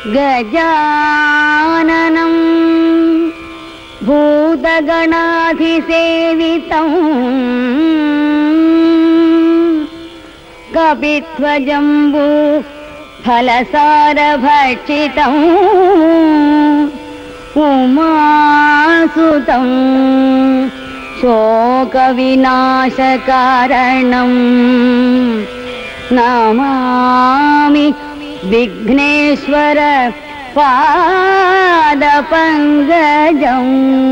ഗജാനനം ഭൂതഗണാധിസേവിതം കപിധ്വജംബൂ ഫലസാരഭക്ഷിതം ഉമാസുതം ശോകവിനാശകാരണം നമാമി വിഘ്നേശ്വര പാദപങ്കജം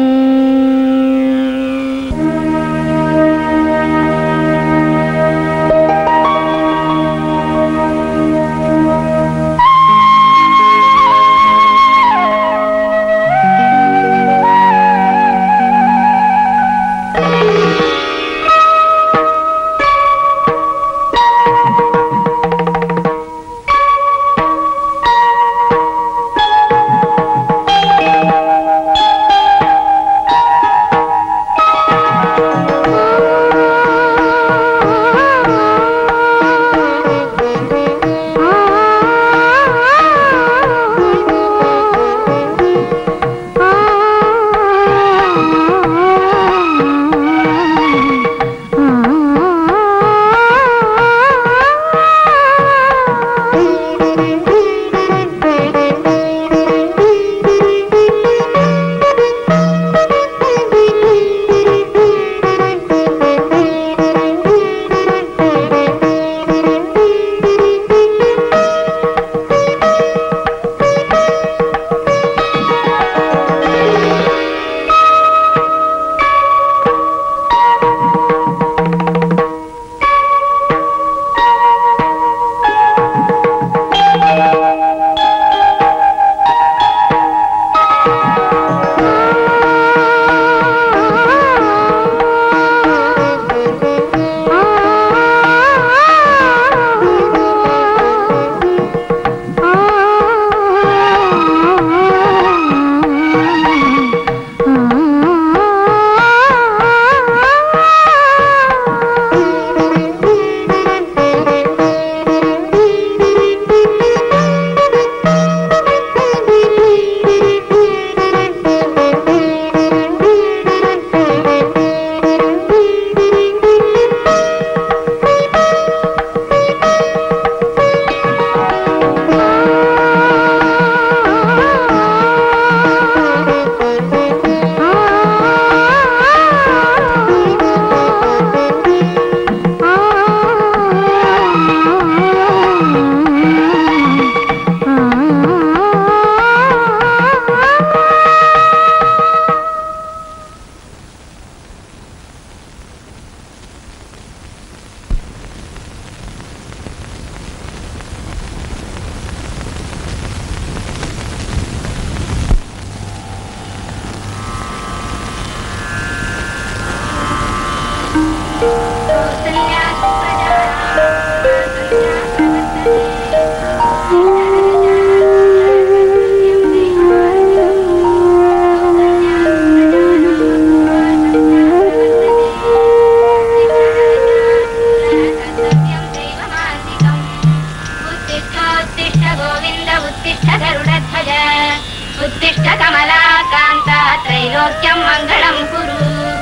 उत्तिष्ठोत्तिष्ठ गोविन्द उत्तिष्ठ गरुडध्वज उत्तिष्ठ कमलाकान्त त्रैलोक्यं मङ्गलं कुरु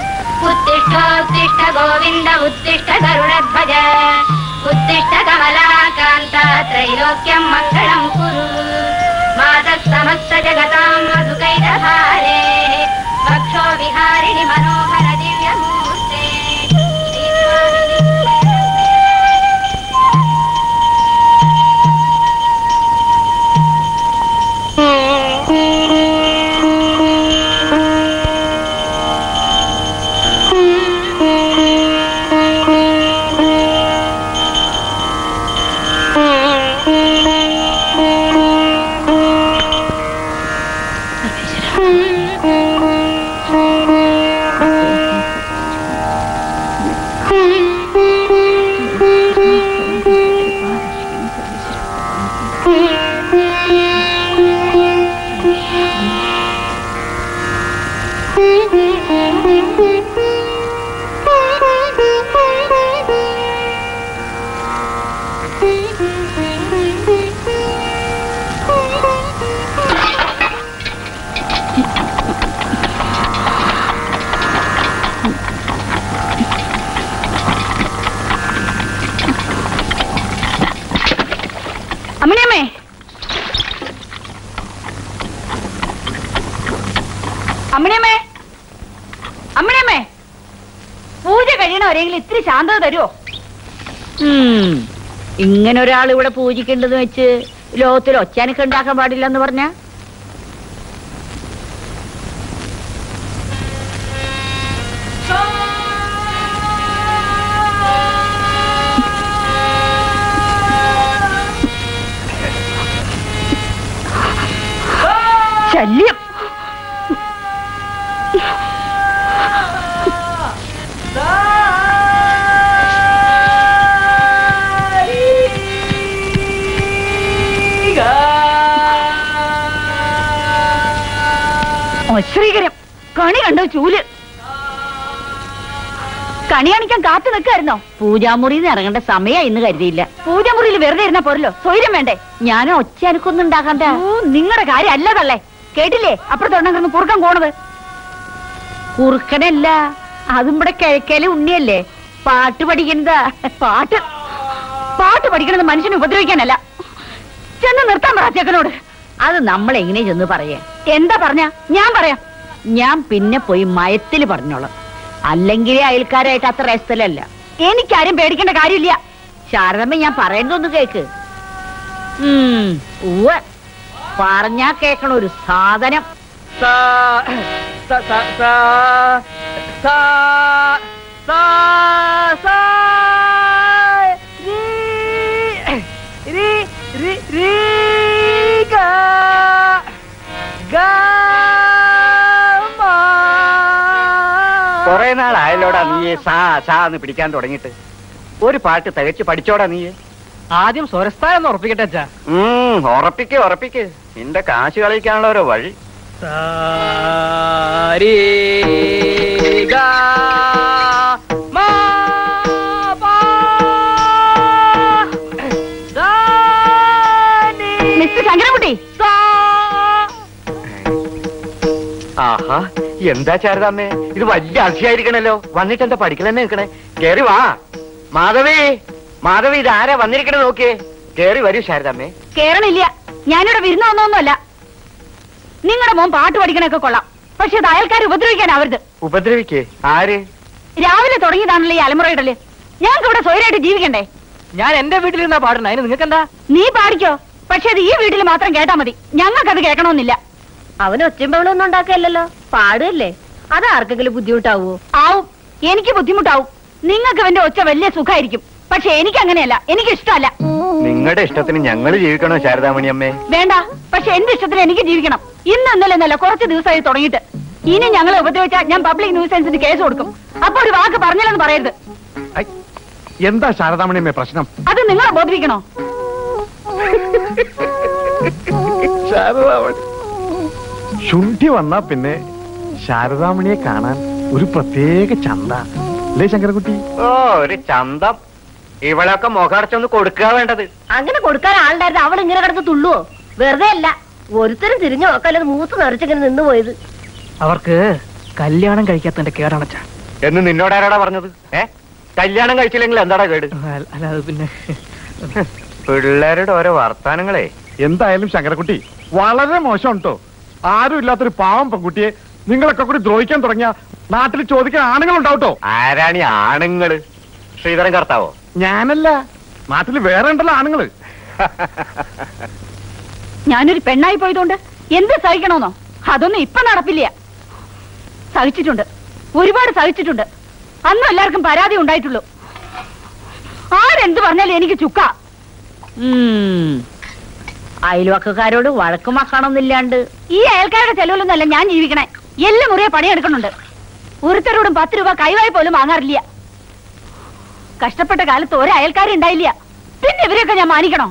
उत्तिष्ठोत्तिष्ठ गोविन्द उत्तिष्ठ गरुडध्वज उत्तिष्ठ कमलाकान्त त्रैलोक्यं मङ्गलं कुरु मातः समस्त जगतां मधुकैरहारे वक्षो विहारिणि मनोहर दिव्यमूर्ते श्रीस्वामिनि Thank you. അമ്മിണിയമ്മേ അമ്മിണിയമ്മേ പൂജ കഴിയണവരെങ്കിലും ഇത്തിരി ശാന്തത തരുമോ ഉം. ഇങ്ങനെ ഒരാൾ ഇവിടെ പൂജിക്കേണ്ടത് വെച്ച് ലോകത്തിൽ ഒച്ചാനൊക്കെ ഉണ്ടാക്കാൻ പാടില്ല എന്ന് പറഞ്ഞ ശല്യം ശ്രീകരം കണി കണ്ടോ ചൂല് കണി കാണിക്കാൻ കാത്തു നിൽക്കായിരുന്നോ പൂജാമുറിയിൽ നിന്ന് ഇറങ്ങേണ്ട സമയം ഇന്ന് കരുതിയില്ല പൂജമുറിയിൽ വെറുതെ ഇരുന്നാ പോരല്ലോ സ്വൈര്യം വേണ്ടേ ഞാനും ഒച്ചാനക്കൊന്നും ഉണ്ടാക്കണ്ട നിങ്ങളുടെ കാര്യം അല്ല തള്ളേ കേട്ടില്ലേ അപ്പുറത്തൊണ്ണം കിടന്ന് കുറുക്കം പോണത് കുറുക്കനല്ല അതും ഇവിടെ കിഴക്കേലെ ഉണ്ണിയല്ലേ പാട്ട് പഠിക്കുന്നതാ പാട്ട് പാട്ട് പഠിക്കണത് മനുഷ്യനെ ഉപദ്രവിക്കാനല്ല ചെന്ന് നിർത്താൻ പറ ചെക്കനോട് അത് നമ്മൾ എങ്ങനെ ചെന്ന് പറയാ എന്താ പറഞ്ഞ ഞാൻ പറയാം ഞാൻ പിന്നെ പോയി മയത്തിൽ പറഞ്ഞോളാം അല്ലെങ്കിൽ അയൽക്കാരായിട്ട് അത്ര രസത്തിലല്ല എനിക്കാരും പേടിക്കേണ്ട കാര്യമില്ല ശാരദമ്മ ഞാൻ പറയണ്ടൊന്ന് കേക്ക് ഉം, ഉവ്വ്. പറഞ്ഞാ കേക്കണ ഒരു സാധനം കൊറേ നാളായല്ലോടാ നീ സാ സാ എന്ന് പിടിക്കാൻ തുടങ്ങിയിട്ട് ഒരു പാട്ട് തികച്ച് പഠിച്ചോടാ നീ ആദ്യം സ്വരസ്ഥാനം ഉറപ്പിക്കട്ടെ അച്ഛാ ഉം ഉറപ്പിക്ക് ഉറപ്പിക്ക് നിന്റെ കാശ് കളിക്കാനുള്ള ഓരോ വഴി സാരി ഗാ മാ പാ ദാ നീ മിസ്റ്റർ ശങ്കരൻകുട്ടി സാ ആഹാ എന്താ ശാരദാമ്മേ ഇത് വലിയ അതിശയായിരിക്കണല്ലോ വന്നിട്ട് എന്താ പഠിക്കലെന്നെ നിൽക്കണേ കേറി വാ മാധവി മാധവി ഇത് ആരാ വന്നിരിക്കണേ നോക്കിയേ കേറി വരൂ ശാരദാമ്മേ കേറണില്ല ഞാനിവിടെ വിരുന്ന് വന്നൊന്നുമല്ല നിങ്ങളുടെ മോൻ പാട്ട് പഠിക്കണൊക്കെ കൊള്ളാം പക്ഷെ അത് അയൽക്കാർ ഉപദ്രവിക്കാനാവരുത് ഉപദ്രവിക്കേ ആര് രാവിലെ തുടങ്ങിയതാണല്ലോ ഈ അലമുറയിടല് ഞങ്ങൾക്ക് ഇവിടെ സ്വയമായിട്ട് ജീവിക്കണ്ടേ ഞാൻ എന്റെ വീട്ടിലിരുന്നാ പാടുന്ന അതിന് നിങ്ങൾക്ക് എന്താ നീ പാടിക്കോ പക്ഷെ അത് ഈ വീട്ടിൽ മാത്രം കേട്ടാ മതി ഞങ്ങൾക്കത് കേൾക്കണമെന്നില്ല അവന് ഒച്ചമ്പളൊന്നും ഉണ്ടാക്കില്ലല്ലോ പാടുകല്ലേ അത് ആർക്കെങ്കിലും ബുദ്ധിമുട്ടാവോ ആവും എനിക്ക് ബുദ്ധിമുട്ടാവും നിങ്ങൾക്ക് എന്റെ ഒച്ച വലിയ സുഖമായിരിക്കും പക്ഷെ എനിക്ക് അങ്ങനെയല്ല എനിക്ക് ഇഷ്ടമല്ല നിങ്ങളുടെ ഇഷ്ടത്തിന് ഞങ്ങൾ ജീവിക്കണോ ശാരദാമണി അമ്മേ വേണ്ട പക്ഷെ എന്റെ ഇഷ്ടത്തിന് എനിക്ക് ജീവിക്കണം ഇന്ന് ഇന്നലെ എന്നല്ല കുറച്ച് ദിവസമായി തുടങ്ങിയിട്ട് ഇനി ഞങ്ങളെ ഉപദ്രവിച്ചാൽ ഞാൻ പബ്ലിക് ന്യൂസൻസിന് കേസ് കൊടുക്കും അപ്പൊ ഒരു വാക്ക് പറഞ്ഞില്ലെന്ന് പറയരുത് ഐ, എന്താ ശാരദാമണിയമ്മേ പ്രശ്നം അത് നിങ്ങളെ ബോധിപ്പിക്കണോ ശാരദാമണി ശുണ്ഠി വന്നാ പിന്നെ ശാരദാമണിയെ കാണാൻ ഒരു പ്രത്യേക ചന്ത അല്ലേ ശങ്കരകുട്ടി ഓ ഒരു ചന്തം ഇവളൊക്കെ മുഖടച്ചൊന്ന് കൊടുക്കുക വേണ്ടത് അങ്ങനെ കൊടുക്കാൻ ആളുണ്ടായിരുന്നു അവൾ ഇങ്ങനെ കിടന്ന് തുള്ളുവോ വെറുതെ അല്ല ഒരുത്തരും തിരിഞ്ഞു നോക്കാല്ലത് മൂത്ത് നിറച്ചിങ്ങനെ നിന്ന് പോയത് അവർക്ക് കല്യാണം കഴിക്കാത്തതിന്റെ കേടാണച്ചാ എന്ന് നിന്നോടാരാടാ പറഞ്ഞത് ഏ കല്യാണം കഴിച്ചില്ലെങ്കിൽ എന്താടാ കേട് അല്ല അത് പിന്നെ പിള്ളേരുടെ ഓരോ വർത്താനങ്ങളെ എന്തായാലും ശങ്കരക്കുട്ടി വളരെ മോശം കേട്ടോ ആരും ഇല്ലാത്തൊരു പാവം പെൺകുട്ടിയെ നിങ്ങളൊക്കെ കൂടി ദ്രോഹിക്കാൻ തുടങ്ങിയ നാട്ടിൽ ചോദിക്കാൻ ആണുങ്ങൾ ഉണ്ടാവട്ടോ ആരാണി ആണുങ്ങള് ശ്രീധരൻ കർത്താവോ ഞാനല്ല നാട്ടിൽ വേറെ ഉണ്ടല്ലോ ആണുങ്ങള് ഞാനൊരു പെണ്ണായി പോയതുകൊണ്ട് എന്ത് സഹിക്കണമെന്നോ അതൊന്നും ഇപ്പൊ നടപ്പില്ല സഹിച്ചിട്ടുണ്ട് ഒരുപാട് സഹിച്ചിട്ടുണ്ട് അന്നും എല്ലാവർക്കും പരാതി ഉണ്ടായിട്ടുള്ളൂ ആരെന്ത് പറഞ്ഞാലും എനിക്ക് ചുക്ക അയൽവക്കക്കാരോട് വഴക്കും മക്കണമെന്നില്ലാണ്ട് ഈ അയൽക്കാരുടെ ചെലവിലൊന്നല്ല ഞാൻ ജീവിക്കണേ എല്ലാം മുറിയെ പണിയെടുക്കുന്നുണ്ട് ഒരുത്തരോടും പത്ത് രൂപ കൈവായി പോലും വാങ്ങാറില്ല കഷ്ടപ്പെട്ട കാലത്ത് ഒരു അയൽക്കാരും ഉണ്ടായില്ല പിന്നെ ഇവരെയൊക്കെ ഞാൻ മാനിക്കണോ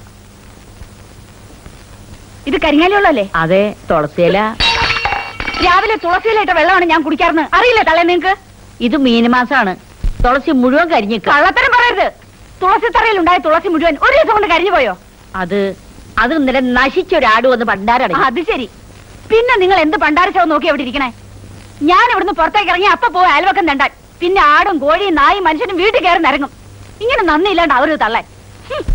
ഇത് കരിങ്ങാലിയുള്ളല്ലേ അതെ തുളസിയില രാവിലെ തുളസിയിലിട്ട വെള്ളമാണ് ഞാൻ കുടിക്കാറുന്ന് അറിയില്ല തള്ളേ നിങ്ങക്ക് ഇത് മീനമാസാണ് തുളസി മുഴുവൻ കരിഞ്ഞിക്ക കള്ളത്തരം പറയരുത് തുളസി തറയിൽ ഉണ്ടായ തുളസി മുഴുവൻ ഒരു ദിവസം കൊണ്ട് കരിഞ്ഞു പോയോ അത് അത് ഇന്നലെ നശിച്ചൊരാട് വന്ന് പണ്ടാരടങ്ങി അത് ശരി പിന്നെ നിങ്ങൾ എന്ത് പണ്ടാരശവം നോക്കി എവിടെ ഇരിക്കണേ ഞാൻ ഇവിടുന്ന് പുറത്തേക്ക് ഇറങ്ങി അപ്പൊ പോയി അയൽവക്കം തണ്ടാൻ പിന്നെ ആടും കോഴിയും നായും മനുഷ്യനും വീട്ടിൽ കയറി നിരങ്ങും ഇങ്ങനെ നന്ദിയില്ലാണ്ട് അവര് തള്ളേ ഹും.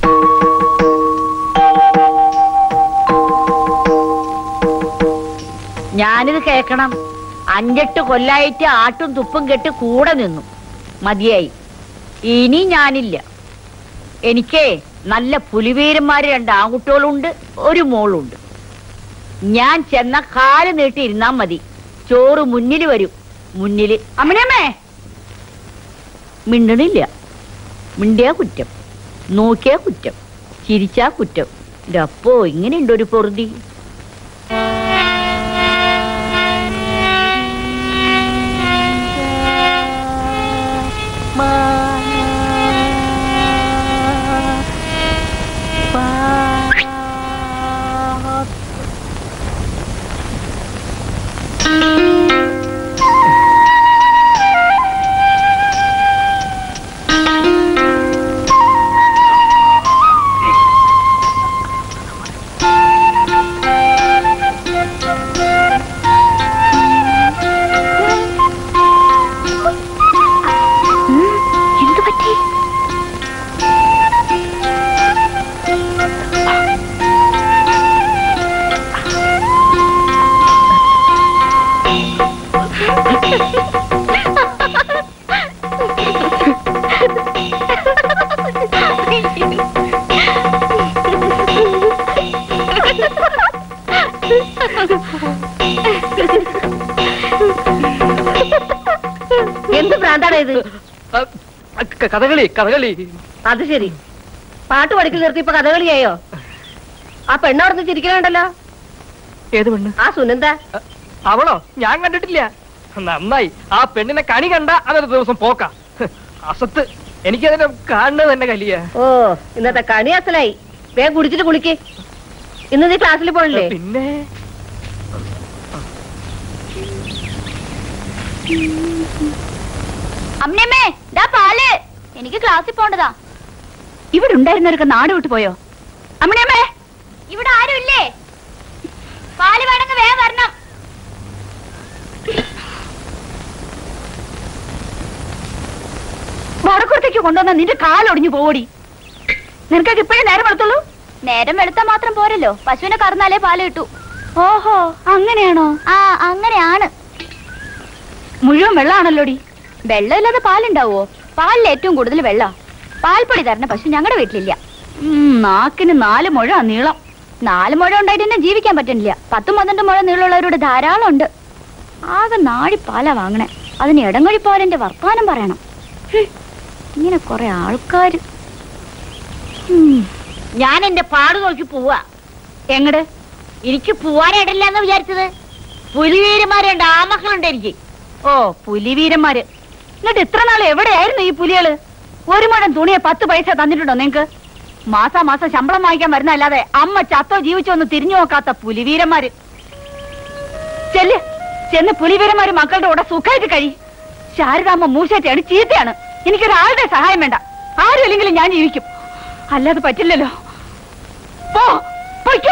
ഞാനിത് കേക്കണം അഞ്ചെട്ട് കൊല്ലായിട്ട് ആട്ടും തുപ്പും കെട്ട് കൂടെ നിന്നു മതിയായി ഇനി ഞാനില്ല എനിക്കേ നല്ല പുലിവീരന്മാര് രണ്ട് ആൺകുട്ടികളുണ്ട് ഒരു മോളുണ്ട് ഞാൻ ചെന്ന കാല് നീട്ടി ഇരുന്നാ മതി ചോറ് മുന്നിൽ വരും മുന്നില് അമ്മണിയമ്മേ മിണ്ടണില്ല മിണ്ടിയാ കുറ്റം നോക്കിയാ കുറ്റം ചിരിച്ചാ കുറ്റം എൻ്റെ അപ്പോ ഇങ്ങനെയുണ്ട് ഒരു പൊറുതി എന്തു പറ്റി എന്ത് ഭ്രാന്താണ് ഇത് അ, അ, ക- കഥകളി കഥകളി അത് ശരി പാട്ട് പഠിക്കൽ നിർത്തി ഇപ്പൊ കഥകളിയായോ ആ പെണ്ണവിടുന്ന് ചിരിക്കണുണ്ടല്ലോ ഏത് പെണ്ണ് ആ സുനന്ദ അ, അവളോ ഞാൻ കണ്ടിട്ടില്ല നന്നായി ആ പെണ്ണിനെ കണി കണ്ട അതൊരു ദിവസം പോക്ക അസത്ത് എനിക്കതിനെ കാണുന്നത് തന്നെ കലിയ ഓ ഇന്നത്തെ കണി അസലായി വേഗം കുടിച്ചിട്ട് കുളിക്ക് ഇന്ന് നീ ക്ലാസ്സിൽ പോണില്ലേ പിന്നെ അമ്മയമ്മേ ദാ പാല് എനിക്ക് ക്ലാസ്സിൽ പോണ്ടതാ ഇവിടെ ഉണ്ടായിരുന്നവരൊക്കെ നാട് വിട്ടു പോയോ അമ്മണിയമ്മേ ഇവിടെ ആരും ഇല്ലേ പാല് വേണമെങ്കിൽ വേഗം വരണം വടക്കുറത്തേക്ക് കൊണ്ടുവന്ന നിന്റെ കാലൊടിഞ്ഞു പോടി നിനക്കൊക്കെ ഇപ്പോഴേ നേരം വെളുത്തുള്ളൂ നേരം വെളുത്താ മാത്രം പോരല്ലോ പശുവിനെ കറന്നാലേ പാല് കിട്ടൂ ഓഹോ അങ്ങനെയാണോ ആ അങ്ങനെയാണ് മുഴുവൻ വെള്ളാണല്ലോടി വെള്ളമില്ലാതെ പാലുണ്ടാവോ പാലിൽ ഏറ്റവും കൂടുതൽ വെള്ള പാൽപ്പൊടി തരണ പശു ഞങ്ങളുടെ വീട്ടിലില്ല ഉം, നാക്കിന് നാല് മുഴ നീളം നാല് മുഴ ഉണ്ടായിട്ട് തന്നെ ജീവിക്കാൻ പറ്റുന്നില്ല പത്തും പന്ത്രണ്ട് മുഴ നീളമുള്ളവരോട് ധാരാളം ഉണ്ട് ആകെ നാഴി പാലാ വാങ്ങണേ അതിന് ഇടങ്ങഴി പാലിന്റെ വർത്താനം പറയണം ഹ്, ഇങ്ങനെ കുറെ ആൾക്കാര് ഉം. ഞാൻ എന്റെ പാട് നോക്കി പോവാ എങ്ങട് എനിക്ക് പോവാനിടയില്ല എന്ന് വിചാരിച്ചത് പുലിവീരന്മാരുണ്ട് ആമക്കളുണ്ട് എനിക്ക് ഓ പുലിവീരന്മാര് എന്നിട്ട് ഇത്ര നാൾ എവിടെയായിരുന്നു ഈ പുലികള് ഒരു മുഴം തുണിയെ പത്ത് പൈസ തന്നിട്ടുണ്ടോ നിങ്ങക്ക് മാസാ മാസം ശമ്പളം വാങ്ങിക്കാൻ വരുന്നല്ലാതെ അമ്മ ചത്തോ ജീവിച്ചോ ഒന്ന് തിരിഞ്ഞു നോക്കാത്ത പുലിവീരന്മാര് ചെല്ല് ചെന്ന് പുലിവീരന്മാര് മക്കളുടെ കൂടെ സുഖമായിട്ട് കഴി ശാരദാമ്മ മൂശേറ്റയാണ് ചീത്തയാണ് എനിക്കൊരാളുടെ സഹായം വേണ്ട ആരും ഇല്ലെങ്കിലും ഞാൻ ജീവിക്കും അല്ലാതെ പറ്റില്ലല്ലോ പോ പൊയ്ക്കോ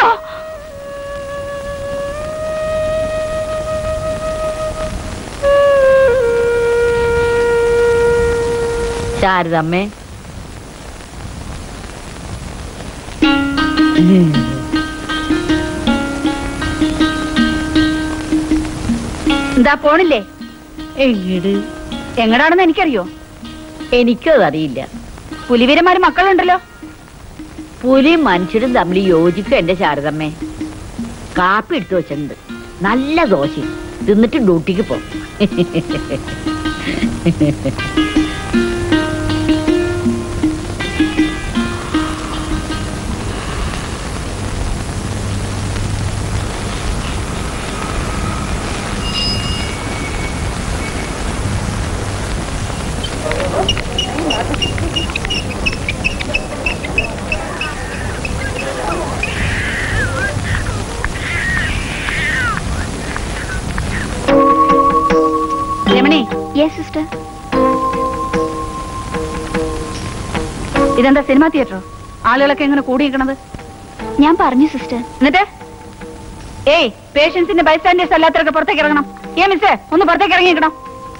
ശാരദമ്മേ എന്താ പോണില്ലേ എങ്ങട് എങ്ങടാണെന്ന് എനിക്കറിയോ എനിക്കത് അറിയില്ല പുലിവീരന്മാര് മക്കളുണ്ടല്ലോ പുലിയും മനുഷ്യരും തമ്മിൽ യോജിക്കും എന്റെ ശാരദമ്മേ കാപ്പി എടുത്തു വെച്ചിട്ടുണ്ട് നല്ല ദോശ തിന്നിട്ട് ഡ്യൂട്ടിക്ക് പോ രമണി യെസ് സിസ്റ്റർ ഇതെന്താ സിനിമാ തിയേറ്ററോ ആളുകളൊക്കെ എങ്ങനെ കൂടിയിരിക്കണത് ഞാൻ പറഞ്ഞു സിസ്റ്റർ എന്നിട്ട് ഏയ് പേഷ്യൻസിന്റെ ബൈസ്റ്റാൻഡേഴ്സ് അല്ലാത്തവരൊക്കെ പുറത്തേക്ക് ഇറങ്ങണം ഏ മിസ്സേ ഒന്ന് പുറത്തേക്ക് ഇറങ്ങിയിരിക്കണം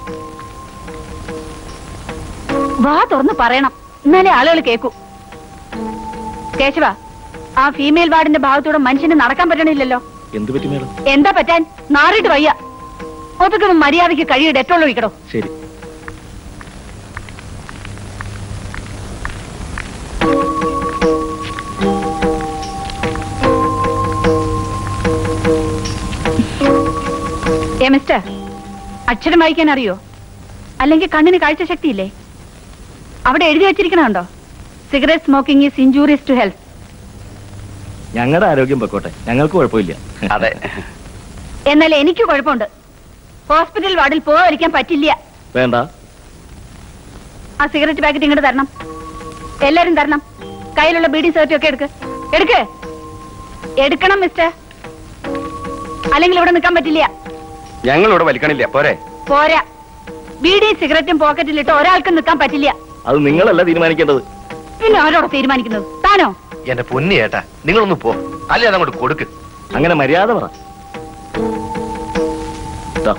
വാ തുറന്ന് പറയണം എന്നാലേ ആളുകൾ കേക്കൂ കേശവ ആ ഫീമെയിൽ വാർഡിന്റെ ഭാഗത്തൂടെ മനുഷ്യന് നടക്കാൻ പറ്റണില്ലല്ലോ എന്ത് പറ്റി മേഡം എന്താ പറ്റാൻ നാറിയിട്ട് വയ്യ അതൊക്കെ ഒന്ന് മര്യാദയ്ക്ക് കഴിയ ഡെറ്റോൾ ഒഴിക്കടോ ശരി ഏ മിസ്റ്റർ അക്ഷരം വായിക്കാൻ അറിയോ അല്ലെങ്കിൽ കണ്ണിന് കാഴ്ച ശക്തിയില്ലേ അവിടെ എഴുതി വെച്ചിരിക്കണുണ്ടോ cigarette smoking is injurious to health ഞങ്ങളുടെ ആരോഗ്യം പൊക്കോട്ടെ ഞങ്ങൾക്ക് കുഴപ്പമില്ല അതെ എന്നാൽ എനിക്ക് കുഴപ്പമുണ്ട് ഹോസ്പിറ്റൽ വാർഡിൽ പോകാതിരിക്കാൻ പറ്റില്ല വേണ്ട ആ സിഗരറ്റ് പാക്കറ്റ് ഇങ്ങോട്ട് തരണം എല്ലാരും തരണം കയ്യിലുള്ള ബീഡി സെർച്ചും ഒക്കെ എടുക്ക് എടുക്ക് എടുക്കണം മിസ്റ്റർ അല്ലെങ്കിൽ ഇവിടെ നിൽക്കാൻ പറ്റില്ല ഞങ്ങളിവിടെ വലിക്കണില്ല പോരെ പോരാ ബീഡി സിഗരറ്റും പോക്കറ്റിലിട്ട് ഒരാൾക്കും നിൽക്കാൻ പറ്റില്ല അത് നിങ്ങളല്ല തീരുമാനിക്കേണ്ടത് പിന്നെ ആരോടെ തീരുമാനിക്കുന്നത് താനോ എന്റെ പൊന്നി ഏട്ടാ നിങ്ങളൊന്ന് പോ അല്ലേ അതങ്ങോട്ട് കൊടുക്ക് അങ്ങനെ മര്യാദ പറ ദാ,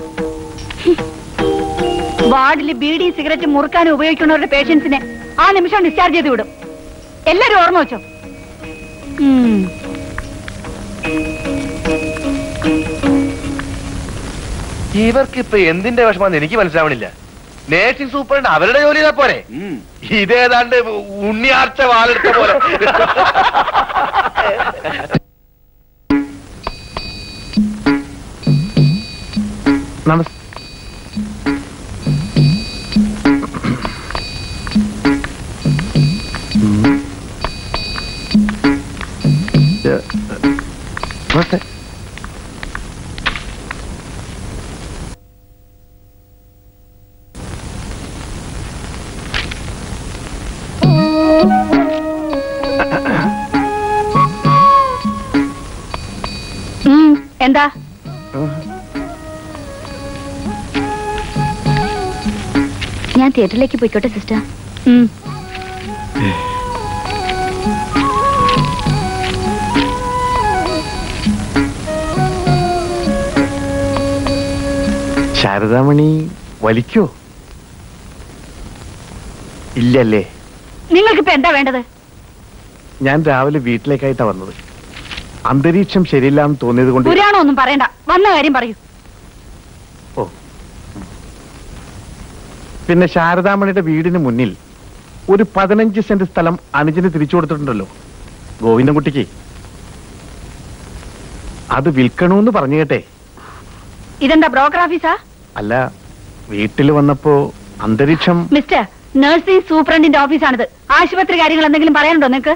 വാർഡിൽ ബീഡി സിഗരറ്റ് മുറുക്കാൻ ഉപയോഗിക്കുന്നവരുടെ പേഷ്യൻസിനെ ആ നിമിഷം ഡിസ്ചാർജ് ചെയ്ത് വിടും എല്ലാരും ഓർമ്മ വെച്ചോ ഉം. ഇവർക്ക് ഇപ്പൊ എന്തിന്റെ വിഷമാന്ന് എനിക്ക് മനസ്സിലാവണില്ല നേഴ്സിംഗ് സൂപ്രണ്ട് അവരുടെ ജോലി ചെയ്താ പോരെ ഇതേതാണ്ട് ഉണ്ണിയാർച്ച വാലെടുത്ത പോലെ നമസ് നമസ്തേ ഉം, എന്താ ഞാൻ തിയേറ്ററിലേക്ക് പോയിക്കോട്ടെ സിസ്റ്റർ ഉം. ശാരദാമണി വലിക്കോ ഇല്ലല്ലേ നിങ്ങൾക്കിപ്പോ എന്താ വേണ്ടത് ഞാൻ രാവിലെ വീട്ടിലേക്കായിട്ടാ വന്നത് അന്തരീക്ഷം ശരിയില്ലാന്ന് തോന്നിയത് കൊണ്ട് പുരാണം ഒന്നും പറയണ്ട വന്ന കാര്യം പറയൂ ഓ പിന്നെ ശാരദാമണിയുടെ വീടിന് മുന്നിൽ ഒരു പതിനഞ്ച് സെന്റ് സ്ഥലം അനുജന് തിരിച്ചു കൊടുത്തിട്ടുണ്ടല്ലോ ഗോവിന്ദൻകുട്ടിക്ക് അത് വിൽക്കണമെന്ന് പറഞ്ഞു കേട്ടെ ഇതെന്താ ബ്രോക്കർ ഓഫീസാ അല്ല വീട്ടിൽ വന്നപ്പോ അന്തരീക്ഷം മിസ്റ്റർ നഴ്സിംഗ് സൂപ്രണ്ടിന്റെ ഓഫീസാണിത് ആശുപത്രി കാര്യങ്ങൾ എന്തെങ്കിലും പറയാനുണ്ടോ നിങ്ങക്ക്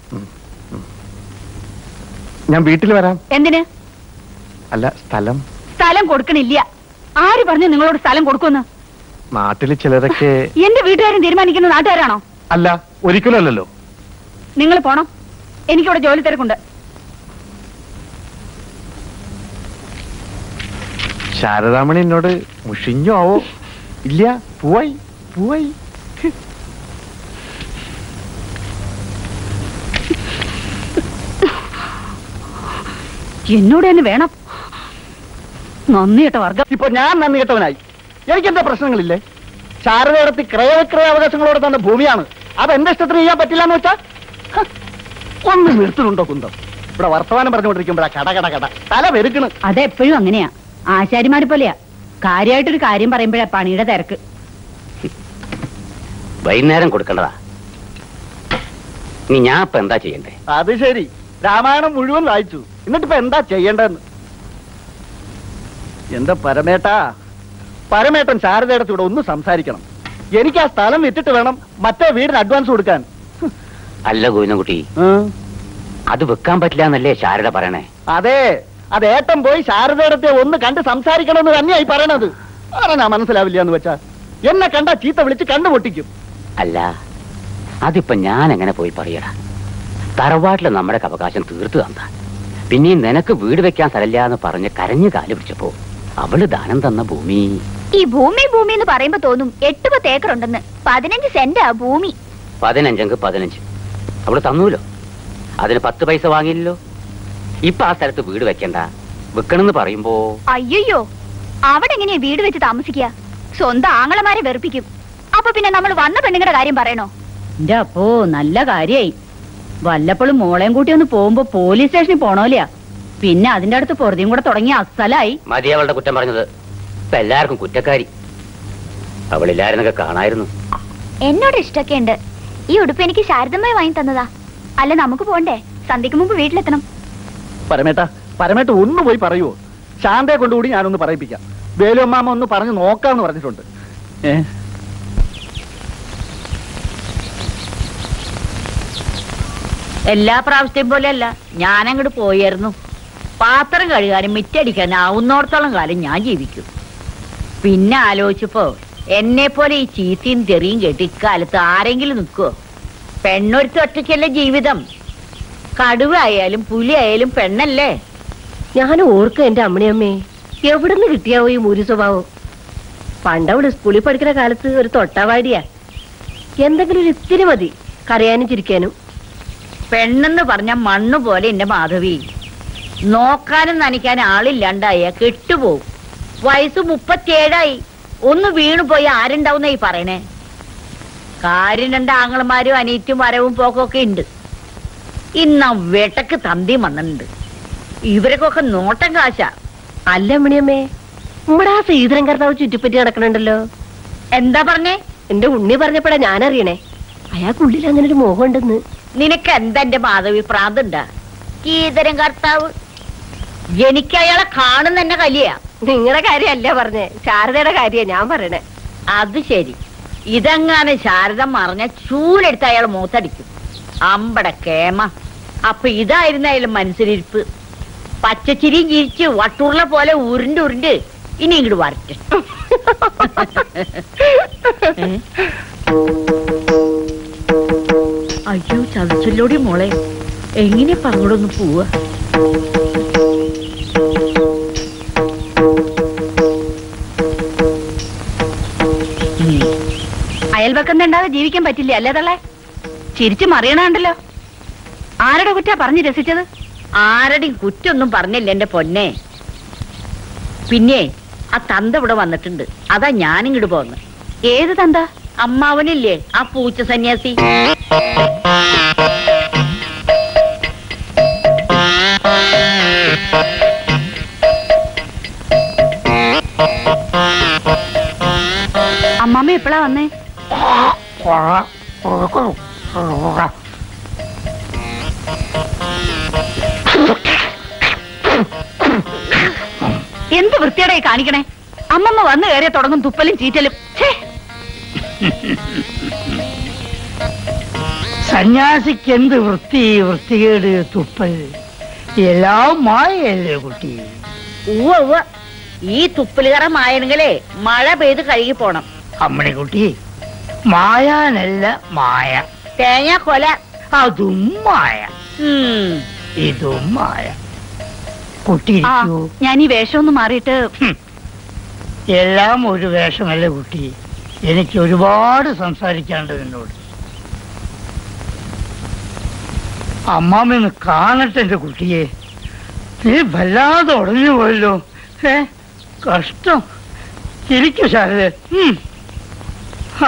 ഞാൻ വീട്ടിൽ വരാം എന്തിന് അല്ല സ്ഥലം സ്ഥലം കൊടുക്കണില്ല ആര് പറഞ്ഞു നിങ്ങളോട് സ്ഥലം കൊടുക്കുമെന്ന് നാട്ടിൽ ചിലരൊക്കെ എന്റെ വീട്ടുകാരും തീരുമാനിക്കുന്ന നാട്ടുകാരാണോ അല്ല ഒരിക്കലും അല്ലല്ലോ നിങ്ങൾ പോണം എനിക്കിവിടെ ജോലി തിരക്കുണ്ട് ശാരദാമണി എന്നോട് മുഷിഞ്ഞോ ആവോ ഇല്ല പൂവായി പൂവായി എന്നോട് തന്നെ വേണം നന്ദി കേട്ടോ വർഗം ഇപ്പൊ ഞാൻ നന്ദി കെട്ടവനായി എനിക്കെന്താ പ്രശ്നങ്ങളില്ലേ ശാരദയിടത്ത് ക്രയവിക്രയ അവകാശങ്ങളോട് തന്ന ഭൂമിയാണ് അത് എന്റെ ഇഷ്ടത്തിന് ചെയ്യാൻ പറ്റില്ല എന്ന് വെച്ചാ ഹ, ഒന്ന് നിർത്തുന്നുണ്ടോ കുന്തം ഇവിടെ വർത്തമാനം പറഞ്ഞുകൊണ്ടിരിക്കുമ്പോഴാ കട കട കട തല പെരുക്കണ് അതെപ്പോഴും അങ്ങനെയാ ആശാരിമാരെ പോലെയാ കാര്യമായിട്ടൊരു കാര്യം പറയുമ്പോഴാ പണിയുടെ തിരക്ക് വൈകുന്നേരം കൊടുക്കേണ്ടതാ ഇനി ഞാൻ ഇപ്പൊ എന്താ ചെയ്യണ്ടേ അത് ശരി രാമായണം മുഴുവൻ വായിച്ചു എന്നിട്ടിപ്പോ എന്താ ചെയ്യേണ്ടതെന്ന് എന്താ പരമേട്ടാ പരമേട്ടൻ ശാരദയുടെ കൂടെ ഒന്ന് സംസാരിക്കണം എനിക്ക് ആ സ്ഥലം വിറ്റിട്ട് വേണം മറ്റേ വീടിന് അഡ്വാൻസ് കൊടുക്കാൻ അല്ല ഗോവിന്ദൻകുട്ടി ഉം. അത് വെക്കാൻ പറ്റില്ല എന്നല്ലേ ശാരദ പറയണേ അതെ അത് ഏട്ടൻ പോയി ശാരദയുടെ ഒന്ന് കണ്ട് സംസാരിക്കണമെന്ന് തന്നെയായി പറയണത് പറഞ്ഞാ മനസ്സിലാവില്ല എന്ന് വെച്ചാ എന്നെ കണ്ട ചീത്ത വിളിച്ച് കണ്ണു പൊട്ടിക്കും അല്ല അതിപ്പോ ഞാൻ എങ്ങനെ പോയി പറയടാ തറവാട്ടില് നമ്മുടെ അവകാശം തീർത്തു തന്ന പിന്നെയും നിനക്ക് വീട് വെക്കാൻ സ്ഥലമില്ല എന്ന് പറഞ്ഞ് കരഞ്ഞു കാല് പിടിച്ചപ്പോ അവള് ദാനം തന്ന ഭൂമി ഈ ഭൂമി ഭൂമി എന്ന് പറയുമ്പോ തോന്നും എട്ട് പത്ത് ഏക്കർ ഉണ്ടെന്ന് പതിനഞ്ച് സെന്റാ ഭൂമി പതിനഞ്ചെങ്ക് പതിനഞ്ച് അവള് തന്നൂലോ അതിന് പത്ത് പൈസ വാങ്ങിയില്ലല്ലോ ഇപ്പൊ ആ സ്ഥലത്ത് വീട് വെക്കണ്ട വെക്കണമെന്ന് പറയുമ്പോ അയ്യോ അവിടെ എങ്ങനെയാ വീട് വെച്ച് താമസിക്കുക സ്വന്തം ആങ്ങളമാരെ വെറുപ്പിക്കും അപ്പൊ പിന്നെ നമ്മൾ വന്ന പെണ്ണുങ്ങളുടെ കാര്യം പറയണോ എന്റെ അപ്പോ നല്ല കാര്യായി വല്ലപ്പോഴും മോളെയും കൂട്ടി ഒന്ന് പോകുമ്പോ പോലീസ് സ്റ്റേഷനിൽ പോണോലെയാ പിന്നെ അതിന്റെ അടുത്ത് പൊറുതിയും കൂടെ തുടങ്ങിയ അസലായി മതി അവളുടെ കുറ്റം പറഞ്ഞത് ഇപ്പൊ എല്ലാവർക്കും കുറ്റക്കാരി അവളില്ലായിരുന്നൊക്കെ കാണായിരുന്നു എന്നോട് ഇഷ്ടമൊക്കെ ഉണ്ട് ഈ ഉടുപ്പ് എനിക്ക് ശാരദമായി വാങ്ങി തന്നതാ അല്ല നമുക്ക് പോണ്ടേ സന്ധ്യക്ക് മുമ്പ് വീട്ടിലെത്തണം പരമേട്ട പരമേട്ട ഒന്ന് പോയി പറയുവോ ശാന്തയെ കൊണ്ടുകൂടി ഞാനൊന്ന് പറയിപ്പിക്കാം വേലുയമ്മാമ ഒന്ന് പറഞ്ഞു നോക്കാന്ന് പറഞ്ഞിട്ടുണ്ട് ഏ എല്ലാ പ്രാവശ്യത്തെയും പോലെയല്ല ഞാൻ അങ്ങോട്ട് പോയായിരുന്നു പാത്രം കഴുകാനും മിറ്റടിക്കാനും ആവുന്നോടത്തോളം കാലം ഞാൻ ജീവിക്കും പിന്നെ ആലോചിച്ചപ്പോ എന്നെ പോലെ ഈ ചീത്തയും തെറിയും കേട്ട് ഇക്കാലത്ത് ആരെങ്കിലും നിൽക്കുവോ പെണ്ണൊരുത്ത ഒറ്റയ്ക്കല്ലേ ജീവിതം കടുവ ആയാലും പുലി ആയാലും പെണ്ണല്ലേ ഞാൻ ഓർക്കും എന്റെ അമ്മണിയമ്മേ എവിടുന്ന് കിട്ടിയാവോ ഈ മുരു സ്വഭാവം പണ്ടവള് സ്കൂളിൽ പഠിക്കുന്ന കാലത്ത് ഒരു തൊട്ടാവാടിയാ എന്തെങ്കിലും ഒരു ഇത്തിരി മതി കരയാനും ചിരിക്കാനും പെണ്ണെന്ന് പറഞ്ഞ മണ്ണ് പോലെ എന്റെ മാധവി നോക്കാനും നനയ്ക്കാനും ആളില്ലാണ്ടായ കെട്ടുപോകും വയസ്സ് മുപ്പത്തിയേഴായി ഒന്ന് വീണു പോയി ആരുണ്ടാവുന്ന ഈ പറയണേ കാര്യം രണ്ട് ആങ്ങളമാരും അനിയറ്റും വരവും പോക്കൊക്കെ ഉണ്ട് ഇന്ന വെട്ടക്ക് തന്തി വന്നിട്ടുണ്ട് ഇവരൊക്കെ നോട്ടം കാശാ അല്ല അമ്മണിയമ്മേ നമ്മുടെ ആ ശ്രീധരൻ കർത്താവ് ചുറ്റിപ്പറ്റി നടക്കണുണ്ടല്ലോ എന്താ പറഞ്ഞേ എന്റെ ഉണ്ണി പറഞ്ഞപ്പോഴാ ഞാനറിയണേ അയാൾക്കുള്ളിൽ അങ്ങനെ ഒരു മോഹം ഉണ്ടെന്ന് നിനക്ക് എന്താ എന്റെ മാധവി പ്രാന്തുണ്ടാ കീതരം കർത്താവ് എനിക്ക് അയാളെ കാണുന്ന തന്നെ കലിയാ നിങ്ങളുടെ കാര്യമല്ല പറഞ്ഞേ ശാരദയുടെ കാര്യ ഞാൻ പറയണേ അത് ശരി ഇതെങ്ങാനും ശാരദ മറിഞ്ഞ ചൂലെടുത്ത് അയാൾ മൂത്തടിക്കും അമ്പട കേമ അപ്പൊ ഇതായിരുന്നു അയാൾ മനസ്സിലിരിപ്പ് പച്ചച്ചിരിയും ചിരിച്ച് വട്ടുരുള പോലെ ഉരുണ്ട് ഉരുണ്ട് ഇനി ഇങ്ങോട്ട് വരട്ടെ ഏ? അയ്യോ ചതച്ചല്ലോടി മോളെ എങ്ങനെ പങ്ങോടൊന്ന് പോവാ ഉം. അയൽവക്കം ഉണ്ടാതെ ജീവിക്കാൻ പറ്റില്ല അല്ലേ തള്ളേ ചിരിച്ചു മറിയണുണ്ടല്ലോ ആരുടെ കുറ്റാ പറഞ്ഞു രസിച്ചത് ആരുടെയും കുറ്റൊന്നും പറഞ്ഞില്ല എന്റെ പൊന്നെ പിന്നെ ആ തന്ത ഇവിടെ വന്നിട്ടുണ്ട് അതാ ഞാനിങ്ങോട്ട് പോന്ന് ഏത് തന്ത അമ്മാവനില്ലേ ആ പൂച്ച സന്യാസി അമ്മാമ്മ എപ്പോഴാ വന്നേ എന്ത് വൃത്തിയുടെ കാണിക്കണേ അമ്മമ്മ വന്നു കയറിയ തുടങ്ങും തുപ്പലും ചീറ്റലും ഛേ സന്യാസിക്ക് എന്ത് വൃത്തി വൃത്തികേട് തുപ്പൽ എല്ലാം മായല്ലേ കുട്ടി ഉവ്വ ഉവ്വ ഈ തുപ്പലുകറ മായണെങ്കിലേ മഴ പെയ്ത് കഴുകി പോണം അമ്മണിക്കുട്ടി മായാനല്ല മായ തേങ്ങ കൊല അതും മായ ഉം. ഇതും മായ കുട്ടി ആ ഇരിക്കൂ ഞാൻ ഈ വേഷം ഒന്ന് മാറിയിട്ട് ഹും. എല്ലാം ഒരു വേഷമല്ലേ കുട്ടി എനിക്ക് ഒരുപാട് സംസാരിക്കാണ്ട് നിന്നോട് അമ്മാമ്മന്ന് കാണട്ടെ എന്റെ കുട്ടിയെ നീ വല്ലാതെ ഉടഞ്ഞു പോയല്ലോ ഏ കഷ്ടം ചിരിക്കു ശാരദ ഉം. ഹാ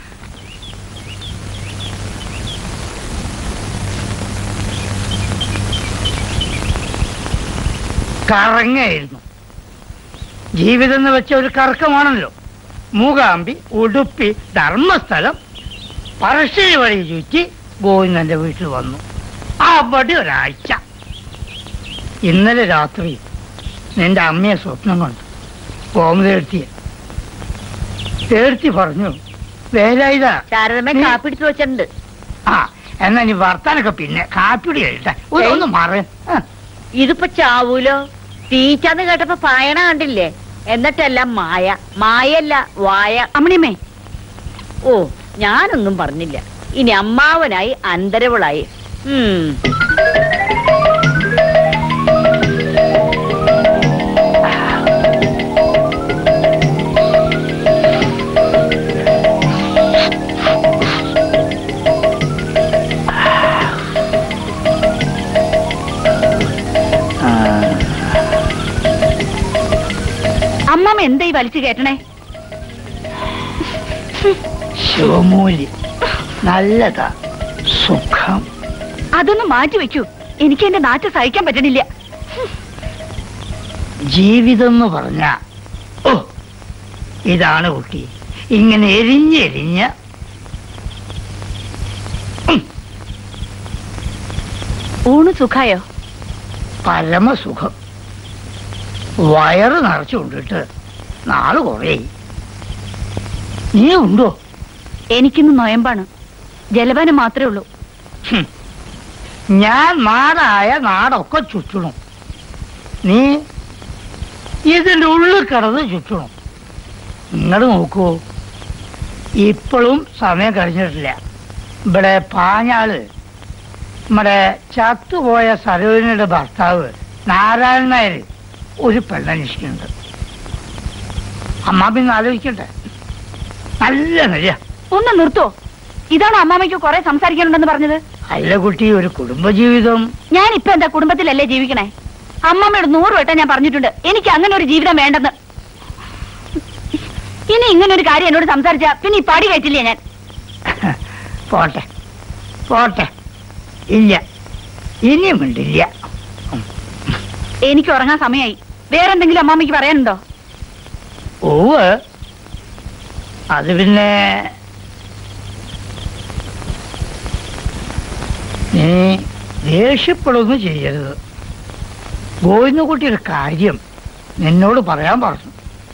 കറങ്ങായിരുന്നു ജീവിതം എന്ന് വെച്ച ഒരു കറക്കമാണല്ലോ മൂകാമ്പി ഉടുപ്പി ധർമ്മസ്ഥലം പറശ്ശേരി വഴി ചുറ്റി ഗോവിന്ദന്റെ വീട്ടിൽ വന്നു അവിടെ ഒരാഴ്ച ഇന്നലെ രാത്രി നിന്റെ അമ്മയെ സ്വപ്നം കണ്ടു ഗോമതേർത്തിയെ തേർത്തി പറഞ്ഞു വേലായുധ ശാരദമ്മ നീ- കാപ്പിടിച്ചു വെച്ചിട്ടുണ്ട് ആ എന്നാ നീ വർത്താനൊക്കെ പിന്നെ കാപ്പിടി എഴുതാ ഒന്ന് മാറ ഇതിപ്പോ ചാവൂലോ തീച്ചാന്ന് കേട്ടപ്പോ പായണ കണ്ടില്ലേ എന്നിട്ടെല്ലാം മായ മായല്ല വായ അമ്മണിയമ്മേ ഓ ഞാനൊന്നും പറഞ്ഞില്ല ഇനി അമ്മാവനായി അന്തരവളായി ഉം അമ്മമ്മ എന്താ ഈ വലിച്ചു കയറ്റണേ ശിവമൂലി നല്ലതാ സുഖം അതൊന്ന് മാറ്റി വെക്കൂ എനിക്ക് എന്റെ നാറ്റ് സഹിക്കാൻ പറ്റണില്ല ജീവിതം എന്ന് പറഞ്ഞ ഓ ഇതാണ് കുട്ടി ഇങ്ങനെ എരിഞ്ഞെരിഞ്ഞ് ഊണ് സുഖായോ പരമസുഖം വയറ് നിറച്ചു കൊണ്ടിട്ട് നാള് കുറേ നീ ഉണ്ടോ എനിക്കിന്ന് നൊയമ്പാണ് ജലപാനം മാത്രമേ ഉള്ളൂ ഹും. ഞാൻ നാടായ നാടൊക്കെ ചുറ്റണം നീ ഇതിന്റെ ഉള്ളിൽ കിടന്ന് ചുറ്റണം നിങ്ങൾ നോക്കൂ ഇപ്പോഴും സമയം കഴിഞ്ഞിട്ടില്ല ഇവിടെ പാഞ്ഞാള് നമ്മുടെ ചത്തുപോയ സരോജിനിയുടെ ഭർത്താവ് നാരായണൻ നായർ ഒരു പെണ്ണന്വേഷിക്കുന്നുണ്ട് അമ്മ പിന്നെ ആലോചിക്കട്ടെ നല്ല നില ഒന്ന് നിർത്തോ ഇതാണോ അമ്മാമ്മയ്ക്ക് കുറെ സംസാരിക്കാനുണ്ടെന്ന് പറഞ്ഞത് അല്ല കുട്ടി ഒരു കുടുംബജീവിതം ഞാൻ ഇപ്പൊ എന്താ കുടുംബത്തിലല്ലേ ജീവിക്കണേ അമ്മമ്മയോട് നൂറ് വട്ടം ഞാൻ പറഞ്ഞിട്ടുണ്ട് എനിക്ക് അങ്ങനെ ഒരു ജീവിതം വേണ്ടെന്ന് ഇനി ഇങ്ങനെ ഒരു കാര്യം എന്നോട് സംസാരിച്ച പിന്നെ ഈ പടി കയറ്റില്ലേ ഞാൻ പോട്ടെ പോട്ടെ ഇല്ല ഇനിയും ഉണ്ടില്ല എനിക്ക് ഉറങ്ങാൻ സമയമായി വേറെന്തെങ്കിലും അമ്മാമ്മയ്ക്ക് പറയാനുണ്ടോ ഓവ് അത് പിന്നെ നീ ദേഷ്യപ്പെടുകയൊന്നും ചെയ്യരുത് ഗോവിന്ദക്കുട്ടിയുടെ കാര്യം നിന്നോട് പറയാൻ പറഞ്ഞു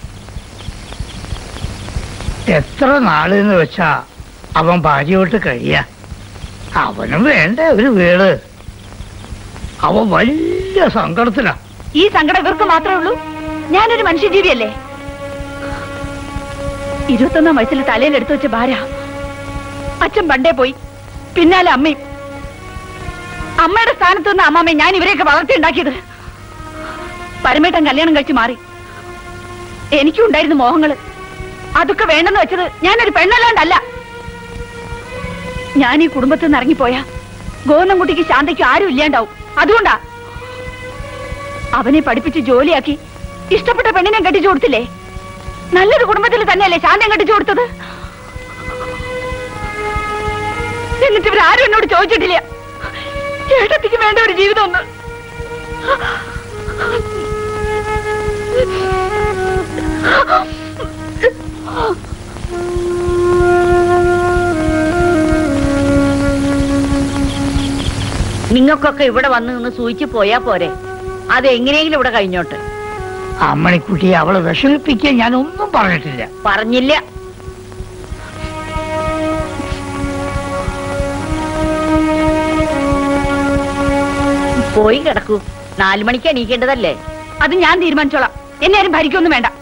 എത്ര നാളെന്ന് വെച്ചാ അവൻ ഭാര്യ വിട്ട് കഴിയാ അവനും വേണ്ട ഒരു വീട് അവൻ വലിയ സങ്കടത്തിലാ ഈ സങ്കടം ഇവർക്ക് മാത്രമേ ഉള്ളൂ ഞാനൊരു മനുഷ്യജീവിയല്ലേ ഇരുപത്തൊന്നാം വയസ്സിൽ തലയിൽ എടുത്തു വെച്ച ഭാര്യ അച്ഛൻ പണ്ടേ പോയി പിന്നാലെ അമ്മയും അമ്മയുടെ സ്ഥാനത്ത് നിന്ന് അമ്മാമ്മയെ ഞാൻ ഇവരെയൊക്കെ വളർത്തിയുണ്ടാക്കിയത് പരമേട്ടൻ കല്യാണം കഴിച്ച് മാറി എനിക്കും ഉണ്ടായിരുന്നു മോഹങ്ങള് അതൊക്കെ വേണ്ടെന്ന് വെച്ചത് ഞാനൊരു പെണ്ണല്ലാണ്ടല്ല ഞാൻ ഈ കുടുംബത്തിൽ നിന്ന് ഇറങ്ങിപ്പോയാ ഗോവിന്ദൻകുട്ടിക്ക് ശാന്തയ്ക്കും ആരും ഇല്ലാണ്ടാവും അതുകൊണ്ടാ അവനെ പഠിപ്പിച്ച് ജോലിയാക്കി ഇഷ്ടപ്പെട്ട പെണ്ണിനെ കെട്ടിച്ചു കൊടുത്തില്ലേ നല്ലൊരു കുടുംബത്തിൽ തന്നെയല്ലേ ശാന്തം കെട്ടിച്ചു കൊടുത്തത് എന്നിട്ട് ഇവരാരും എന്നോട് ചോദിച്ചിട്ടില്ല ചേട്ടത്തിക്ക് വേണ്ട ഒരു ജീവിതം ഒന്ന് നിങ്ങൾക്കൊക്കെ ഇവിടെ വന്ന് നിന്ന് സൂചിച്ചു പോയാ പോരെ അത് എങ്ങനെയെങ്കിലും ഇവിടെ കഴിഞ്ഞോട്ടെ അമ്മണിക്കുട്ടിയെ അവളെ വിഷമിപ്പിക്കാൻ ഞാൻ ഒന്നും പറഞ്ഞിട്ടില്ല പറഞ്ഞില്ല പോയി കിടക്കൂ നാലു മണിക്ക് എണീക്കേണ്ടതല്ലേ അത് ഞാൻ തീരുമാനിച്ചോളാം എന്നെ ആരും ഭരിക്കൊന്നും വേണ്ട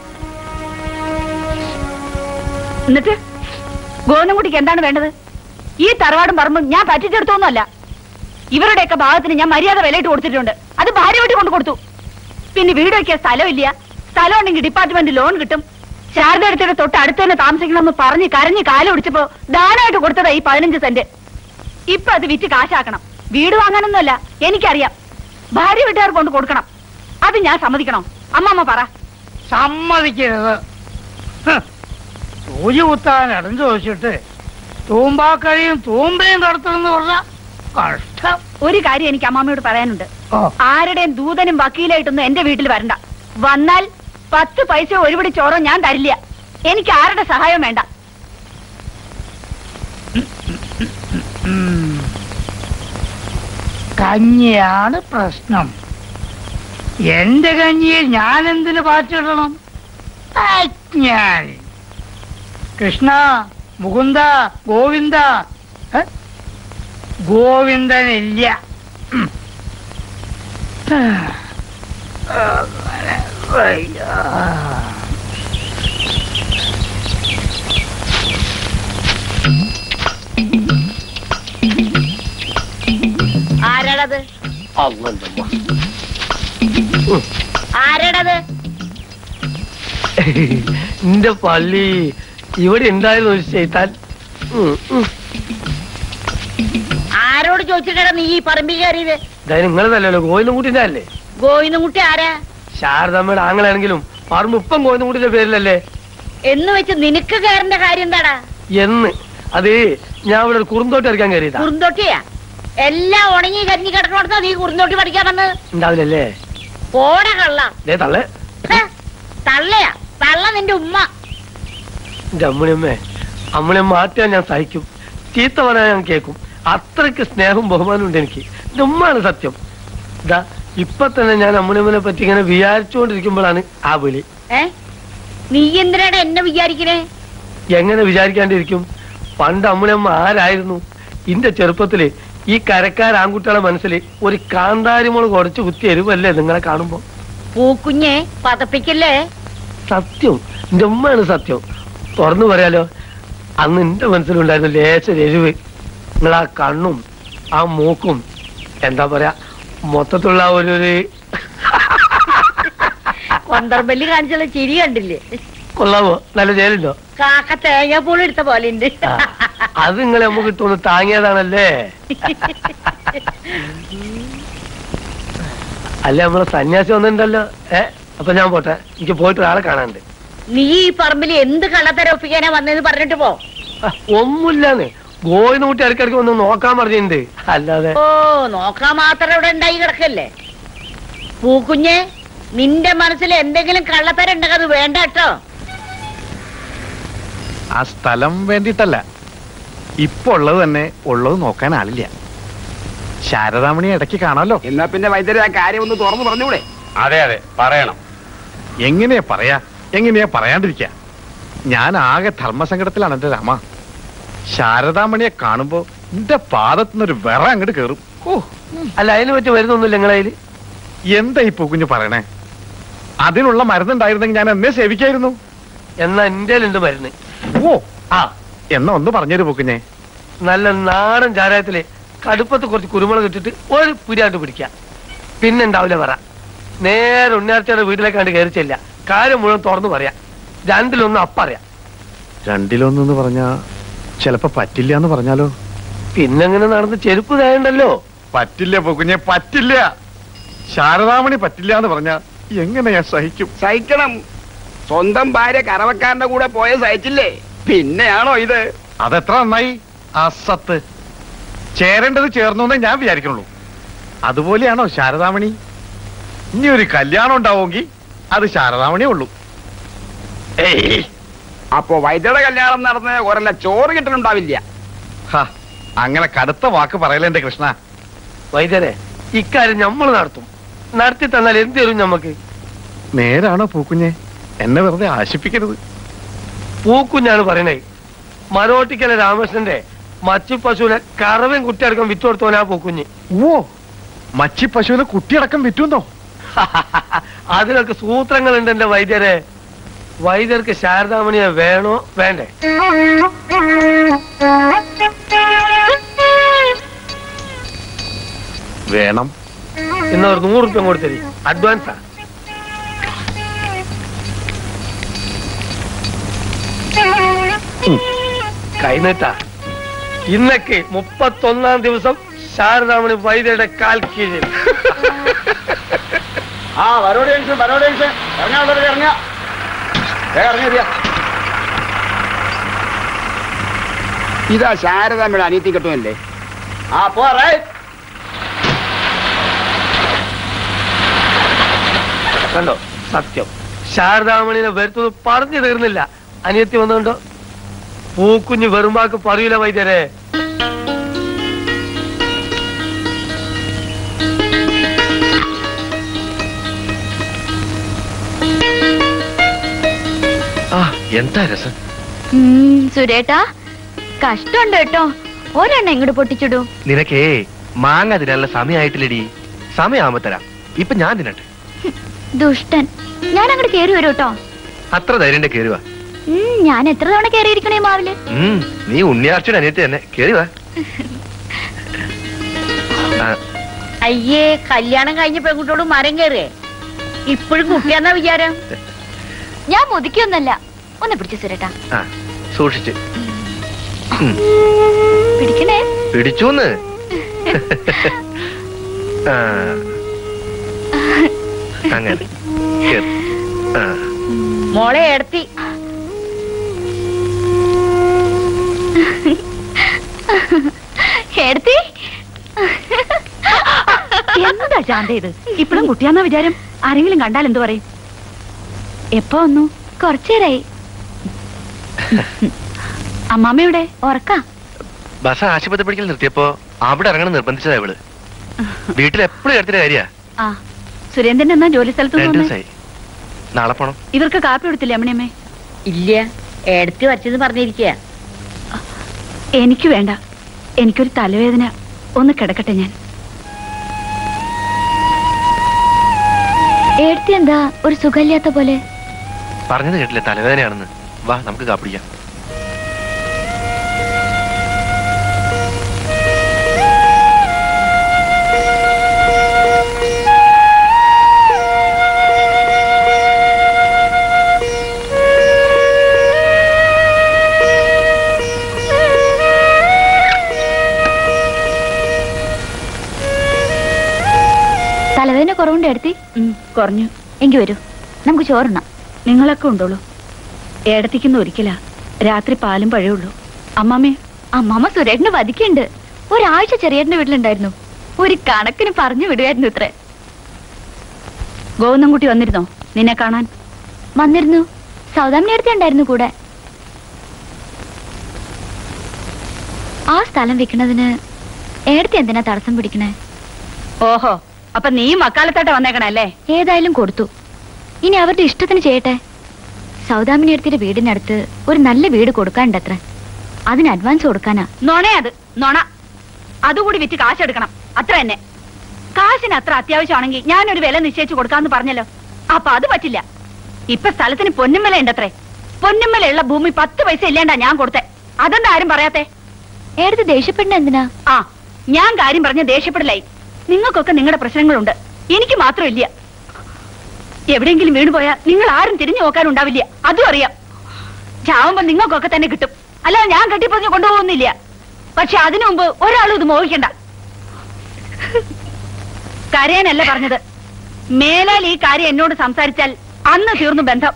എന്നിട്ട് ഗോവിന്ദൻകുട്ടിക്ക് എന്താണ് വേണ്ടത് ഈ തറവാടും പറമ്പും ഞാൻ പറ്റിച്ചെടുത്തൊന്നുമല്ല ഇവരുടെയൊക്കെ ഭാഗത്തിന് ഞാൻ മര്യാദ വിലയിട്ട് കൊടുത്തിട്ടുണ്ട് അത് ഭാര്യ വീട്ടിൽ കൊണ്ട് കൊടുത്തു പിന്നെ വീട് വയ്ക്കാൻ സ്ഥലമില്ല സ്ഥലം ഉണ്ടെങ്കിൽ ഡിപ്പാർട്ട്മെന്റ് ലോൺ കിട്ടും ശാരദയുടെ തൊട്ട് അടുത്ത് തന്നെ താമസിക്കണമെന്ന് പറഞ്ഞ് കരഞ്ഞ് കാലം ഒടിച്ചപ്പോ ദാനമായിട്ട് കൊടുത്തതാ ഈ പതിനഞ്ച് സെന്റ് ഇപ്പൊ അത് വിറ്റ് കാശാക്കണം വീട് വാങ്ങാനൊന്നുമല്ല എനിക്കറിയാം ഭാര്യ വീട്ടുകാർ കൊണ്ട് കൊടുക്കണം അത് ഞാൻ സമ്മതിക്കണോ അമ്മമ്മ പറ സമ്മതിക്കരുത് ഹ്. സൂചി കുത്താൻ ഇടം ചോദിച്ചിട്ട് തൂമ്പാക്കഴിയും തൂമ്പയും കടത്തണമെന്ന് പറഞ്ഞ കഷ്ടം ഒരു കാര്യം എനിക്ക് അമ്മാമ്മയോട് പറയാനുണ്ട് ഓ ആരുടെയും ദൂതനും വക്കീലായിട്ടൊന്നും എന്റെ വീട്ടിൽ വരണ്ട വന്നാൽ പത്ത് പൈസ ഒരുപിടി ചോറോ ഞാൻ തരില്ല എനിക്ക് ആരുടെ സഹായം വേണ്ട ഉം. കഞ്ഞിയാണ് പ്രശ്നം എന്റെ കഞ്ഞിയെ ഞാൻ എന്തിനു പാറ്റിടണം ഞാൻ കൃഷ്ണ മുകുന്ദ ഗോവിന്ദ ഏ? ഗോവിന്ദനില്ല ഉം. അങ്ങനെ. അയ്യോ. ആരാടത് ആരാടത് എന്റെ പള്ളി ഇവിടെ ഉണ്ടായിരുന്നു ഒരു ചെയ്താൽ ആരോട് ചോദിച്ചിട്ടാ നീ ഈ പറമ്പിൽ കയറിയത് നിങ്ങളതല്ലല്ലോ ഗോവിന്ദൻകുട്ടിന്റെ അല്ലേ ഗോവിന്ദൻകുട്ടി ആരാ ശാരദമ്മയുടെ ആങ്ങളാണെങ്കിലും പറമ്പ് ഇപ്പം ഗോവിന്ദൻകുട്ടിന്റെ പേരിലല്ലേ എന്ന് വെച്ച് നിനക്ക് കയറേണ്ട കാര്യം എന്താടാ എന്ന് അത് ഞാൻ ഇവിടെ ഒരു കുറുന്തോട്ടി ഇറക്കാൻ കയറിയതാ കുറുന്തോട്ടിയാ എല്ലാം ഉണങ്ങി കരിഞ്ഞു കിടക്കണോടത്താ നീ കുറുന്തോട്ടി പഠിക്കാൻ വന്നത് ഉണ്ടാവില്ലല്ലേ പോട കള്ള ദേ തള്ളേ ഹെ, തള്ളയാ തള്ള നിന്റെ ഉമ്മ എന്റെ അമ്മണിയമ്മേ അമ്മളെ മാറ്റാൻ ഞാൻ സഹിക്കും ചീത്ത പറയാൻ ഞാൻ കേൾക്കും അത്രയ്ക്ക് സ്നേഹവും ബഹുമാനവും ഉണ്ട് എനിക്ക് എന്റെ ഉമ്മാണ് സത്യം ഇതാ ഇപ്പൊ തന്നെ ഞാൻ അമ്മണിയമ്മനെ പറ്റി ഇങ്ങനെ വിചാരിച്ചുകൊണ്ടിരിക്കുമ്പോഴാണ് ആ വിളി ഏ നീ എന്തിനാണ് എന്നെ വിചാരിക്കണേ എങ്ങനെ വിചാരിക്കാണ്ടിരിക്കും പണ്ട് അമ്മണിയമ്മ ആരായിരുന്നു ഇന്റെ ചെറുപ്പത്തില് ഈ കരക്കാർ ആൺകുട്ടികളെ മനസ്സിൽ ഒരു കാന്താരിമുളക് ഉടച്ചു കുത്തി എരുവല്ലേ നിങ്ങളെ കാണുമ്പോ പൂക്കുഞ്ഞെ പതപ്പിക്കല്ലേ സത്യം എന്റെ ഉമ്മയാണ് സത്യം തുറന്നു പറയാലോ അന്ന് എന്റെ മനസ്സിലുണ്ടായിരുന്നു ലേശ എരിവ് നിങ്ങൾ ആ കണ്ണും ആ മൂക്കും എന്താ പറയാ മൊത്തത്തിലുള്ള ആ ഒരു ഒരു കൊന്തർബല്ലി കാണിച്ചുള്ള ചിരി കണ്ടില്ലേ കൊള്ളാമോ നല്ല ചേലുണ്ടോ കാക്ക തേങ്ങ പോലും എടുത്ത പോലെ ഉണ്ട് ആ, അത് നിങ്ങളെ നമുക്ക് തോന്നുന്നു താങ്ങിയതാണല്ലേ അല്ല നമ്മളെ സന്യാസി വന്നിട്ടുണ്ടല്ലോ ഏ അപ്പൊ ഞാൻ പോട്ടെ എനിക്ക് പോയിട്ട് ഒരാളെ കാണാനുണ്ട് നീ ഈ പറമ്പിൽ എന്ത് കള്ളത്തരൊപ്പിക്കാനാ വന്നതെന്ന് പറഞ്ഞിട്ട് പോ ആ, ഒന്നുമില്ലാന്ന് ഗോയിനൂട്ടി ഇടയ്ക്കിടയ്ക്ക് ഒന്ന് നോക്കാൻ പറഞ്ഞിട്ടുണ്ട് അല്ലാതെ ഓ നോക്കാൻ മാത്രം ഇവിടെ ഉണ്ടായി കിടക്കല്ലേ പൂക്കുഞ്ഞെ നിന്റെ മനസ്സിൽ എന്തെങ്കിലും കള്ളത്തരം ഉണ്ടെങ്കിൽ അത് വേണ്ട കേട്ടോ ആ സ്ഥലം വേണ്ടിയിട്ടല്ല ഇപ്പൊ ഉള്ളത് തന്നെ ഉള്ളത് നോക്കാൻ ആളില്ല ശാരദാമണി ഇടയ്ക്ക് കാണാമല്ലോ എന്നാ പിന്നെ വൈദ്യരെ ആ കാര്യം ഒന്ന് തുറന്നു പറഞ്ഞൂടെ അതെ അതെ പറയണം എങ്ങനെയാ പറയാ എങ്ങനെയാ പറയാണ്ടിരിക്ക ഞാൻ ആകെ ധർമ്മസങ്കടത്തിലാണ് എന്റെ രാമ ശാരദാമണിയെ കാണുമ്പോ എന്റെ പാദത്തുനിന്നൊരു വിറ അങ്ങോട്ട് കേറും ഓ അല്ല അതിനെ പറ്റി വരുന്നൊന്നുമില്ല നിങ്ങളതിൽ എന്താ ഈ പൂക്കുഞ്ഞ് പറയണേ അതിനുള്ള മരുന്നുണ്ടായിരുന്നെങ്കിൽ ഞാൻ എന്നെ സേവിക്കായിരുന്നു എന്നാ എന്റെ ഉണ്ട് മരുന്ന് ഓ ആ എന്നാ ഒന്ന് പറഞ്ഞൊരു പൂക്കുഞ്ഞെ നല്ല നാടൻ ചാരായത്തില് കടുപ്പത്ത് കുറച്ച് കുരുമുളക് ഇട്ടിട്ട് ഒരു പുരിയാണ്ട് പിടിക്കാം പിന്നെ ഉണ്ടാവില്ല പറ നേരെ ഉണ്ണിയാർച്ചയുടെ വീട്ടിലേക്കാണ്ട് കയറി ചെല്ല കാര്യം മുഴുവൻ തുറന്നു പറയാം രണ്ടിലൊന്നും അപ്പറയാം രണ്ടിലൊന്നെന്ന് പറഞ്ഞാ ചിലപ്പോ പറ്റില്ല എന്ന് പറഞ്ഞാലോ പിന്നെങ്ങനെ നടന്ന് ചെരുപ്പ് തേണ്ടല്ലോ പറ്റില്ല പൂക്കുഞ്ഞെ പറ്റില്ല ശാരദാമണി പറ്റില്ല എന്ന് പറഞ്ഞാ എങ്ങനെ ഞാൻ സഹിക്കും സഹിക്കണം സ്വന്തം ഭാര്യ കറവക്കാരന്റെ കൂടെ പോയ സഹിച്ചില്ലേ പിന്നെയാണോ ഇത് അതെത്ര നന്നായി അസത്ത് ചേരേണ്ടത് ചേർന്നു എന്നേ ഞാൻ വിചാരിക്കുന്നുള്ളൂ അതുപോലെയാണോ ശാരദാമണി ഇനി ഒരു കല്യാണം ഉണ്ടാവുമെങ്കിൽ അത് ശാരദാമണിയേ ഉള്ളൂ ഏയ് അപ്പോ വൈദ്യരുടെ കല്യാണം നടന്ന ഒരല്ല ചോറ് കിട്ടലുണ്ടാവില്ല ഹ, അങ്ങനെ കടുത്ത വാക്ക് പറയലേ എന്റെ കൃഷ്ണ വൈദ്യരെ ഇക്കാര്യം നമ്മൾ നടത്തും നടത്തി തന്നാൽ എന്ത് തരും നമുക്ക് നേരാണോ പൂക്കുഞ്ഞെ എന്നെ വെറുതെ ആശിപ്പിക്കരുത് പൂക്കുഞ്ഞാണ് പറയണേ മരോട്ടിക്കല രാമകൃഷ്ണന്റെ മച്ചു പശുവിനെ കറവയും കുട്ടിയടക്കം വിറ്റു കൊടുത്തോനാ പൂക്കുഞ്ഞ് ഓ മച്ചി പശുവിനെ കുട്ടിയടക്കം വിറ്റുന്നോ അതിനൊക്കെ സൂത്രങ്ങളുണ്ട് എന്റെ വൈദ്യരെ വൈദ്യർക്ക് ശാരദാമണിയെ വേണോ വേണ്ടേ വേണം ഇന്ന് ഒരു നൂറ് റുപ്യ കൊടുത്തരി അഡ്വാൻസാ കൈനീട്ടാ ഇന്നൊക്കെ മുപ്പത്തൊന്നാം ദിവസം ശാരദാമണി വൈദ്യരുടെ കാൽ കീഴിൽ ആ വരോട് ജംഗ്ഷൻ വരോട് ജംഗ്ഷൻ ഇറങ്ങാ ഉള്ളവരെ ഇറങ്ങാ ഇറങ്ങിയ ഇതാ ശാരദാമ്മയുടെ അനിയത്തി കിട്ടുമല്ലേ ആ പോ റൈറ്റ് കണ്ടോ സത്യം ശാരദാമണിനെ വരുത്തത് പറഞ്ഞു തീർന്നില്ല അനിയത്തി വന്നുകൊണ്ടോ പൂക്കുഞ്ഞ് വെറുമ്പാക്ക് പറയൂല വൈദ്യരെ ആ എന്താ രസം ഉം, സുരേട്ടാ കഷ്ടമുണ്ട് കേട്ടോ ഒരെണ്ണം ഇങ്ങോട്ട് പൊട്ടിച്ചിടൂ നിനക്കേ മാങ്ങ തിനാനുള്ള സമയമായിട്ടില്ലടി സമയമാകുമ്പോ തരാം ഇപ്പൊ ഞാൻ തിന്നട്ടെ ദുഷ്ടൻ ഞാൻ അങ്ങോട്ട് കേറി വരൂ കേട്ടോ അത്ര ധൈര്യം കേറുക ഉം, ഞാൻ എത്ര തവണ കേറിയിരിക്കണേ മാവില് ഉം നീ ഉണ്ണിയാർച്ചയുടെ അനിയത്തി തന്നെ കേറുക അയ്യേ കല്യാണം കഴിഞ്ഞ പെൺകുട്ടിയോട് മരം കയറേ ഇപ്പോഴും കുട്ടിയാന്നാ വിചാരം ഞാൻ മുതിക്കൊന്നല്ല ഒന്ന് പിടിച്ചു സുരേട്ടാ ആ സൂക്ഷിച്ച് ഉം, പിടിക്കണേ പിടിച്ചൂന്ന് ആ, അങ്ങനെ കേറ്. ആ മോളെ എടുത്തി എടുത്തി എന്താ ശാന്ത ഇത് ഇപ്പഴും കുട്ടിയാന്ന വിചാരം ആരെങ്കിലും കണ്ടാൽ എന്തു പറയും എപ്പോ വന്നു കുറച്ചേരായി അമ്മാമ്മയുടെ ഉറക്ക ബസ് ആശുപത്രി പഠിക്കൽ നിർത്തിയപ്പോ അവിടെ ഇറങ്ങണം നിർബന്ധിച്ചതാ ഇവള് വീട്ടിൽ എപ്പോഴും എടുത്തിട്ട് കാര്യ ആ സുരേന്ദ്രൻ എന്നാ ജോലി സ്ഥലത്ത് രണ്ടു നിന്ന് ദിവസമായി നാളെ പോണം ഇവർക്ക് കാപ്പി കൊടുത്തില്ലേ അമ്മണിയമ്മേ ഇല്ല എടുത്ത് വച്ചെന്ന് പറഞ്ഞിരിക്കുക എനിക്ക് വേണ്ട എനിക്കൊരു തലവേദന ഒന്ന് കിടക്കട്ടെ ഞാൻ ഏടത്തി എന്താ ഒരു സുഖമില്ലാത്ത പോലെ പറഞ്ഞത് കേട്ടില്ലേ തലവേദനയാണെന്ന് വാ നമുക്ക് കാപ്പിടിക്കാം തലവേദന കുറവുണ്ട് ഏടത്തി കുറഞ്ഞു എങ്കി വരൂ നമുക്ക് ചോറുണ്ണാം നിങ്ങളൊക്കെ ഉണ്ടോളൂ ഏടത്തിക്കുന്ന ഒരിക്കലാ രാത്രി പാലും പഴയുള്ളൂ അമ്മാമ്മേ അമ്മാമ്മ സുരേഷിന് വധിക്കുന്നുണ്ട് ഒരാഴ്ച ചെറിയേട്ടന്റെ വീട്ടിലുണ്ടായിരുന്നു ഒരു കണക്കിന് പറഞ്ഞു വിടുമായിരുന്നു ഇത്രേ ഗോവിന്ദൻകുട്ടി വന്നിരുന്നോ നിന്നെ കാണാൻ വന്നിരുന്നു സൗദാമിനി അടുത്ത് ഉണ്ടായിരുന്നു കൂടെ ആ സ്ഥലം വിൽക്കുന്നതിന് ഏടത്തി എന്തിനാ തടസ്സം പിടിക്കണേ ഓഹോ അപ്പൊ നീയും അക്കാലത്തായിട്ട് വന്നേക്കണല്ലേ ഏതായാലും കൊടുത്തു ഇനി അവരുടെ ഇഷ്ടത്തിന് ചെയ്യട്ടെ സൗദാമിനി അടുത്തിന്റെ വീടിനടുത്ത് ഒരു നല്ല വീട് കൊടുക്കാനുണ്ടത്ര അതിന് അഡ്വാൻസ് കൊടുക്കാനാ നോണേ അത് നോണ അതുകൂടി വിറ്റ് കാശെടുക്കണം അത്ര തന്നെ കാശിന് അത്ര അത്യാവശ്യമാണെങ്കിൽ ഞാനൊരു വില നിശ്ചയിച്ചു കൊടുക്കാന്ന് പറഞ്ഞല്ലോ അപ്പൊ അത് പറ്റില്ല ഇപ്പൊ സ്ഥലത്തിന് പൊന്നുമ്മല ഉണ്ടത്രേ പൊന്നുമ്മലുള്ള ഭൂമി പത്ത് പൈസ ഇല്ലേണ്ടാ ഞാൻ കൊടുത്തേ അതെന്താ ആരും പറയാത്തെ ഏടത്ത് ദേഷ്യപ്പെടുന്ന എന്തിനാ ആ ഞാൻ കാര്യം പറഞ്ഞ ദേഷ്യപ്പെടലായി നിങ്ങൾക്കൊക്കെ നിങ്ങളുടെ പ്രശ്നങ്ങളുണ്ട് എനിക്ക് മാത്രമില്ല എവിടെയെങ്കിലും വീണ് പോയാൽ നിങ്ങൾ ആരും തിരിഞ്ഞു നോക്കാനുണ്ടാവില്ല അതും അറിയാം ചാവുമ്പോ നിങ്ങൾക്കൊക്കെ തന്നെ കിട്ടും അല്ലാതെ ഞാൻ കെട്ടിപ്പറഞ്ഞ് കൊണ്ടുപോകുന്നില്ല പക്ഷെ അതിനു മുമ്പ് ഒരാളും ഇത് മോഹിക്കണ്ട കരയാനല്ല പറഞ്ഞത് മേലാൽ ഈ കാര്യം എന്നോട് സംസാരിച്ചാൽ അന്ന് തീർന്നു ബന്ധം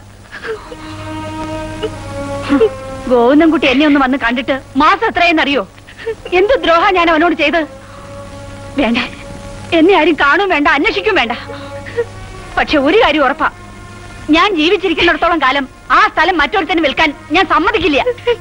ഗോവിന്ദൻകുട്ടി എന്നെ ഒന്ന് വന്ന് കണ്ടിട്ട് മാസം എത്രയെന്നറിയോ എന്ത് ദ്രോഹ ഞാൻ അവനോട് ചെയ്ത് വേണ്ട എന്നെ ആരും കാണും വേണ്ട അന്വേഷിക്കും വേണ്ട പക്ഷെ ഒരു കാര്യം ഉറപ്പാ ഞാൻ ജീവിച്ചിരിക്കുന്നിടത്തോളം കാലം ആ സ്ഥലം മറ്റൊരുത്തന് വിൽക്കാൻ ഞാൻ സമ്മതിക്കില്ല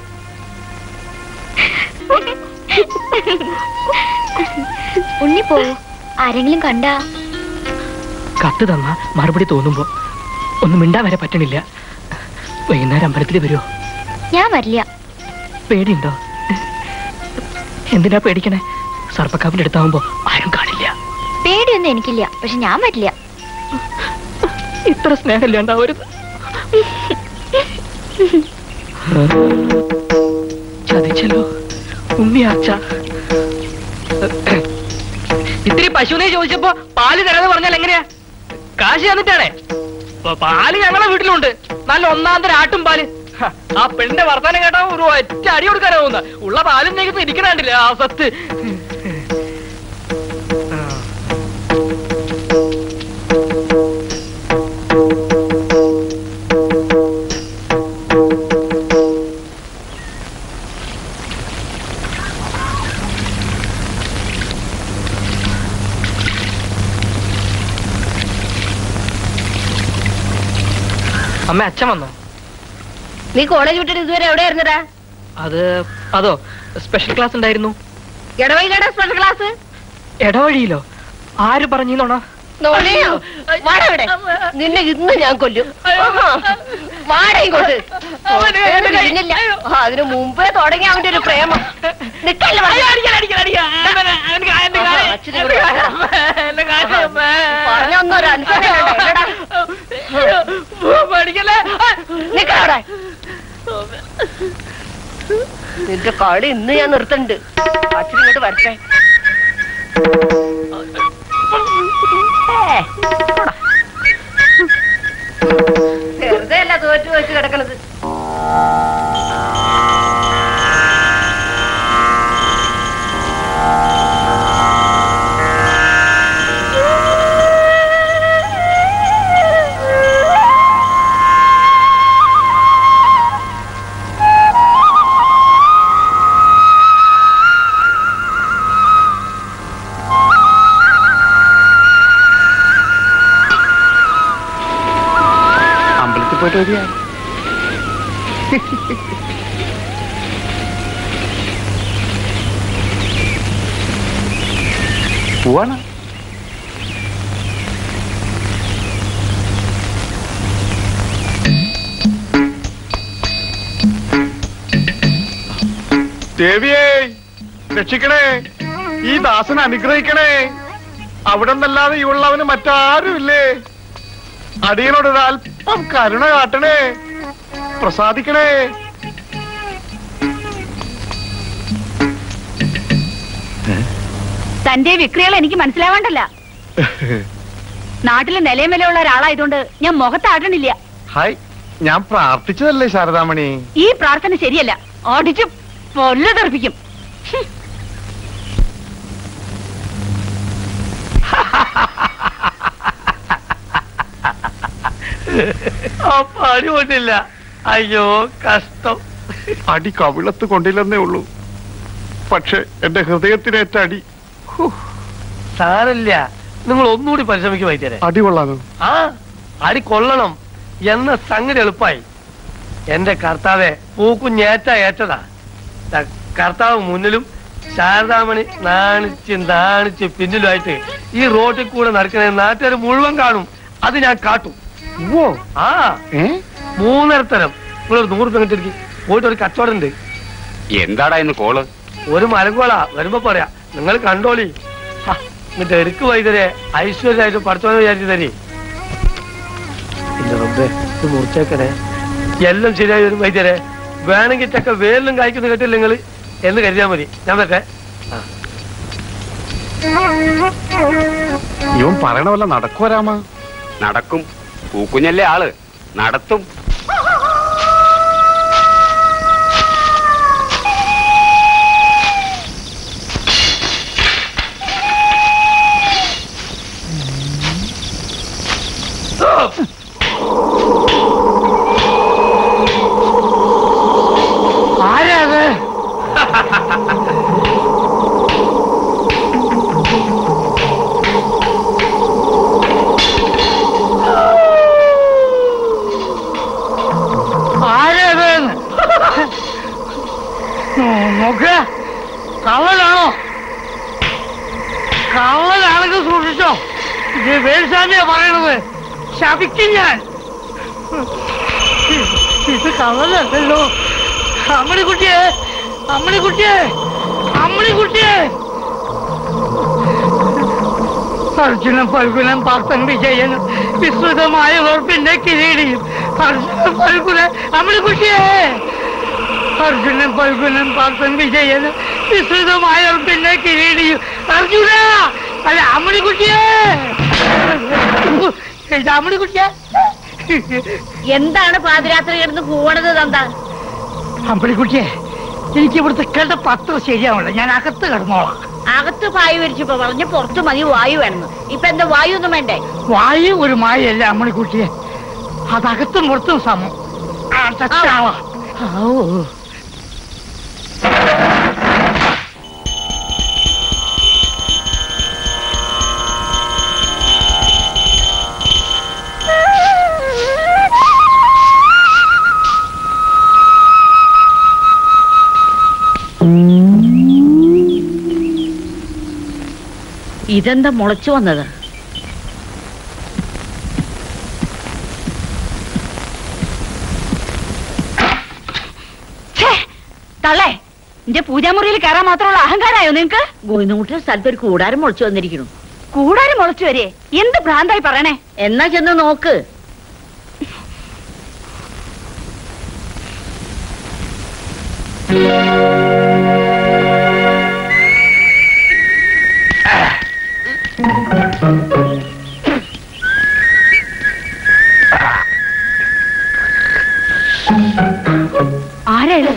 ഉണ്ണി പോവൂ ആരെങ്കിലും കണ്ടാ കത്ത് തന്ന മറുപടി തോന്നുമ്പോ ഒന്നും മിണ്ടാൻ വരെ പറ്റണില്ല വൈകുന്നേരം അമ്പലത്തിൽ വരുമോ ഞാൻ വരില്ല പേടിയുണ്ടോ എന്തിനാ പേടിക്കണേ സർപ്പക്കാപ്പിന്റെ അടുത്താവുമ്പോ ആരും കാണില്ല പേടിയൊന്നും എനിക്കില്ല പക്ഷെ ഞാൻ വരില്ല ഇത്ര സ്നേഹമില്ലാണ്ടാവരുത് ചതിച്ചല്ലോ ഉണ്ണിയാച്ച ഇത്തിരി പശുവിനെ ചോദിച്ചപ്പോ പാല് തരാന്ന് പറഞ്ഞാൽ എങ്ങനെയാ കാശ് തന്നിട്ടാണേ പ- പാല് ഞങ്ങളെ വീട്ടിലുണ്ട് നല്ല ഒന്നാം തരം ആട്ടും പാല് ഹ, ആ പെണ്ണിന്റെ വർത്താനം കേട്ടാ ഒരു ഒറ്റ അടി കൊടുക്കാനാവുന്ന ഉള്ള പാലും നീക്കത്ത് ഇരിക്കണണ്ടില്ലേ ആ സത്ത് അമ്മ അച്ഛൻ വന്നോ നീ കോളേജ് വിട്ടിട്ട് ഇതുവരെ എവിടെയായിരുന്നടാ അത് അതോ സ്പെഷ്യൽ ക്ലാസ് ഉണ്ടായിരുന്നു ഇടവയിലടാ സ്പെഷ്യൽ ക്ലാസ് ഇടവഴിയിലോ ആര് പറഞ്ഞോണ നോളിയോ വാടാ ഇവിടെ നിന്നെ ഇന്ന് ഞാൻ കൊല്ലും ആഹാ. വാടാ ഇങ്ങോട്ട് ഒന്നും കഴിഞ്ഞില്ല. ആ, അതിന് മുമ്പേ തുടങ്ങി അവന്റെ ഒരു പ്രേമം നിക്കല്ലേ പറഞ്ഞൊന്നും ഒരു അനുസരണ നിക്കവിടെ നിന്റെ കളി ഇന്ന് ഞാൻ നിർത്തണ്ട് അച്ഛൻ ഇങ്ങോട്ട് വരട്ടെ ഏ, പോടാ. വെറുതെ അല്ല തോറ്റു വെച്ച് കിടക്കണത് അമ്പലത്തിൽ പോയിട്ട് വരിക പോവാണ് ദേവിയേ രക്ഷിക്കണേ ഈ ദാസനെ അനുഗ്രഹിക്കണേ അവിടെ നിന്നല്ലാതെ ഈ ഉള്ളവന് മറ്റാരുമില്ലേ അടിയനോട് ഒരു അല്പം കരുണ കാട്ടണേ പ്രസാദിക്കണേ തന്റെ വിക്രികൾ എനിക്ക് മനസ്സിലാവാണ്ടല്ല നാട്ടില് നിലയും വിലയുള്ള ഒരാളായതുകൊണ്ട് ഞാൻ മുഖത്താടണില്ല ഹായ് ഞാൻ പ്രാർത്ഥിച്ചതല്ലേ ശാരദാമണി ഈ പ്രാർത്ഥന ശരിയല്ല ഓടിച്ചു പൊല്ല് തെറിപ്പിക്കും ഹും. അപ്പൊ അടി കൊണ്ടില്ല അയ്യോ കഷ്ടം അടി കവിളത്ത് കൊണ്ടില്ലെന്നേ ഉള്ളൂ പക്ഷെ എന്റെ ഹൃദയത്തിനേറ്റ അടി ഹൂ, സാരല്ല നിങ്ങൾ ഒന്നുകൂടി പരിശ്രമിക്കും വൈദ്യരെ അടി കൊള്ളാനോ ആ അടി കൊള്ളണം എന്ന സംഗതി എളുപ്പമായി എന്റെ കർത്താവെ പൂക്കുഞ്ഞേറ്റ ഏറ്റതാ ദാ കർത്താവ് മുന്നിലും ശാരദാമണി നാണിച്ച് നാണിച്ച് പിന്നിലുമായിട്ട് ഈ റോട്ടിൽ കൂടെ നടക്കുന്ന നാട്ടുകാർ മുഴുവൻ കാണും അത് ഞാൻ കാട്ടും ഓ ആ ഏ മൂന്നരത്തരം ഇവിടെ ഒരു നൂറ് രൂപ കിട്ടിയിരിക്കും പോയിട്ട് ഒരു കച്ചവടം ഉണ്ട് എന്താടാ ഇന്ന് കോള് ഒരു മലങ്കോള വരുമ്പോ പറയാ നിങ്ങൾ കണ്ടോളി ഹ, എന്നിട്ട് എരുക്ക് വൈദ്യരെ ഐശ്വര്യമായിട്ട് പഠിച്ചോന്ന് വിചാരിച്ചു തരി എന്റെ റബ്ബേ ഇത് മുറിച്ചേക്കണേ എല്ലാം ശരിയായി വരും വൈദ്യരെ വേണമെങ്കിൽ ചക്ക വേലിലും കായ്ക്കുന്ന കേട്ടില്ല നിങ്ങൾ എന്ന് കരുതിയാ മതി ഞാൻ പറ്റേ ഇവൻ പറയണ വല്ല നടക്കുവോ രാമ നടക്കും പൂക്കുഞ്ഞല്ലേ ആള് നടത്തും ആരാ അത് ആരാ ഇത് നോക്ക കള്ളനാണോ കള്ളനാണെങ്കിൽ സൂക്ഷിച്ചോ ഇത് വേൽസാമിയാ പറയണത് ശപിക്കും ഞാൻ ഇത് കള്ളനല്ലല്ലോ അമ്മണിക്കുട്ടിയെ അമ്മണിക്കുട്ടിയെ അമ്മണിക്കുട്ടിയെ അർജുനൻ ഫൽഗുനൻ പാർത്തൻ വിജയനും വിസ്തൃതമായവർ പിന്നെ കിരീടിയും അർജുനൻ ഫൽഗുനൻ അമ്മണിക്കുട്ടിയെ അർജുനൻ ഫൽഗുനൻ പാർത്തൻ വിജയനും വിസ്തൃതമായവർ പിന്നെ കിരീടിയും അർജുന അല്ല അമ്മണിക്കുട്ടിയെ ഇത് അമ്മണിക്കുട്ടിയെ എന്താണ് പാതിരാത്രി കിടന്ന് കൂവണത് തന്താ അമ്പളിക്കുട്ടിയെ എനിക്ക് ഇവിടുത്തെ കേട്ട പത്രം ശരിയാവണ്ട ഞാൻ അകത്ത് കിടന്നോളാം അകത്ത് പായു വരിച്ചപ്പോ പറഞ്ഞ് പുറത്ത് മതി വായു വേണമെന്ന് ഇപ്പൊ എന്താ വായു ഒന്നും വേണ്ടേ വായു ഒരു മായല്ല അമ്മണിക്കുട്ടിയെ അതകത്തും പുറത്തും സമം അടച്ചാളാ. ഔ. ഇതെന്താ മുളച്ചു വന്നത് ഛേ, തള്ളേ എന്റെ പൂജാമുറിയിൽ കയറാൻ മാത്രമുള്ള അഹങ്കാരായോ നിങ്ങക്ക് ഗോവിന്ദൻകുട്ടിയുടെ സ്ഥലത്ത് ഒരു കൂടാരം മുളച്ചു വന്നിരിക്കുന്നു കൂടാരം മുളച്ചു വരെ എന്ത് ഭ്രാന്തായി പറയണേ എന്നാ ചെന്ന് നോക്ക് ആരാ ഇത്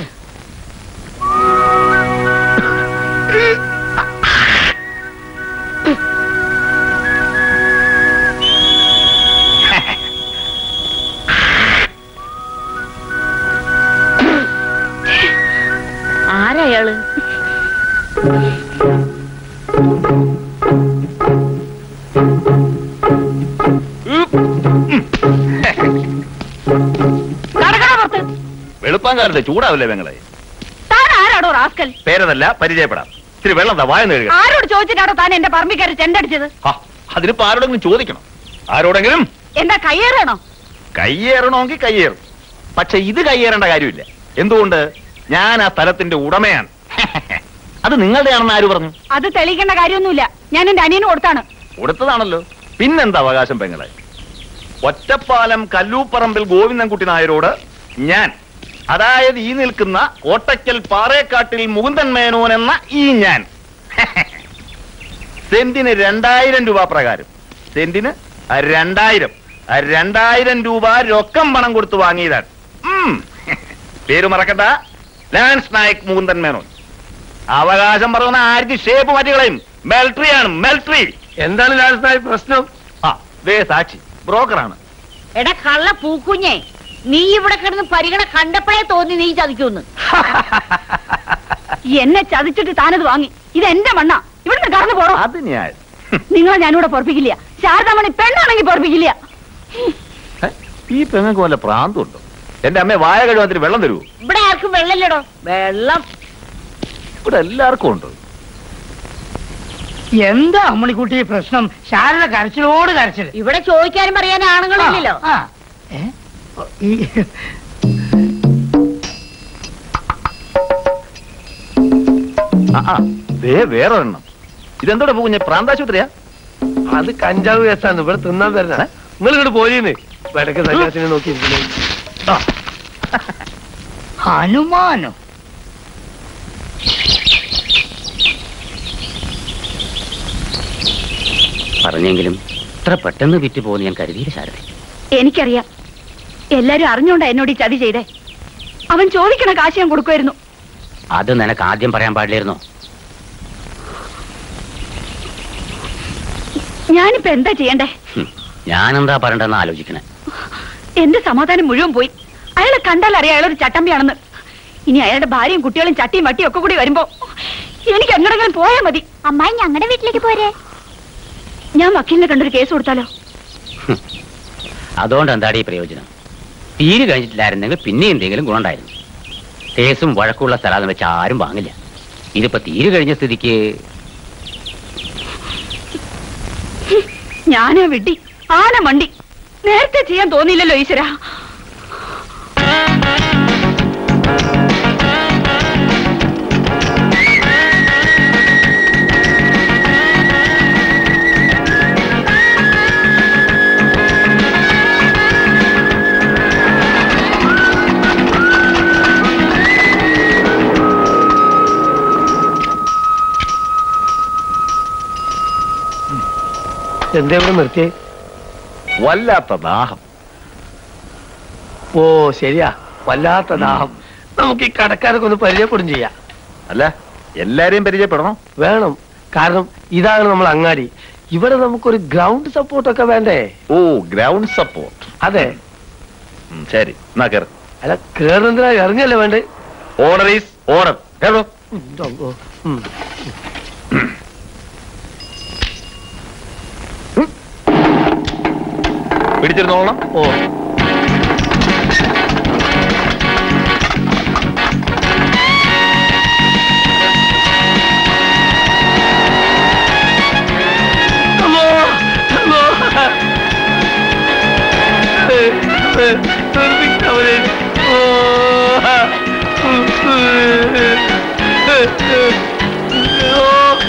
ആരയാള് നടക്കണ പുറത്ത് വെളുപ്പാൻ ചൂടുകാലത്ത് ചൂടാവില്ലേ പെങ്ങളെ താൻ ആരാടോ റാസ്കൽ പേരതല്ല പരിചയപ്പെടാം ഇത്തിരി വെള്ളം താ വായ നേടുക ആരോട് ചോദിച്ചിട്ടാണോ താൻ എന്റെ പറമ്പിക്കാരി ചെണ്ടടിച്ചത് അതിനിപ്പോ ആരോടെങ്കിലും ചോദിക്കണം ആരോടെങ്കിലും എന്താ കയ്യേറാണോ കയ്യേറണമെങ്കിൽ കയ്യേറും പക്ഷെ ഇത് കയ്യേറേണ്ട കാര്യമില്ല എന്തുകൊണ്ട് ഞാൻ ആ സ്ഥലത്തിന്റെ ഉടമയാണ് അത് നിങ്ങളുടെയാണെന്ന് ആര് പറഞ്ഞു അത് തെളിയിക്കേണ്ട കാര്യമൊന്നുമില്ല ഞാൻ എന്റെ അനിയന് കൊടുത്താണ് കൊടുത്തതാണല്ലോ പിന്നെന്താ അവകാശം പെങ്ങളെ ഒറ്റപ്പാലം കല്ലൂപ്പറമ്പിൽ ഗോവിന്ദൻകുട്ടി നായരോട് ഞാൻ അതായത് ഈ നിൽക്കുന്ന കോട്ടയ്ക്കൽ പാറേക്കാട്ടിൽ മുകുന്ദൻ മേനോൻ എന്ന ഈ ഞാൻ സെന്റിന് രണ്ടായിരം രൂപ പ്രകാരം സെന്റിന് രണ്ടായിരം രണ്ടായിരം രൂപ രൊക്കം പണം കൊടുത്ത് വാങ്ങിയതാണ് ഉം. പേര് മറക്കണ്ട ലാൻസ് നായക് മുകുന്ദൻ മേനോൻ അവകാശം പറയുന്ന ആർക്ക് ഷേപ്പ് മാറ്റികളയും മെൽട്രിയാണ് മെൽട്രി എന്താണ് ലാൻസ് നായക് പ്രശ്നം ആ ദേ സാക്ഷി ബ്രോക്കറാണ് എടാ കള്ള പൂക്കുഞ്ഞേ നീ ഇവിടെ കിടന്ന് പരിഗണ കണ്ടപ്പോഴേ തോന്നി നീ ചതിക്കൂന്ന് എന്നെ ചതിച്ചിട്ട് താനത് വാങ്ങി ഇത് എന്റെ മണ്ണാ ഇവിടുന്ന് കടന്നു പോണോ അത് ന്യായം നിങ്ങൾ ഞാനിവിടെ പൊറപ്പിക്കില്ല ശാരദാമണി പെണ്ണാണെങ്കിൽ പൊറപ്പിക്കില്ല ഹെ, ഈ പെങ്ങൾക്ക് വല്ല പ്രാന്തുണ്ടോ എന്റെ അമ്മ വായ കഴിവത്തിന് വെള്ളം തരൂ ഇവിടെ ആർക്കും വെള്ളമില്ലടോ വെള്ളം ഇവിടെ എല്ലാവർക്കും ഉണ്ട് എന്താ അമ്മണിക്കുട്ടി പ്രശ്നം ശാരദ കരച്ചിലോട് കരച്ചിൽ ഇവിടെ ചോദിക്കാനും പറയാനും ആണുങ്ങളില്ലല്ലോ ആ ഏ? ഈ ആ ആ, ദേ വേറെ ഒരെണ്ണം ഇതെന്തോടെ പോകുഞ്ഞ പ്രാന്താശുപത്രിയാ അത് കഞ്ചാവ് കേസാണ് ഇവിടെ തിന്നാൻ തരണ നിങ്ങൾ ഇങ്ങോട്ട് പോയിന്ന് വിടക്ക് സന്യാസിനെ നോക്കിയിരിക്കുന്നു ആ, ഹനുമാനോ പറഞ്ഞെങ്കിലും ഇത്ര പെട്ടെന്ന് വിറ്റ് പോകുന്ന ഞാൻ കരുതിയില്ല ശാരദ എനിക്കറിയാം എല്ലാരും അറിഞ്ഞോണ്ടാ എന്നോട് ഈ ചതി ചെയ്തേ അവൻ ചോദിക്കണ കാശ് ഞാൻ കൊടുക്കുമായിരുന്നു അത് നിനക്ക് ആദ്യം പറയാൻ പാടില്ലായിരുന്നോ ഞാനിപ്പോ എന്താ ചെയ്യണ്ടേ ഹും, ഞാനെന്താ പറയണ്ടെന്ന് ആലോചിക്കണേ എന്റെ സമാധാനം മുഴുവൻ പോയി അയാളെ കണ്ടാൽ അറിയാം അയാളൊരു ചട്ടമ്പിയാണെന്ന് ഇനി അയാളുടെ ഭാര്യയും കുട്ടികളും ചട്ടിയും വട്ടിയും ഒക്കെ കൂടി വരുമ്പോ എനിക്ക് എങ്ങടെങ്കിലും പോയാ മതി അമ്മായി ഞങ്ങളുടെ വീട്ടിലേക്ക് പോരെ ഞാൻ വക്കീലിനെ കണ്ടൊരു കേസ് കൊടുത്താലോ അതുകൊണ്ട് എന്താടി ഈ പ്രയോജനം തീര് കഴിഞ്ഞിട്ടില്ലായിരുന്നെങ്കിൽ പിന്നെ എന്തെങ്കിലും ഗുണമുണ്ടായിരുന്നു കേസും വഴക്കുള്ള സ്ഥലം വെച്ച് ആരും വാങ്ങില്ല ഇതിപ്പോ തീര് കഴിഞ്ഞ സ്ഥിതിക്ക് ഞാനാ വിഡ്ഢി ആന മണ്ടി നേരത്തെ ചെയ്യാൻ തോന്നിയില്ലല്ലോ ഈശ്വര എന്താ ഇവിടെ നിർത്തിയേ വല്ലാത്ത ദാഹം ഓ ശരിയാ വല്ലാത്ത ദാഹം നമുക്ക് ഈ കടക്കാരൊക്കെ ഒന്ന് പരിചയപ്പെടും ചെയ്യാം അല്ല എല്ലാരെയും പരിചയപ്പെടണം വേണം കാരണം ഇതാണ് നമ്മൾ അങ്ങാടി ഇവിടെ നമുക്കൊരു ഗ്രൗണ്ട് സപ്പോർട്ടൊക്കെ വേണ്ടേ ഓ ഗ്രൗണ്ട് സപ്പോർട്ട് അതെ ശരി എന്നാ കയറി അല്ല കേറുന്നതിനാ ഇറങ്ങല്ലേ വേണ്ടേ ഓർഡർ ഈസ് ഓർഡർ കേട്ടോ ഉം. പിടിച്ചിരുന്നോളണം ഓ അമ്മോ, അമ്മോ. ഏ, ഏ, നിർമ്മിച്ചവരെ. ഓ, ഉം, ഏ, ഏ, ഏ. ഓ.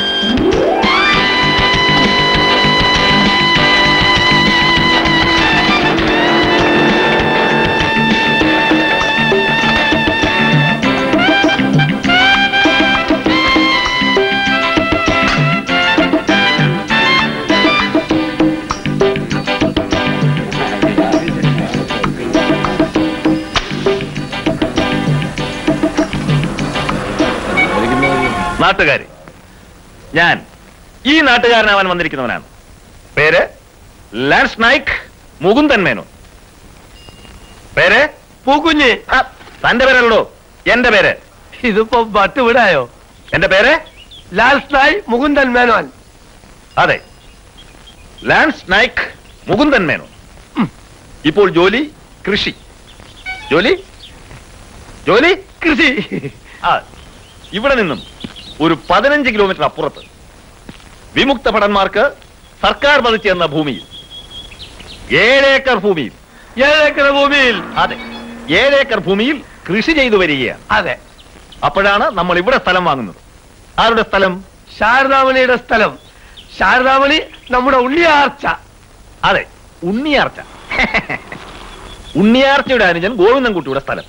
നാട്ടുകാര് ഞാൻ ഈ നാട്ടുകാരനാവാൻ വന്നിരിക്കുന്നവനാണ് പേര് ലാൻസ് നായിക് മുകുന്ദൻ മേനോൻ പേര് പൂക്കുഞ്ഞ് ആ, തന്റെ പേരല്ലോ എന്റെ പേര് ഇതിപ്പോ ബട്ട് വിടായോ എന്റെ പേര് ലാൽസ് നായ് മുകുന്ദൻ മേനോൻ അതെ ലാൻസ് നായിക് മുകുന്ദൻ മേനോൻ ഉം. ഇപ്പോൾ ജോലി കൃഷി ജോലി ജോലി കൃഷി ആ ഇവിടെ നിന്നും ഒരു പതിനഞ്ച് കിലോമീറ്റർ അപ്പുറത്ത് വിമുക്ത ഭടന്മാർക്ക് സർക്കാർ പതിച്ചു തന്ന ഭൂമിയിൽ ഏഴേക്കർ ഭൂമിയിൽ ഏഴേക്കർ ഭൂമിയിൽ അതെ ഏഴേക്കർ ഭൂമിയിൽ കൃഷി ചെയ്തു വരികയാണ് അതെ അപ്പോഴാണ് നമ്മൾ ഇവിടെ സ്ഥലം വാങ്ങുന്നത് ആരുടെ സ്ഥലം ശാരദാമണിയുടെ സ്ഥലം ശാരദാമണി നമ്മുടെ ഉള്ളിയാർച്ച അതെ ഉണ്ണിയാർച്ച ഉണ്ണിയാർച്ചയുടെ അനുജൻ ഗോവിന്ദൻകുട്ടിയുടെ സ്ഥലം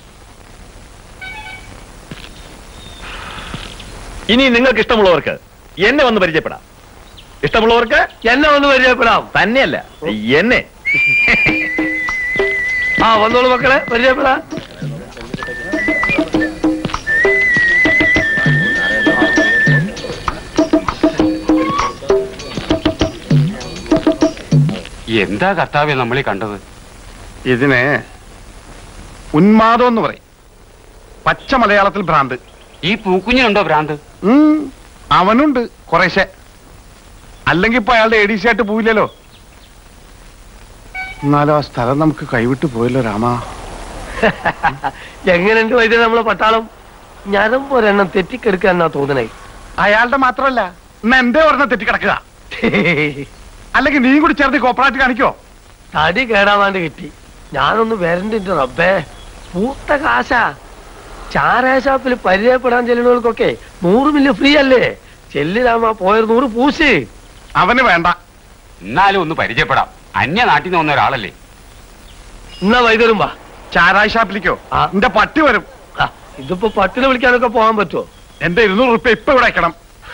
ഇനി നിങ്ങൾക്ക് ഇഷ്ടമുള്ളവർക്ക് എന്നെ വന്ന് പരിചയപ്പെടാം ഇഷ്ടമുള്ളവർക്ക് എന്നെ ഒന്ന് പരിചയപ്പെടാം തന്നെയല്ല എന്നെ ആ വന്നോളൂ മക്കളെ പരിചയപ്പെടാം എന്താ കർത്താവ്യ നമ്മളീ കണ്ടത് ഇതിന് ഉന്മാദം എന്ന് പറയും പച്ച മലയാളത്തിൽ ഭ്രാന്ത് ഈ പൂക്കുഞ്ഞിനുണ്ടോ ഭ്രാന്ത് ഉം, അവനുണ്ട് കുറേശ്ശെ അല്ലെങ്കിൽ ഇപ്പൊ അയാളുടെ എ ഡി സി ആയിട്ട് പോയില്ലല്ലോ എന്നാലും ആ സ്ഥലം നമുക്ക് കൈവിട്ട് പോയല്ലോ രാമ എങ്ങനെയുണ്ട് വൈദ്യുതി നമ്മളെ പട്ടാളം ഞരമ്പ് ഒരെണ്ണം തെറ്റിക്കെടുക്കാൻ എന്നാ തോന്നണേ അയാളുടെ മാത്രമല്ല എന്നാ എന്റെ ഒരെണ്ണം തെറ്റിക്കിടക്കുക അല്ലെങ്കിൽ നീയും കൂടി ചേർത്ത് കോപ്പറേറ്റ് കാണിക്കോ തടി കേടാവാണ്ട് കിട്ടി ഞാനൊന്ന് വരണ്ടിട്ട് റബ്ബേ പൂത്ത കാശാ ചാരായ ഷാപ്പിൽ പരിചയപ്പെടാൻ ചെല്ലുന്നവർക്കൊക്കെ നൂറ് മില്ല് ഫ്രീ അല്ലേ ചെല്ലിരാമ പോയത് നൂറ് പൂശ് അവന് വേണ്ട എന്നാലും ഒന്ന് പരിചയപ്പെടാം അന്യ നാട്ടിൽ നിന്ന് വന്ന ഒരാളല്ലേ എന്നാ വൈദ്യരും വാ ചാരായ ഷാപ്പിലേക്കോ എന്റെ പട്ടി വരും ഇതിപ്പോ പട്ടിനെ വിളിക്കാനൊക്കെ പോകാൻ പറ്റുമോ എന്റെ ഇരുന്നൂറ് റുപ്യ ഇപ്പൊ ഇവിടെ അയക്കണം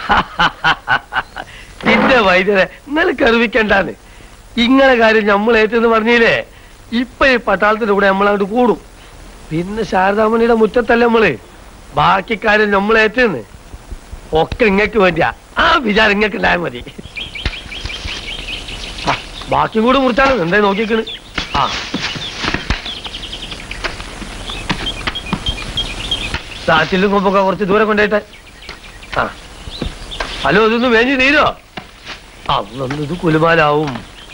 പിന്നെ വൈദ്യരെ ഇന്നലെ കരുവിക്കണ്ടാന്ന് ഇങ്ങനെ കാര്യം നമ്മൾ ഏറ്റെന്ന് പറഞ്ഞില്ലേ ഇപ്പൊ ഈ പട്ടാളത്തിന്റെ കൂടെ നമ്മളങ്ങോട്ട് കൂടും പിന്നെ ശാരദാമണിയുടെ മുറ്റത്തല്ലേ നമ്മള് ബാക്കി കാര്യം നമ്മൾ ഏറ്റെന്ന് ഒക്കെ ഇങ്ങക്ക് വേണ്ടിയാ ആ വിചാരം ഇങ്ങക്ക് ഉണ്ടായാൽ മതി ആ, ബാക്കിയും കൂടെ മുറിച്ചാണ് എന്താ നോക്കിക്കണ് ആ സാറ്റിലും കൊമ്പൊക്കെ കുറച്ച് ദൂരെ കൊണ്ടുപോയിട്ട് ആ ഹലോ ഇതൊന്ന് വേഞ്ഞു തീരോ അതൊന്നും ഇത് കുലുമാലാവും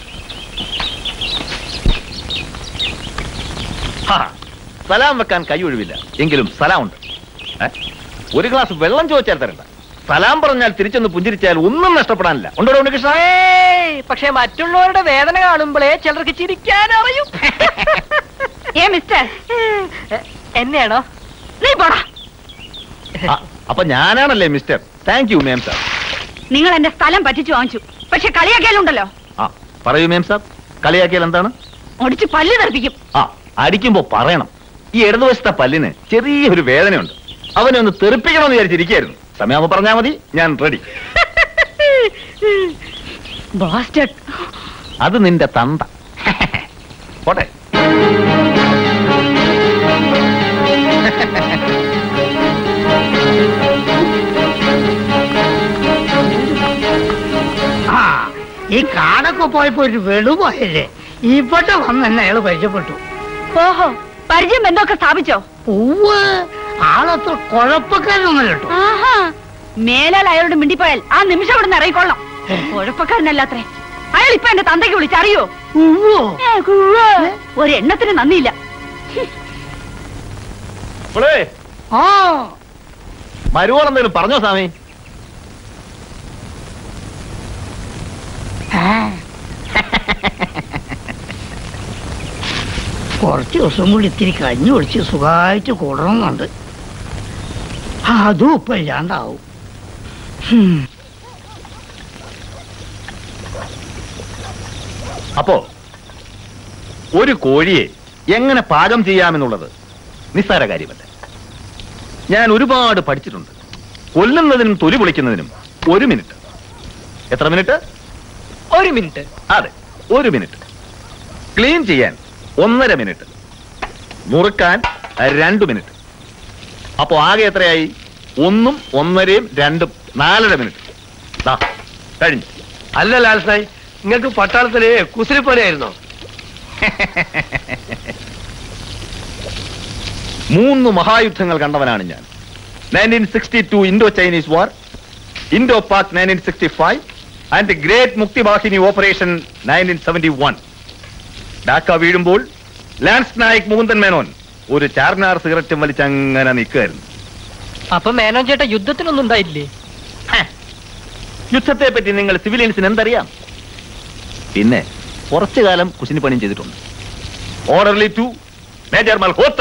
ഹാ, സലാം വെക്കാൻ കൈ ഒഴിവില്ല എങ്കിലും സലാം ഉണ്ട് ഏ? ഒരു ഗ്ലാസ് വെള്ളം ചോദിച്ചാൽ തരണ്ട സലാം പറഞ്ഞാൽ തിരിച്ചൊന്ന് പുഞ്ചിരിച്ചാൽ ഒന്നും നഷ്ടപ്പെടാനില്ല ഉണ്ടോ ഉണ്ണികൃഷ്ണ പക്ഷെ മറ്റുള്ളവരുടെ വേദന കാണുമ്പോഴേ ചിലർക്ക് ചിരിക്കാൻ അറിയും ഏ മിസ്റ്റർ എന്നെയാണോ നീ പോടാ ആ, അപ്പൊ ഞാനാണല്ലേ mister thank you ma'am sir നിങ്ങൾ എന്റെ സ്ഥലം പറ്റിച്ചു വാങ്ങിച്ചു പക്ഷെ കളിയാക്കിയാലുണ്ടല്ലോ ആ പറയൂ മേം സാർ കളിയാക്കിയാൽ എന്താണ് ഒടിച്ച് പല്ല് തെറിപ്പിക്കും ആ അടിക്കുമ്പോ പറയണം ഈ ഇടതുവശത്തെ പല്ലിന് ചെറിയൊരു വേദനയുണ്ട് അവനെ ഒന്ന് തെറിപ്പിക്കണമെന്ന് വിചാരിച്ചിരിക്കായിരുന്നു സമയമാകുമ്പോ പറഞ്ഞാൽ മതി ഞാൻ റെഡി ബാസ്റ്റഡ് അത് നിന്റെ തന്ത പോട്ടെ ആ ഈ കാടൊക്കെ പോയപ്പോ ഒരു വെളുപോയല്ലേ ഇവിടെ വന്ന് എന്നെ അയാള് പരിചയപ്പെട്ടു ഓഹോ പരിചയം ബന്ധമൊക്കെ സ്ഥാപിച്ചോ ഉവ്വ് ആളത്ര കുഴപ്പക്കാരൊന്നും കേട്ടോ ആഹാ മേലാൽ അയാളോട് മിണ്ടിപ്പോയാൽ ആ നിമിഷം അവിടെ നിന്ന് ഇറങ്ങിക്കൊള്ളാം കുഴപ്പക്കാരനല്ലാത്രേ അയാൾ ഇപ്പൊ എന്റെ തന്തയ്ക്ക് വിളിച്ചറിയോ ഏ, കുവ്വ്. ഒരു എണ്ണത്തിന് നന്ദിയില്ല ഇപ്പോഴേ ആ മരുവോൾ എന്തെങ്കിലും പറഞ്ഞോ സ്വാമി കുറച്ച് ദിവസം കൂടി ഇത്തിരി കഞ്ഞി ഒഴിച്ച് സുഖമായിട്ട് കൂടണമെന്നുണ്ട് അതും ഇപ്പൊ ഇല്ലാണ്ടാവും ഹും. അപ്പോ ഒരു കോഴിയെ എങ്ങനെ പാകം ചെയ്യാമെന്നുള്ളത് നിസ്സാര കാര്യമല്ല ഞാൻ ഒരുപാട് പഠിച്ചിട്ടുണ്ട് കൊല്ലുന്നതിനും തൊലി പൊളിക്കുന്നതിനും ഒരു മിനിറ്റ് എത്ര മിനിറ്റ് ഒരു മിനിറ്റ് അതെ ഒരു മിനിറ്റ് ക്ലീൻ ചെയ്യാൻ ഒന്നര മിനിറ്റ് മുറുക്കാൻ രണ്ട് മിനിറ്റ് അപ്പോ ആകെ എത്രയായി ഒന്നും ഒന്നരയും രണ്ടും നാലര മിനിറ്റ് ദാ, കഴിഞ്ഞു അല്ല ലാൽസായി നിങ്ങൾക്ക് പട്ടാളത്തില് കുസരിപ്പണിയായിരുന്നോ മൂന്ന് മഹായുദ്ധങ്ങൾ കണ്ടവനാണ് ഞാൻ nineteen sixty two Indo Chinese war Indo Pak nineteen sixty five and great Muktivahini operation nineteen seventy one Dhaka വീഴുമ്പോൾ ലാൻസ് നായിക് മുകുന്ദൻ മേനോൻ ഒരു ചാർമിനാർ സിഗരറ്റും വലിച്ചങ്ങനെ നിൽക്കുകയായിരുന്നു അപ്പൊ മേനോൻ ചേട്ടാ യുദ്ധത്തിനൊന്നും ഉണ്ടായില്ലേ യുദ്ധത്തെ പറ്റി നിങ്ങൾ സിവിലിയൻസിന് എന്തറിയാം പിന്നെ കുറച്ചു കാലം കുശിനി പണിയും ചെയ്തിട്ടുണ്ട് ഓർഡർലി ടു മേജർ മൽഹോത്ര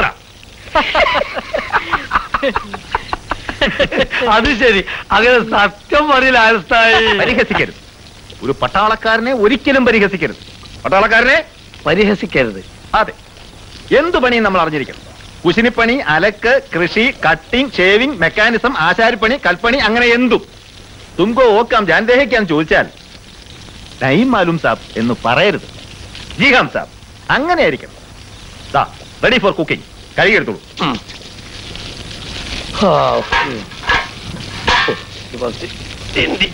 അത് ശരി അങ്ങനെ സത്യം പറയില്ല ആൽസ്ഥായി പരിഹസിക്കരുത് ഒരു പട്ടാളക്കാരനെ ഒരിക്കലും പരിഹസിക്കരുത് പട്ടാളക്കാരനെ പരിഹസിക്കരുത് അതെ എന്ത് പണിയും നമ്മൾ അറിഞ്ഞിരിക്കണം കുശിനിപ്പണി അലക്ക് കൃഷി കട്ടിംഗ് ഷേവിംഗ് മെക്കാനിസം ആശാരിപ്പണി കൽപ്പണി അങ്ങനെ എന്തും തുമ്പോ ഓക്കാം ജാൻദേഹിക്കാൻ ചോദിച്ചാൽ നൈം മാലൂം സാബ് എന്ന് പറയരുത് ജീഹാം സാബ് അങ്ങനെ ആയിരിക്കണം റെഡി ഫോർ കുക്കിംഗ് കഴുകിയെടുത്തോളൂ ആ, ഉം. ഓ, ഇത് കുറച്ച് ചിന്തി.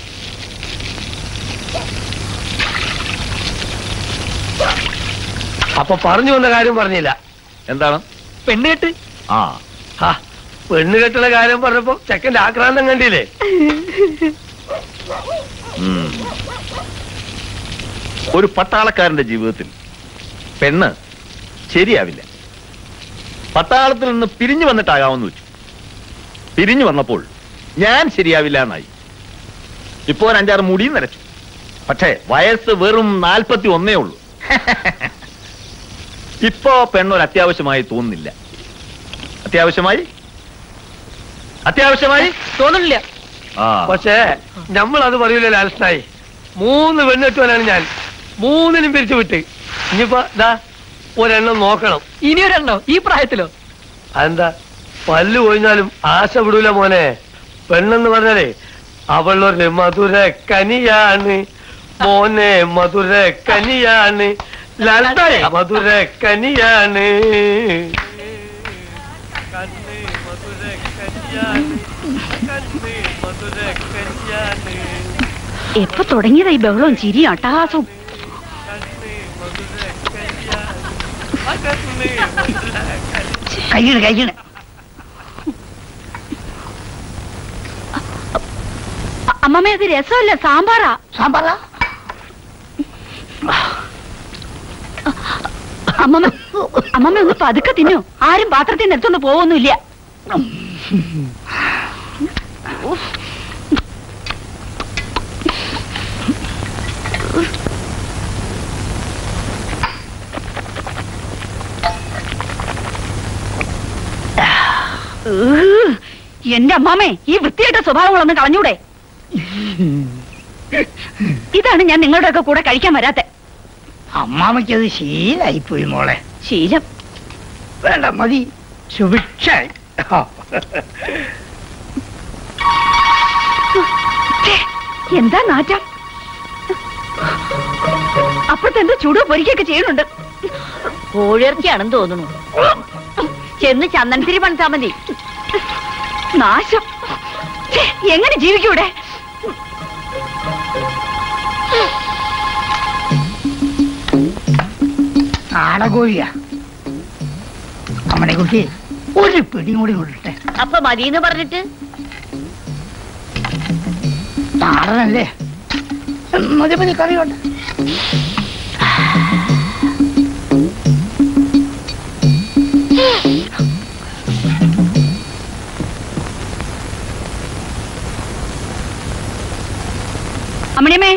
അപ്പൊ പറഞ്ഞു വന്ന കാര്യം പറഞ്ഞില്ല എന്താണ് പെണ്ണുകെട്ട് ആ ആ പെണ്ണ് കെട്ടുള്ള കാര്യം പറഞ്ഞപ്പോ ചെക്കന്റെ ആക്രാന്തം കണ്ടില്ലേ ഉം. ഒരു പട്ടാളക്കാരന്റെ ജീവിതത്തിൽ പെണ്ണ് ശരിയാവില്ല പട്ടാളത്തിൽ നിന്ന് പിരിഞ്ഞു വന്നിട്ടാകാമെന്ന് വെച്ചു പിരിഞ്ഞു വന്നപ്പോൾ ഞാൻ ശരിയാവില്ല എന്നായി ഇപ്പോ ഒരു അഞ്ചാറ് മുടിയും നരച്ചു പക്ഷേ വയസ്സ് വെറും നാൽപ്പത്തി ഒന്നേ ഉള്ളൂ ഇപ്പോ പെണ്ണൊരു അത്യാവശ്യമായി തോന്നുന്നില്ല അത്യാവശ്യമായി അത്യാവശ്യമായി തോന്നുന്നില്ല ആ പക്ഷേ നമ്മൾ അത് പറയൂലേ ലാൽസ്നായി മൂന്ന് പെണ്ണെട്ടുവാനാണ് ഞാൻ മൂന്നിനും പിരിച്ചു വിട്ട് ഇനിയിപ്പോ ദാ ഒരെണ്ണം നോക്കണം ഇനിയൊരെണ്ണോ ഈ പ്രായത്തിലോ അതെന്താ പല്ല് കൊഴിഞ്ഞാലും ആശ വിടൂല മോനെ പെണ്ണെന്ന് പറഞ്ഞാലേ അവളൊരു മധുര കനിയാണ് മോനെ മധുര കനിയാണ് ലാൽസ്നായി മധുര കനിയാണ് കണ്ണ് മധുര കനിയാണ് കണ്ണ് മധുര കനിയാണ് എപ്പൊ തുടങ്ങിയതാ ഈ ബഹളവും ചിരിയും അട്ടഹാസവും കയ്യണ് കയ്യണ് അ- അമ്മമ്മേ അത് രസമല്ല സാമ്പാറാ സാമ്പാറാ അമ്മമ്മ അമ്മമ്മ ഒന്ന് പതുക്കെ തിന്നു ആരും പാത്രത്തിൽ നിന്ന് എടുത്തോണ്ട് പോവൊന്നുമില്ല ഏഹ്, എന്റെ അമ്മാമേ ഈ വൃത്തിയായിട്ട സ്വഭാവങ്ങളൊന്ന് കളഞ്ഞൂടെ ഇതാണ് ഞാൻ നിങ്ങളുടെ ഒക്കെ കൂടെ കഴിക്കാൻ വരാത്തെ അമ്മാമയ്ക്കത് ശീലായി പോയി മോളെ ശീലം വേണ്ട മതി സുഭിക്ഷായി ഛേ, എന്താ നാറ്റം അപ്പുറത്ത് എന്തോ ചുടോ പൊരിക്കൊക്കെ ചെയ്യുന്നുണ്ട് കോഴിയിറച്ചിയാണെന്ന് തോന്നുന്നു ചെന്ന് ചന്ദനത്തിരി പണിതാ മതി നാശം ഛേ, എങ്ങനെ ജീവിക്കൂടെ നാടകോഴിയാ അമ്മനെ കുട്ടി ഒരു പിടിയും കൂടി കൊണ്ടിട്ടെ അപ്പൊ മതിയെന്ന് പറഞ്ഞിട്ട് നാടനല്ലേ മതി മതി കറി വേണ്ട അമ്മണിയമ്മേ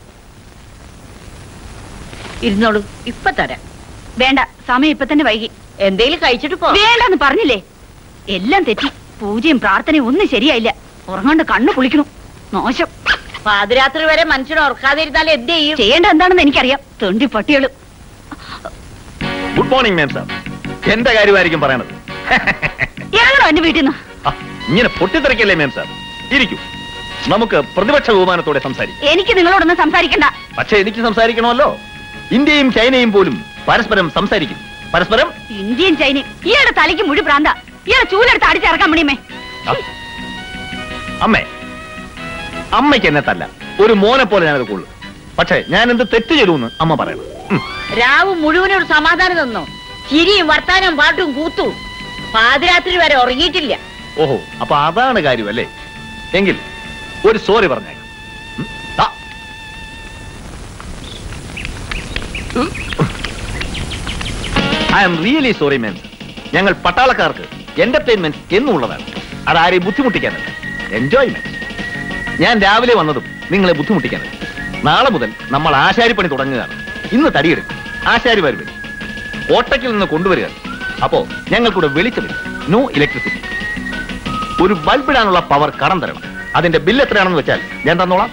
ഇരുന്നോളൂ ഇപ്പൊ തരാം വേണ്ട സമയം ഇപ്പൊ തന്നെ വൈകി എന്തേലും കഴിച്ചിട്ട് പോ വേണ്ടെന്ന് പറഞ്ഞില്ലേ എല്ലാം തെറ്റി പൂജയും പ്രാർത്ഥനയും ഒന്നും ശരിയായില്ല ഉറങ്ങാണ്ട് കണ്ണു കുളിക്കണം മോശം പാതിരാത്രി വരെ മനുഷ്യനെ ഉറക്കാതിരുന്നാൽ എന്ത് ചെയ്യും ചെയ്യേണ്ട എന്താണെന്ന് എനിക്കറിയാം തൊണ്ടി പട്ടികള് ഗുഡ് മോർണിംഗ് മാം സാർ എന്റെ കാര്യമായിരിക്കും പറയണത് ഇറങ്ങണോ എന്റെ വീട്ടിൽ നിന്ന് ആ, ഇങ്ങനെ പൊട്ടിത്തെറിക്കല്ലേ മാം സാർ ഇരിക്കൂ നമുക്ക് പ്രതിപക്ഷ ബഹുമാനത്തോടെ സംസാരിക്കാം എനിക്ക് നിങ്ങളോടൊന്നും സംസാരിക്കണ്ട പക്ഷെ എനിക്ക് സംസാരിക്കണമല്ലോ ഇന്ത്യയും ചൈനയും പോലും പരസ്പരം സംസാരിക്കും പരസ്പരം ഇന്ത്യയും ചൈനയും ഇയാളുടെ തലയ്ക്ക് മുഴു പ്രാന്ത ഇയാളെ ചൂലെടുത്ത് അടിച്ചിറക്കാൻ മണിയമ്മേ ആ, അമ്മേ അമ്മയ്ക്ക് എന്നെ തല്ല ഒരു മോനെ പോലെ ഞാനത് കൊള്ളു പക്ഷേ ഞാൻ എന്ത് തെറ്റ് ചെയ്തു എന്ന് അമ്മ പറയണം ഉം. രാവ് മുഴുവനും ഒരു സമാധാനം തന്നോ ചിരിയും വർത്താനവും പാട്ടും കൂത്തും പാതിരാത്രി വരെ ഉറങ്ങിയിട്ടില്ല ഓഹോ അപ്പൊ അതാണ് കാര്യം അല്ലേ എങ്കിൽ ഒരു സോറി പറഞ്ഞേക്കാം ഉം. ദാ. I am really sorry ma'am ഞങ്ങൾ പട്ടാളക്കാർക്ക് എന്റർടൈൻമെന്റ് എന്നുള്ളതാണ് അതാരെയും ബുദ്ധിമുട്ടിക്കാനല്ല എൻജോയ്മെന്റ് ഞാൻ രാവിലെ വന്നതും നിങ്ങളെ ബുദ്ധിമുട്ടിക്കാനല്ല നാളെ മുതൽ നമ്മൾ ആശാരിപ്പണി തുടങ്ങുകയാണ് ഇന്ന് തടിയെടുക്കും ആശാരിമാർ വരും ഓട്ടയ്ക്കിൽ നിന്ന് കൊണ്ടുവരിക അപ്പോ ഞങ്ങൾക്കൂടെ വെളിച്ചമില്ല നോ ഇലക്ട്രിസിറ്റി ഒരു ബൾബ് ഇടാനുള്ള പവർ കടം തരണം അതിന്റെ ബില്ല് എത്രയാണെന്ന് വെച്ചാൽ ഞാൻ തന്നോളാം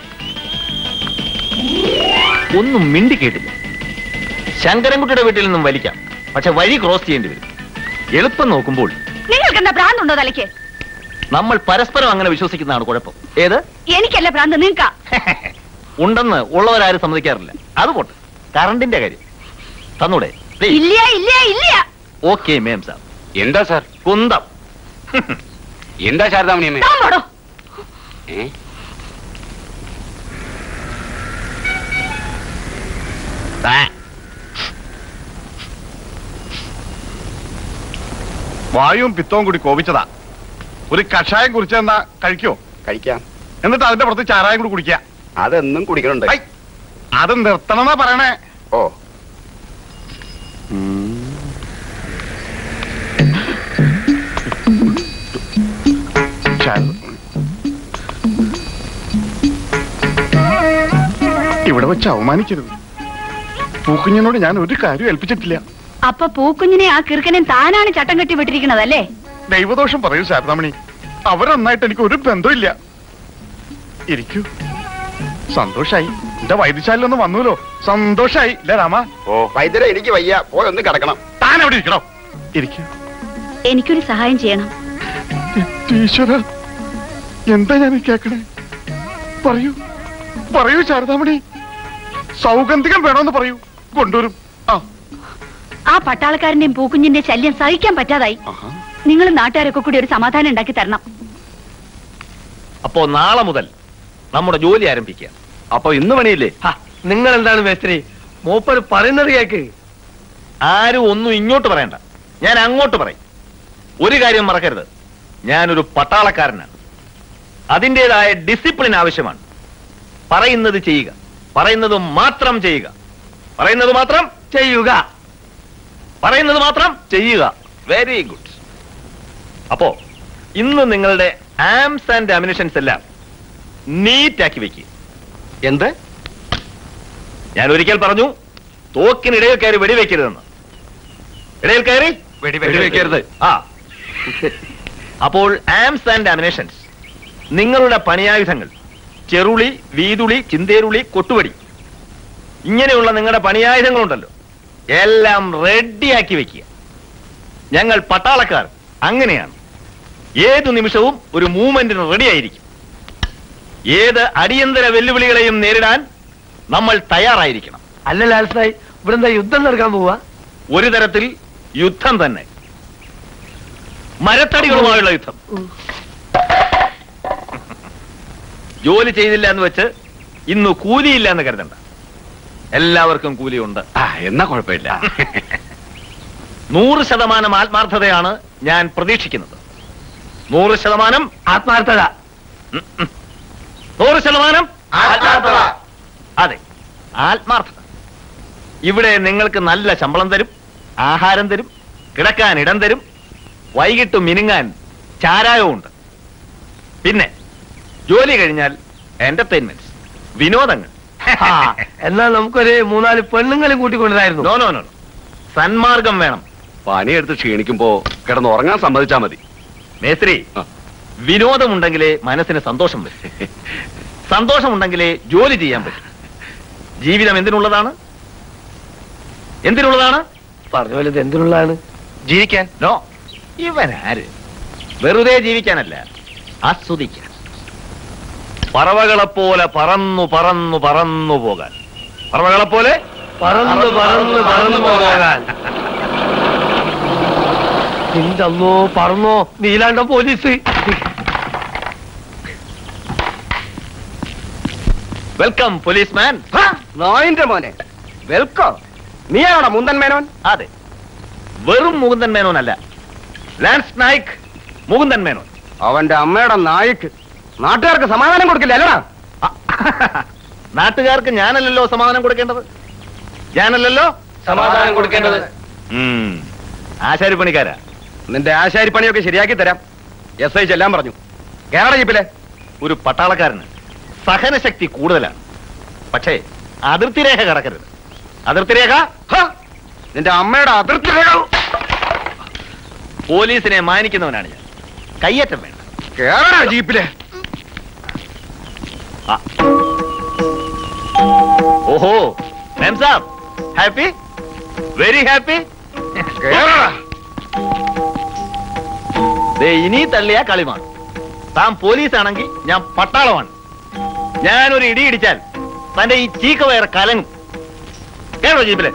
ഒന്നും മിണ്ടി കേട്ടില്ല ശങ്കരൻകുട്ടിയുടെ വീട്ടിൽ നിന്നും വലിക്കാം പക്ഷെ വഴി ക്രോസ് ചെയ്യേണ്ടി വരും എളുപ്പം നോക്കുമ്പോൾ നിങ്ങൾക്ക് എന്താ ഭ്രാന്തുണ്ടോ തലയ്ക്ക് നമ്മൾ പരസ്പരം അങ്ങനെ വിശ്വസിക്കുന്നതാണ് കുഴപ്പം ഏത് എനിക്കല്ല ഭ്രാന്ത് നിങ്ങൾക്കാ ഉണ്ടെന്ന് ഉള്ളവരാരും സമ്മതിക്കാറില്ല അത് പോട്ടെ കറണ്ടിന്റെ കാര്യം തന്നൂടെ ഇല്ല ഇല്ല ഇല്ല ഓക്കെ മേം സാർ എന്താ സാർ കുന്തം എന്താ ശാരദാമണിയമ്മേ താൻ പോടോ ഏ? വായുവും പിത്തവും കൂടി കോപിച്ചതാ ഒരു കഷായം കുറിച്ചെന്നാ കഴിക്കോ കഴിക്കാം എന്നിട്ട് അതിന്റെ പുറത്ത് ചാരായം കൂടി കുടിക്കുക അതെന്നും കുടിക്കണുണ്ട് ഐ, അത് നിർത്തണമെന്നാ പറയണേ ഓ ശാരദ. ഇവിടെ വെച്ച് അവമാനിക്കരുത് പൂക്കുഞ്ഞിനോട് ഞാൻ ഒരു കാര്യം ഏൽപ്പിച്ചിട്ടില്ല അപ്പൊ പൂക്കുഞ്ഞിനെ ആ കിറുക്കനെ താനാണ് ചട്ടം കെട്ടി വിട്ടിരിക്കണതല്ലേ ദൈവദോഷം പറയൂ ശാരദാമണി അവരൊന്നായിട്ട് എനിക്ക് ഒരു ബന്ധമില്ല ഇരിക്കൂ സന്തോഷായി എന്റെ വൈദ്യശാലയിൽ ഒന്ന് വന്നൂലോ സന്തോഷായി ഇല്ല രാമ ഓ വൈദ്യരെ എനിക്ക് വയ്യ പോയി ഒന്ന് കിടക്കണം താൻ അവിടെ ഇരിക്കണോ ഇരിക്കൂ എനിക്കൊരു സഹായം ചെയ്യണം ഈശ്വര എന്താ ഞാൻ ഈ കേക്കണേ പറയൂ പറയൂ ശാരദാമണി സൗഗന്ധികം വേണമെന്ന് പറയൂ കൊണ്ടുവരും ആ ആ പട്ടാളക്കാരന്റെയും പൂക്കുഞ്ഞിന്റെയും ശല്യം സഹിക്കാൻ പറ്റാതായി നിങ്ങൾ നാട്ടുകാരൊക്കെ കൂടി ഒരു സമാധാനം ഉണ്ടാക്കി തരണം അപ്പോ നാളെ മുതൽ നമ്മുടെ ജോലി ആരംഭിക്കുക അപ്പൊ ഇന്ന് പണിയില്ലേ നിങ്ങൾ എന്താണ് മേസ്ത്രി മൂപ്പർ പറയുന്നത് കേക്ക് ആരും ഒന്നും ഇങ്ങോട്ട് പറയണ്ട ഞാൻ അങ്ങോട്ട് പറയും ഒരു കാര്യം മറക്കരുത് ഞാനൊരു പട്ടാളക്കാരനാണ് അതിൻ്റെതായ ഡിസിപ്ലിൻ ആവശ്യമാണ് പറയുന്നത് ചെയ്യുക പറയുന്നത് മാത്രം ചെയ്യുക പറയുന്നത് മാത്രം ചെയ്യുക പറയുന്നത് മാത്രം ചെയ്യുക വെരി ഗുഡ് അപ്പോ ഇന്ന് നിങ്ങളുടെ ആംസ് ആൻഡ് അമിനിഷൻസ് എല്ലാം നീറ്റ് ആക്കി വെക്കുക എന്ത് ഞാൻ ഒരിക്കൽ പറഞ്ഞു തോക്കിനിടയിൽ കയറി വെടിവെക്കരുതെന്ന് ഇടയിൽ കയറി വെടിവെക്കരുത്. ആ അപ്പോൾ ആംസ് ആൻഡ് അമിനേഷൻസ് നിങ്ങളുടെ പണിയായുധങ്ങൾ ചെറുളി വീതുളി ചിന്തേരുളി കൊട്ടുവടി ഇങ്ങനെയുള്ള നിങ്ങളുടെ പണിയായുധങ്ങളുണ്ടല്ലോ എല്ലാം റെഡിയാക്കി വെക്കുക ഞങ്ങൾ പട്ടാളക്കാർ അങ്ങനെയാണ് ഏതു നിമിഷവും ഒരു മൂവ്മെന്റിന് റെഡിയായിരിക്കും ഏത് അടിയന്തര വെല്ലുവിളികളെയും നേരിടാൻ നമ്മൾ തയ്യാറായിരിക്കണം അല്ല ലാൽസായി ഇവിടെ എന്താ യുദ്ധം നടക്കാൻ പോവാ ഒരു തരത്തിൽ യുദ്ധം തന്നെ മരത്തടികളുമായുള്ള യുദ്ധം ജോലി ചെയ്തില്ല എന്ന് വെച്ച് ഇന്ന് കൂലിയില്ല എന്ന് കരുതണ്ട എല്ലാവർക്കും കൂലിയുണ്ട് ആ എന്നാ കുഴപ്പമില്ല നൂറ് ശതമാനം ആത്മാർത്ഥതയാണ് ഞാൻ പ്രതീക്ഷിക്കുന്നത് നൂറ് ശതമാനം ആത്മാർത്ഥത ഉം, ഉം. നൂറ് ശതമാനം ആത്മാർത്ഥത. അതെ ആത്മാർത്ഥത ഇവിടെ നിങ്ങൾക്ക് നല്ല ശമ്പളം തരും ആഹാരം തരും കിടക്കാൻ ഇടം തരും വൈകിട്ട് മിനുങ്ങാൻ ചാരായവും ഉണ്ട് പിന്നെ ജോലി കഴിഞ്ഞാൽ എന്റർടൈൻമെന്റ് വിനോദങ്ങൾ ആ, എന്നാ നമുക്കൊരു മൂന്നാല് പെണ്ണുങ്ങളെ കൂട്ടിക്കൊണ്ടതായിരുന്നു നോ നോ നോ സന്മാർഗം വേണം പണിയെടുത്ത് ക്ഷീണിക്കുമ്പോ കിടന്ന് ഉറങ്ങാൻ സമ്മതിച്ചാ മതി മേസ്ത്രി ആ. വിനോദമുണ്ടെങ്കിലേ മനസ്സിന് സന്തോഷം വരും സന്തോഷമുണ്ടെങ്കിലേ ജോലി ചെയ്യാൻ പറ്റും ജീവിതം എന്തിനുള്ളതാണ് എന്തിനുള്ളതാണ് പറഞ്ഞ പോലെ ഇത് എന്തിനുള്ളതാണ് ജീവിക്കാൻ നോ ഇവൻ ആര് വെറുതെ ജീവിക്കാനല്ല ആസ്വദിക്കാൻ പറവകളെപ്പോലെ പറന്നു പറന്നു പറന്നു പോകാൻ പറവകളെപ്പോലെ പറന്ന് പറന്ന് പറന്ന് പോകാൻ എന്തമ്മോ പറന്നോ നീലാണ്ട പോലീസ് വെൽക്കം പോലീസ്മാൻ നോയിന്റെ മോനെ വെൽക്കം നീയാണോ മുന്തൻ മേനോൻ അതെ വെറും മുകുന്ദൻ മേനോനല്ല ലാൻസ് നായിക് മുകുന്ദൻ മേനോൻ അവന്റെ അമ്മയുടെ നായിക്ക് നാട്ടുകാർക്ക് സമാധാനം കൊടുക്കില്ല അല്ലടാ നാട്ടുകാർക്ക് ഞാനല്ലല്ലോ സമാധാനം കൊടുക്കേണ്ടത് ഞാനല്ലല്ലോ സമാധാനം കൊടുക്കേണ്ടത് ഉം. ആശാരിപ്പണിക്കാരാ നിന്റെ ആശാരിപ്പണിയൊക്കെ ശരിയാക്കി തരാം എസ് ഐ ചെല്ലാൻ പറഞ്ഞു കേരള ജീപ്പിലെ ഒരു പട്ടാളക്കാരന് സഹനശക്തി കൂടുതലാണ് പക്ഷേ അതിർത്തി രേഖ കടക്കരുത് അതിർത്തി രേഖ ഹ! നിന്റെ അമ്മയുടെ അതിർത്തി രേഖ പോലീസിനെ മാനിക്കുന്നവനാണ് ഞാൻ കയ്യേറ്റം വേണ്ട കേരള ജീപ്പിലെ ആ. ഓഹോ ma'am saab happy very happy Kerala ദേ ഇനി തള്ളിയ കളിമാണ് താൻ പോലീസ് ആണെങ്കിൽ ഞാൻ പട്ടാളമാണ് ഞാനൊരു ഇടി ഇടിച്ചാൽ തന്റെ ഈ ചീക്ക വയർ കലങ്ങും കേട്ടോ ജീപ്പിലെ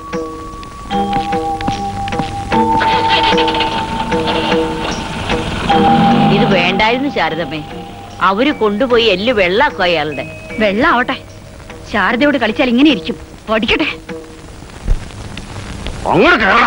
ഇത് വേണ്ടായിരുന്നു ശാരദമ്മേ അവര് കൊണ്ടുപോയി എല്ല് വെള്ളാക്കും അയാളുടെ വെള്ളാവട്ടെ ശാരദയോട് കളിച്ചാൽ ഇങ്ങനെ ഇരിക്കും പഠിക്കട്ടെ അങ്ങോട്ട് കേരള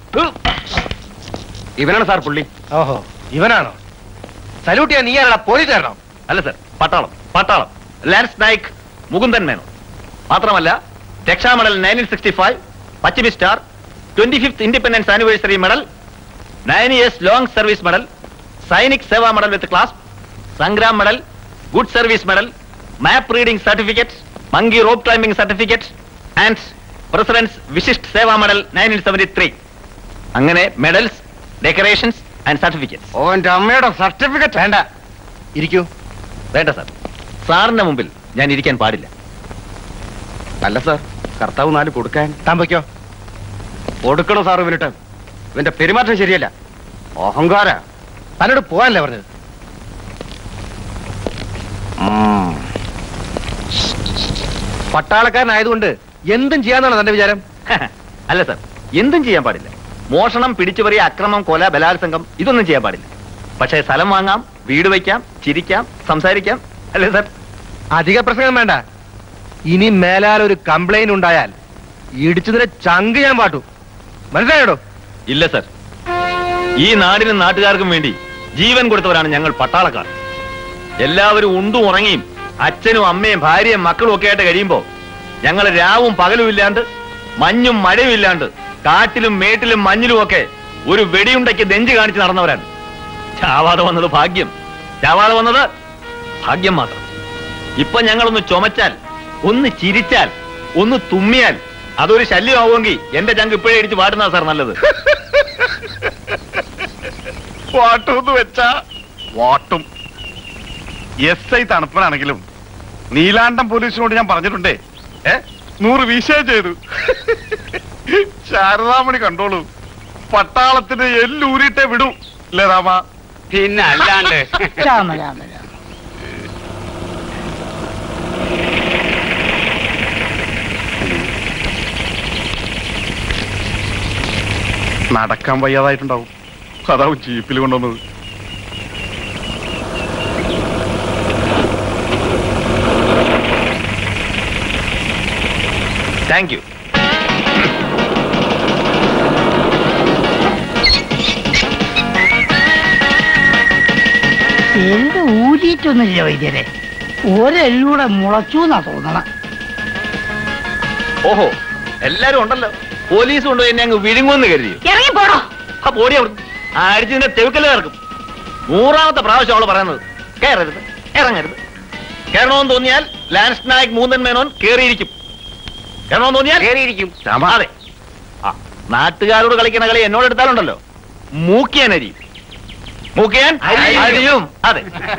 ഇവനാണ് സാർ പുള്ളി ഓഹോ ഇവനാണോ സല്യൂട്ട് ചെയ്യാൻ നീ ആരാ പോലീസുകാരനോ അല്ല സർ പട്ടാളം പട്ടാളം ലാൻസ് നായിക് മുകുന്ദൻ മേനോൻ മാത്രമല്ല Raksha medal nineteen sixty five Paschimi star twenty fifth independence anniversary medal nine years long service medal Sainik Seva medal with class Sangram medal good service medal map reading certificate monkey rope climbing certificate and president's Vishisht Seva medal nineteen seventy three അങ്ങനെ medals decorations and certificates ഓ എന്റെ അമ്മയുടെ certificate വേണ്ട ഇരിക്കൂ വേണ്ട sir സാറിന്റെ മുമ്പിൽ ഞാൻ ഇരിക്കാൻ പാടില്ല അല്ല സാർ കർത്താവ് നാല് കൊടുക്കാൻ താൻ പൊയ്ക്കോ കൊടുക്കണോ സാർ ഇവനിട്ട് ഇവന്റെ പെരുമാറ്റം ശരിയല്ല അഹങ്കാര തന്നോട് പോകാനല്ലേ പറഞ്ഞത് പട്ടാളക്കാരനായതുകൊണ്ട് എന്തും ചെയ്യാന്നാണ് തന്റെ വിചാരം അല്ല സാർ എന്തും ചെയ്യാൻ പാടില്ല മോഷണം പിടിച്ചുപറി അക്രമം കൊല ബലാത്സംഗം ഇതൊന്നും ചെയ്യാൻ പാടില്ല പക്ഷേ സ്ഥലം വാങ്ങാം വീട് വയ്ക്കാം ചിരിക്കാം സംസാരിക്കാം അല്ലേ സാർ അധിക പ്രസംഗം വേണ്ട ഇനി മേലാൽ ഒരു കംപ്ലൈന്റ് ഉണ്ടായാൽ ഇടിച്ചതിനെ ചങ്ക് ഞാൻ പാട്ടു മനസ്സിലായോടോ ഇല്ല സാർ ഈ നാടിനും നാട്ടുകാർക്കും വേണ്ടി ജീവൻ കൊടുത്തവരാണ് ഞങ്ങൾ പട്ടാളക്കാർ എല്ലാവരും ഉണ്ടും ഉറങ്ങിയും അച്ഛനും അമ്മയും ഭാര്യയും മക്കളും ഒക്കെ ആയിട്ട് കഴിയുമ്പോ ഞങ്ങൾ രാവും പകലും ഇല്ലാണ്ട് മഞ്ഞും മഴയും ഇല്ലാണ്ട് കാട്ടിലും മേട്ടിലും മഞ്ഞിലും ഒക്കെ ഒരു വെടിയുണ്ടയ്ക്ക് നെഞ്ച് കാണിച്ച് നടന്നവരാണ് ചാവാതെ വന്നത് ഭാഗ്യം ചാവാതെ വന്നത് ഭാഗ്യം മാത്രം ഇപ്പൊ ഞങ്ങളൊന്ന് ചുമച്ചാൽ ഒന്ന് ചിരിച്ചാൽ ഒന്ന് തുമ്മിയാൽ അതൊരു ശല്യമാവുമെങ്കിൽ എന്റെ ചങ്ക് ഇപ്പോഴേ ഇടിച്ച് പാടുന്ന സാർ നല്ലത് വാട്ടൂന്ന് വെച്ചാ വാട്ടും എസ് ഐ തണുപ്പനാണെങ്കിലും നീലാണ്ടം പോലീസിനോട് ഞാൻ പറഞ്ഞിട്ടുണ്ടേ ഏ നൂറ് വീശേ ചെയ്തു ശാരദാമണി കണ്ടോളൂ പട്ടാളത്തിന് എല്ലൂരിട്ടേ വിടൂ അല്ലേ രാമ പിന്നെ അല്ലാണ്ട് രാമ രാമ രാമ നടക്കാൻ വയ്യാതായിട്ടുണ്ടാവും അതാവും ജീപ്പിൽ കൊണ്ടുവന്നത് താങ്ക് യു എല്ല് ഊരിയിട്ടൊന്നുമില്ല വൈദ്യരെ ഒരെല്ലൂടെ മുളച്ചു എന്നാ തോന്നണം ഓഹോ എല്ലാരും ഉണ്ടല്ലോ പോലീസ് കൊണ്ടുപോയി എന്നെ അങ്ങ് വിഴുങ്ങുമെന്ന് കരുതിയോ ഇറങ്ങി പോടോ ആ പോടി അവിടുന്ന് അടിച്ചതിന്റെ തെവുക്കല് കയർക്കും നൂറാമത്തെ പ്രാവശ്യം അവള് പറയുന്നത് കയറരുത് ഇറങ്ങരുത് കയറണമെന്ന് തോന്നിയാൽ ലാൻസ് നായക് മൂന്നൻ മേനോൻ കേറിയിരിക്കും കയറണമെന്ന് തോന്നിയാൽ കേറിയിരിക്കും അതെ ആ നാട്ടുകാരോട് കളിക്കണ കളി എന്നോട് എടുത്താലുണ്ടല്ലോ മൂക്കിയാൻ അരിയും മൂക്കിയാൻ അരിയും അതെ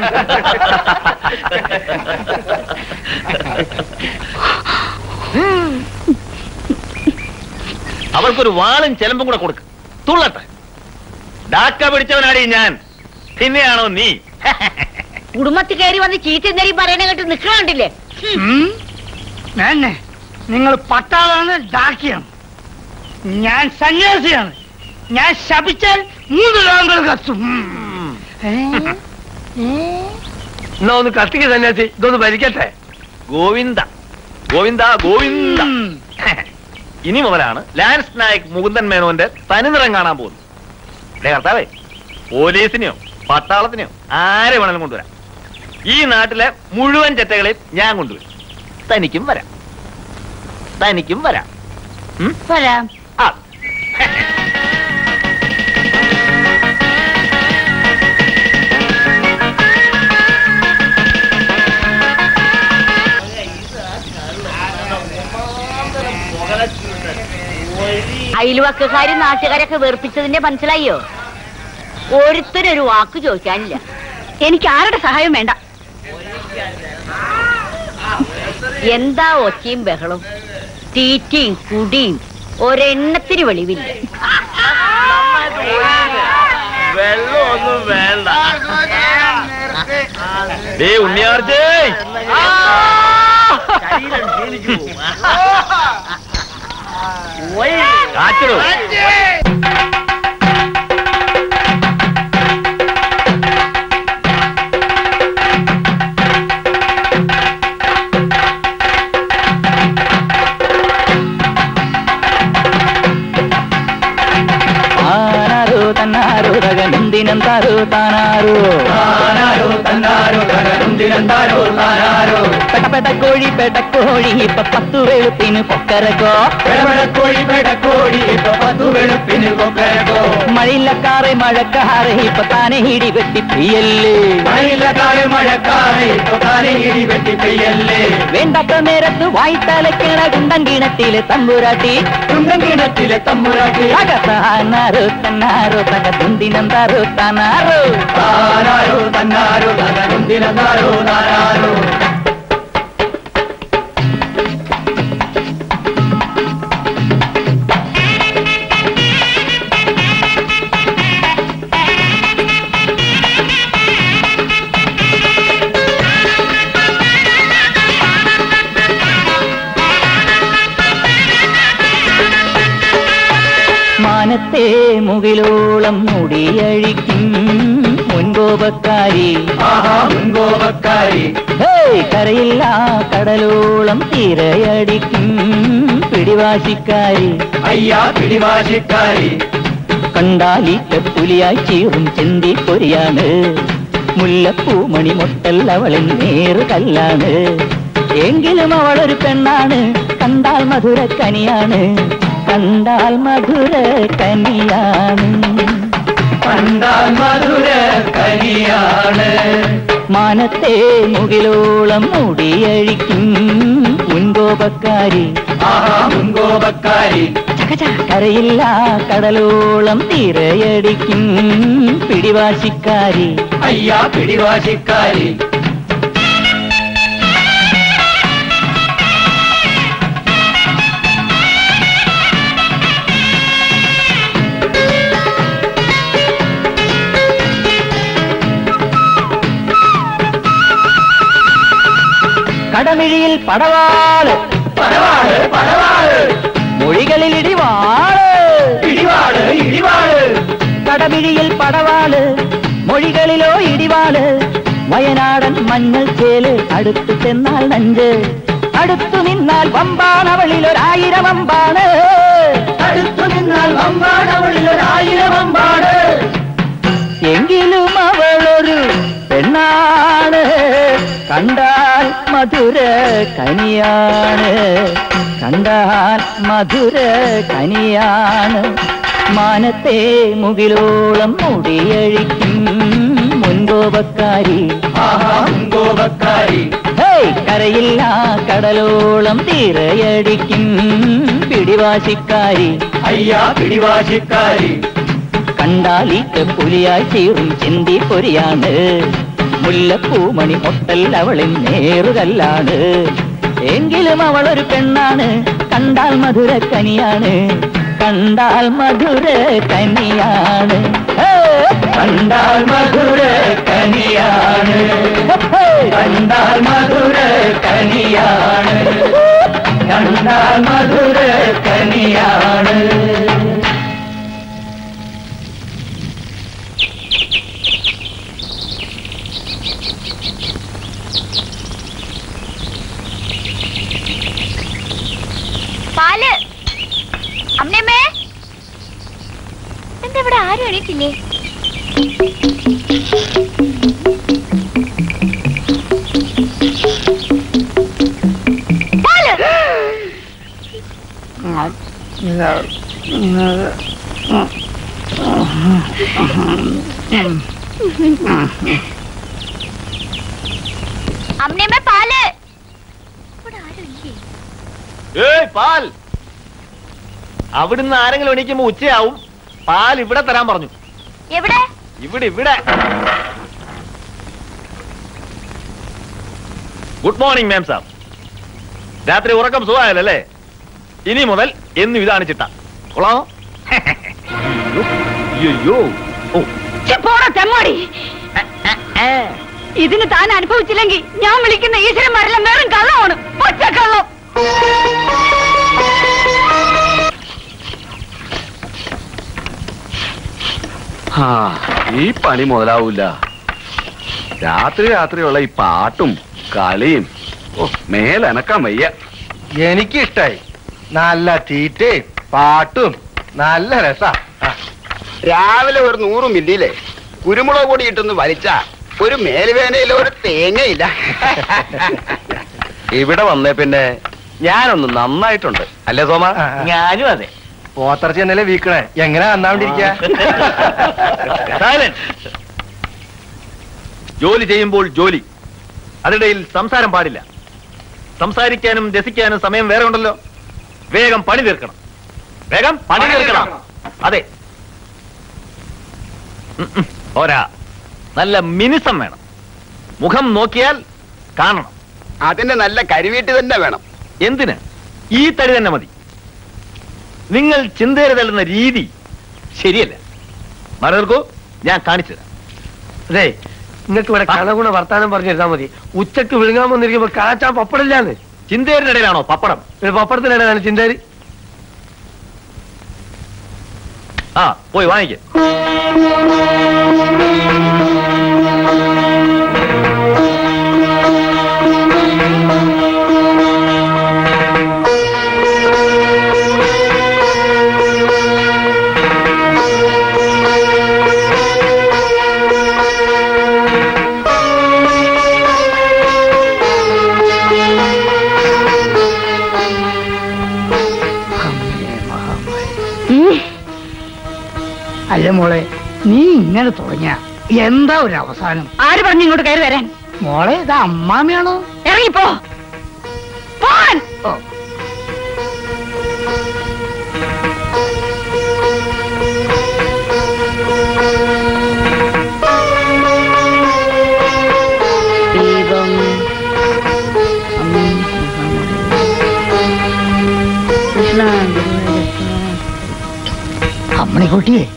അവൾക്കൊരു വാളും ചെലമ്പും കൂടെ കൊടുക്ക് തുള്ളട്ടെ ഡാക്ക പിടിച്ചവനാടി ഞാൻ പിന്നെയാണോ നീ കുടുംബത്തിൽ കയറി വന്ന് ചീത്ത നേരി പറയണ കേട്ട് നിൽക്കണ്ടില്ലേ ഉം. എന്നെ നിങ്ങൾ പട്ടാളാണ് ഡാക്കിയാണ് ഞാൻ സന്യാസിയാണ് ഞാൻ ശപിച്ചാൽ മൂന്ന് ലോകങ്ങൾ കത്തും ഉം. ഏ? ഏ? എന്നാ ഒന്ന് കത്തിക്ക് സന്യാസി ഇതൊന്ന് ഭരിക്കട്ടെ ഗോവിന്ദ ഗോവിന്ദ ഗോവിന്ദ ഇനി മുതലാണ് ലാൻസ് നായക് മുകുന്ദൻ മേനോന്റെ തനിനിറം കാണാൻ പോകുന്നത് ദേ കർത്താവേ പോലീസിനെയോ പട്ടാളത്തിനെയോ ആരെ വേണമെങ്കിലും കൊണ്ടുവരാം ഈ നാട്ടിലെ മുഴുവൻ ചെറ്റകളെയും ഞാൻ കൊണ്ടുവരും തനിക്കും വരാം തനിക്കും വരാം ഉം? വരാം ആ അയൽവക്കക്കാര് നാട്ടുകാരൊക്കെ വെറുപ്പിച്ചതിന്റെ മനസ്സിലായോ ഒരുത്തരൊരു വാക്ക് ചോദിക്കാനില്ല എനിക്ക് ആരുടെ സഹായം വേണ്ട എന്താ ഒച്ചയും ബഹളം തീറ്റയും കുടിയും ഒരെണ്ണത്തിന് വെളിവില്ല വെള്ളമൊന്നും വേണ്ട ദേ ഉണ്ണിയാർജേ കാച്ചിടൂ ആനാരോ തന്നാരോ തകനുന്തിനന്താരോ താനാരോ ആനാരോ തന്നാരോ തകനുന്തിനന്താരോ താനാരോ പെടപെടക്കോഴി പെടക്കോഴി ഇപ്പൊ പത്തു വെളുപ്പിന് കൊക്കരക്കോ പെടപെടക്കോഴി പെടക്കോഴി ഇപ്പൊ പത്തു വെളുപ്പിന് കൊക്കരക്കോ മഴയില്ലക്കാറെ മഴക്കാറെ ഇപ്പൊ താനെ ഇടി വെട്ടി പെയ്യല്ലേ മഴയില്ലക്കാറെ മഴക്കാറെ ഇപ്പൊ താനെ ഇടി വെട്ടി പെയ്യല്ലേ വേണ്ടാത്ത നേരത്ത് വായ്ത്തലക്കിണ കുണ്ടൻ കിണറ്റിലെ തമ്പുരാട്ടി കുണ്ടൻ കിണറ്റിലെ തമ്പുരാട്ടി അകത്താനാരോ തന്നാരോ തകതുന്തിനന്താരോ താനാരോ താനാരോ തന്നാരോ തകതുന്തിനന്താരോ താനാരോ മാനത്തെ മുകിലോളം മുടിയഴിക്കും മുൻകോപക്കാരി മുൻകോപക്കാരി കരയില്ല കടലോളം തിരയടിക്കും പിടിവാശിക്കാരി അയ്യാ പിടിവാശിക്കാരി കണ്ടാലിറ്റ പുലിയായി ചീറും ചെന്തി പൊരിയാണ് മുല്ലപ്പൂമണി മൊട്ടൽ അവളിൻ നേറ് കല്ലാണ് എങ്കിലും അവളൊരു പെണ്ണാണ് കണ്ടാൽ മധുര കനിയാണ് കണ്ടാൽ മധുര കനിയാണ് കണ്ടാൽ മധുര കനിയാണ് മാനത്തെ മുകിലോളം മുടിയഴിക്കും മുൻകോപക്കാരി മുൻകോപക്കാരി കരയില്ല കടലോളം തിരയടിക്കും പിടിവാശിക്കാരി അയ്യാ പിടിവാശിക്കാരി കടമിഴിയിൽ പടവാള് പടവാള് പടവാള് മൊഴികളിൽ ഇടിവാള് ഇടിവാള് ഇടിവാള് കടമിഴിയിൽ പടവാള് മൊഴികളിലോ ഇടിവാള് വയനാടൻ മഞ്ഞൾ ചേല് അടുത്തു ചെന്നാൽ നഞ്ച് അടുത്തു നിന്നാൽ വമ്പാണ് അവളിൽ ഒരായിരം അമ്പാണ് അടുത്തു നിന്നാൽ വമ്പാണ് അവളിൽ ഒരായിരം അമ്പാണ് എങ്കിലും അവളൊരു പെണ്ണാണ് കണ്ടാൽ മധുര കനിയാണ് കണ്ടാൽ മധുര കനിയാണ് മാനത്തെ മുകിലോളം മുടിയഴിക്കും മുൻകോപക്കാരി മുൻകോപക്കാരി കരയില്ല കടലോളം തിരയടിക്കും പിടിവാശിക്കാരി അയ്യാ പിടിവാശിക്കാരി കണ്ടാലിക്ക് പുലിയായി ചീറും ചിന്തി പൊരിയാണ് മുല്ലപ്പൂമണി മൊട്ടൽ അവളിൻ നേറുകല്ലാണ് എങ്കിലും അവളൊരു പെണ്ണാണ് കണ്ടാൽ മധുര കനിയാണ് കണ്ടാൽ മധുര കനിയാണ് ഹേ! കണ്ടാൽ മധുര കനിയാണ് ഹേ! കണ്ടാൽ മധുര കനിയാണ് കണ്ടാൽ മധുര കനിയാണ് പാല് അമ്മയമ്മേ എന്താ ഇവിടെ ആരും എണീറ്റില്ലേ പാല് അമ്മയമ്മേ പാല് ഇവിടെ ആരും ഇല്ലേ ഏയ് പാൽ അവിടുന്ന് ആരെങ്കിലും എണീക്കുമ്പോ ഉച്ചയാവും പാൽ ഇവിടെ തരാൻ പറഞ്ഞു എവിടെ ഇവിടെ ഇവിടെ ഗുഡ് മോർണിംഗ് മാം സാർ രാത്രി ഉറക്കം സുഖമായല്ലേ ഇനി മുതൽ എന്നും ഇതാണ് ചിട്ട കൊള്ളാമോ അയ്യോ ഓ ഛെ, പോടാ തെമ്മാടി ഇതിന് താൻ അനുഭവിച്ചില്ലെങ്കിൽ ഞാൻ വിളിക്കുന്ന ഈശ്വരന്മാരെല്ലാം വേറും കള്ളമാണ് ഒറ്റ കള്ളം ആ, ഈ പണി മുതലാവൂല രാത്രി രാത്രിയുള്ള ഈ പാട്ടും കളിയും ഓ മേലനക്കാൻ വയ്യ എനിക്കിഷ്ടായി നല്ല തീറ്റയും പാട്ടും നല്ല രസാ ആ. രാവിലെ ഒരു നൂറ് മില്ലിയിലെ കുരുമുളക് പൊടി ഇട്ടൊന്ന് വലിച്ച ഒരു മേലുവേനയിലെ ഒരു തേങ്ങയില്ല ഇവിടെ വന്നേ പിന്നെ ഞാനൊന്ന് നന്നായിട്ടുണ്ട് അല്ലേ സോമ ഞാനും അതെ പോത്തറച്ചി എന്നല്ലേ വീക്കണേ എങ്ങനെ നന്നാണ്ടിരിക്ക Silence. ജോലി ചെയ്യുമ്പോൾ ജോലി അതിനിടയിൽ സംസാരം പാടില്ല സംസാരിക്കാനും രസിക്കാനും സമയം വേറെ ഉണ്ടല്ലോ വേഗം പണി തീർക്കണം വേഗം പണി തീർക്കണം അതെ ഉം, ഉം. പോരാ നല്ല മിനുസം വേണം മുഖം നോക്കിയാൽ കാണണം അതിന് നല്ല കരിവീട്ട് തന്നെ വേണം എന്തിന് ഈ തടി തന്നെ മതി നിങ്ങൾ ചിന്തേര തള്ളുന്ന രീതി ശരിയല്ല മറക്കൂ ഞാൻ കാണിച്ചു തരാം അതെ നിങ്ങൾക്ക് ഇവിടെ കണഗുണ വർത്താനം പറഞ്ഞിരുന്നാ മതി ഉച്ചക്ക് വിഴുങ്ങാൻ വന്നിരിക്കുമ്പോ കാച്ചാൻ പപ്പടില്ലാന്ന് ചിന്തേരിന്റെ ഇടയിലാണോ പപ്പടം പപ്പടത്തിനിടയിലാണ് ചിന്തേരി ആ പോയി വാങ്ങിക്ക അല്ല മോളെ നീ ഇങ്ങനെ തുടങ്ങിയ എന്താ ഒരു അവസാനം ആര് പറഞ്ഞു ഇങ്ങോട്ട് കയറി വരാൻ മോളെ ഇത് അമ്മാമയാണോ ഇറങ്ങിപ്പോ പോൻ ദീപം കൃഷ്ണ അമ്മണിക്കുട്ടിയെ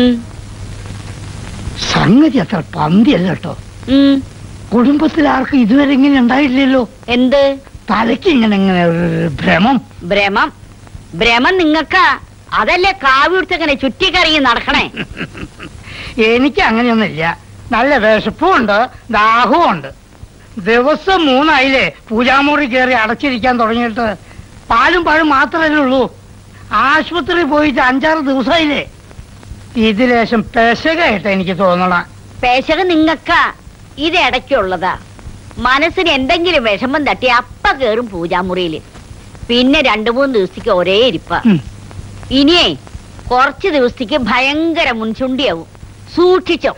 സംഗതി അത്ര പന്തിയല്ല കേട്ടോ കുടുംബത്തിൽ ആർക്കും ഇതുവരെ ഇങ്ങനെ ഉണ്ടായില്ലല്ലോ എന്ത് തലയ്ക്ക് ഇങ്ങനെ ഇങ്ങനെ ഒരു ഭ്രമം ഭ്രമം ഭ്രമം നിങ്ങക്ക അതല്ലേ കാവ്യെടുത്തങ്ങനെ ചുറ്റിക്കറങ്ങി നടക്കണേ എനിക്ക് അങ്ങനെയൊന്നുമില്ല നല്ല വിശപ്പും ഉണ്ട് ദാഹവും ഉണ്ട് ദിവസം മൂന്നായില്ലേ പൂജാമുറി കയറി അടച്ചിരിക്കാൻ തുടങ്ങിയിട്ട് പാലും പഴം മാത്രമല്ലേ ഉള്ളൂ ആശുപത്രി പോയിട്ട് അഞ്ചാറ് ദിവസമായില്ലേ ഇത് ലേശം പെശകായിട്ട് എനിക്ക് തോന്നണം പേശക നിങ്ങക്ക ഇത് ഇടയ്ക്കുള്ളതാ മനസ്സിന് എന്തെങ്കിലും വിഷമം തട്ടി അപ്പ കേറും പൂജാമുറിയില് പിന്നെ രണ്ടു മൂന്ന് ദിവസത്തേക്ക് ഒരേ ഇരിപ്പ ഇനിയേ കുറച്ച് ദിവസത്തേക്ക് ഭയങ്കര മുൻചുണ്ടിയാവും സൂക്ഷിച്ചോ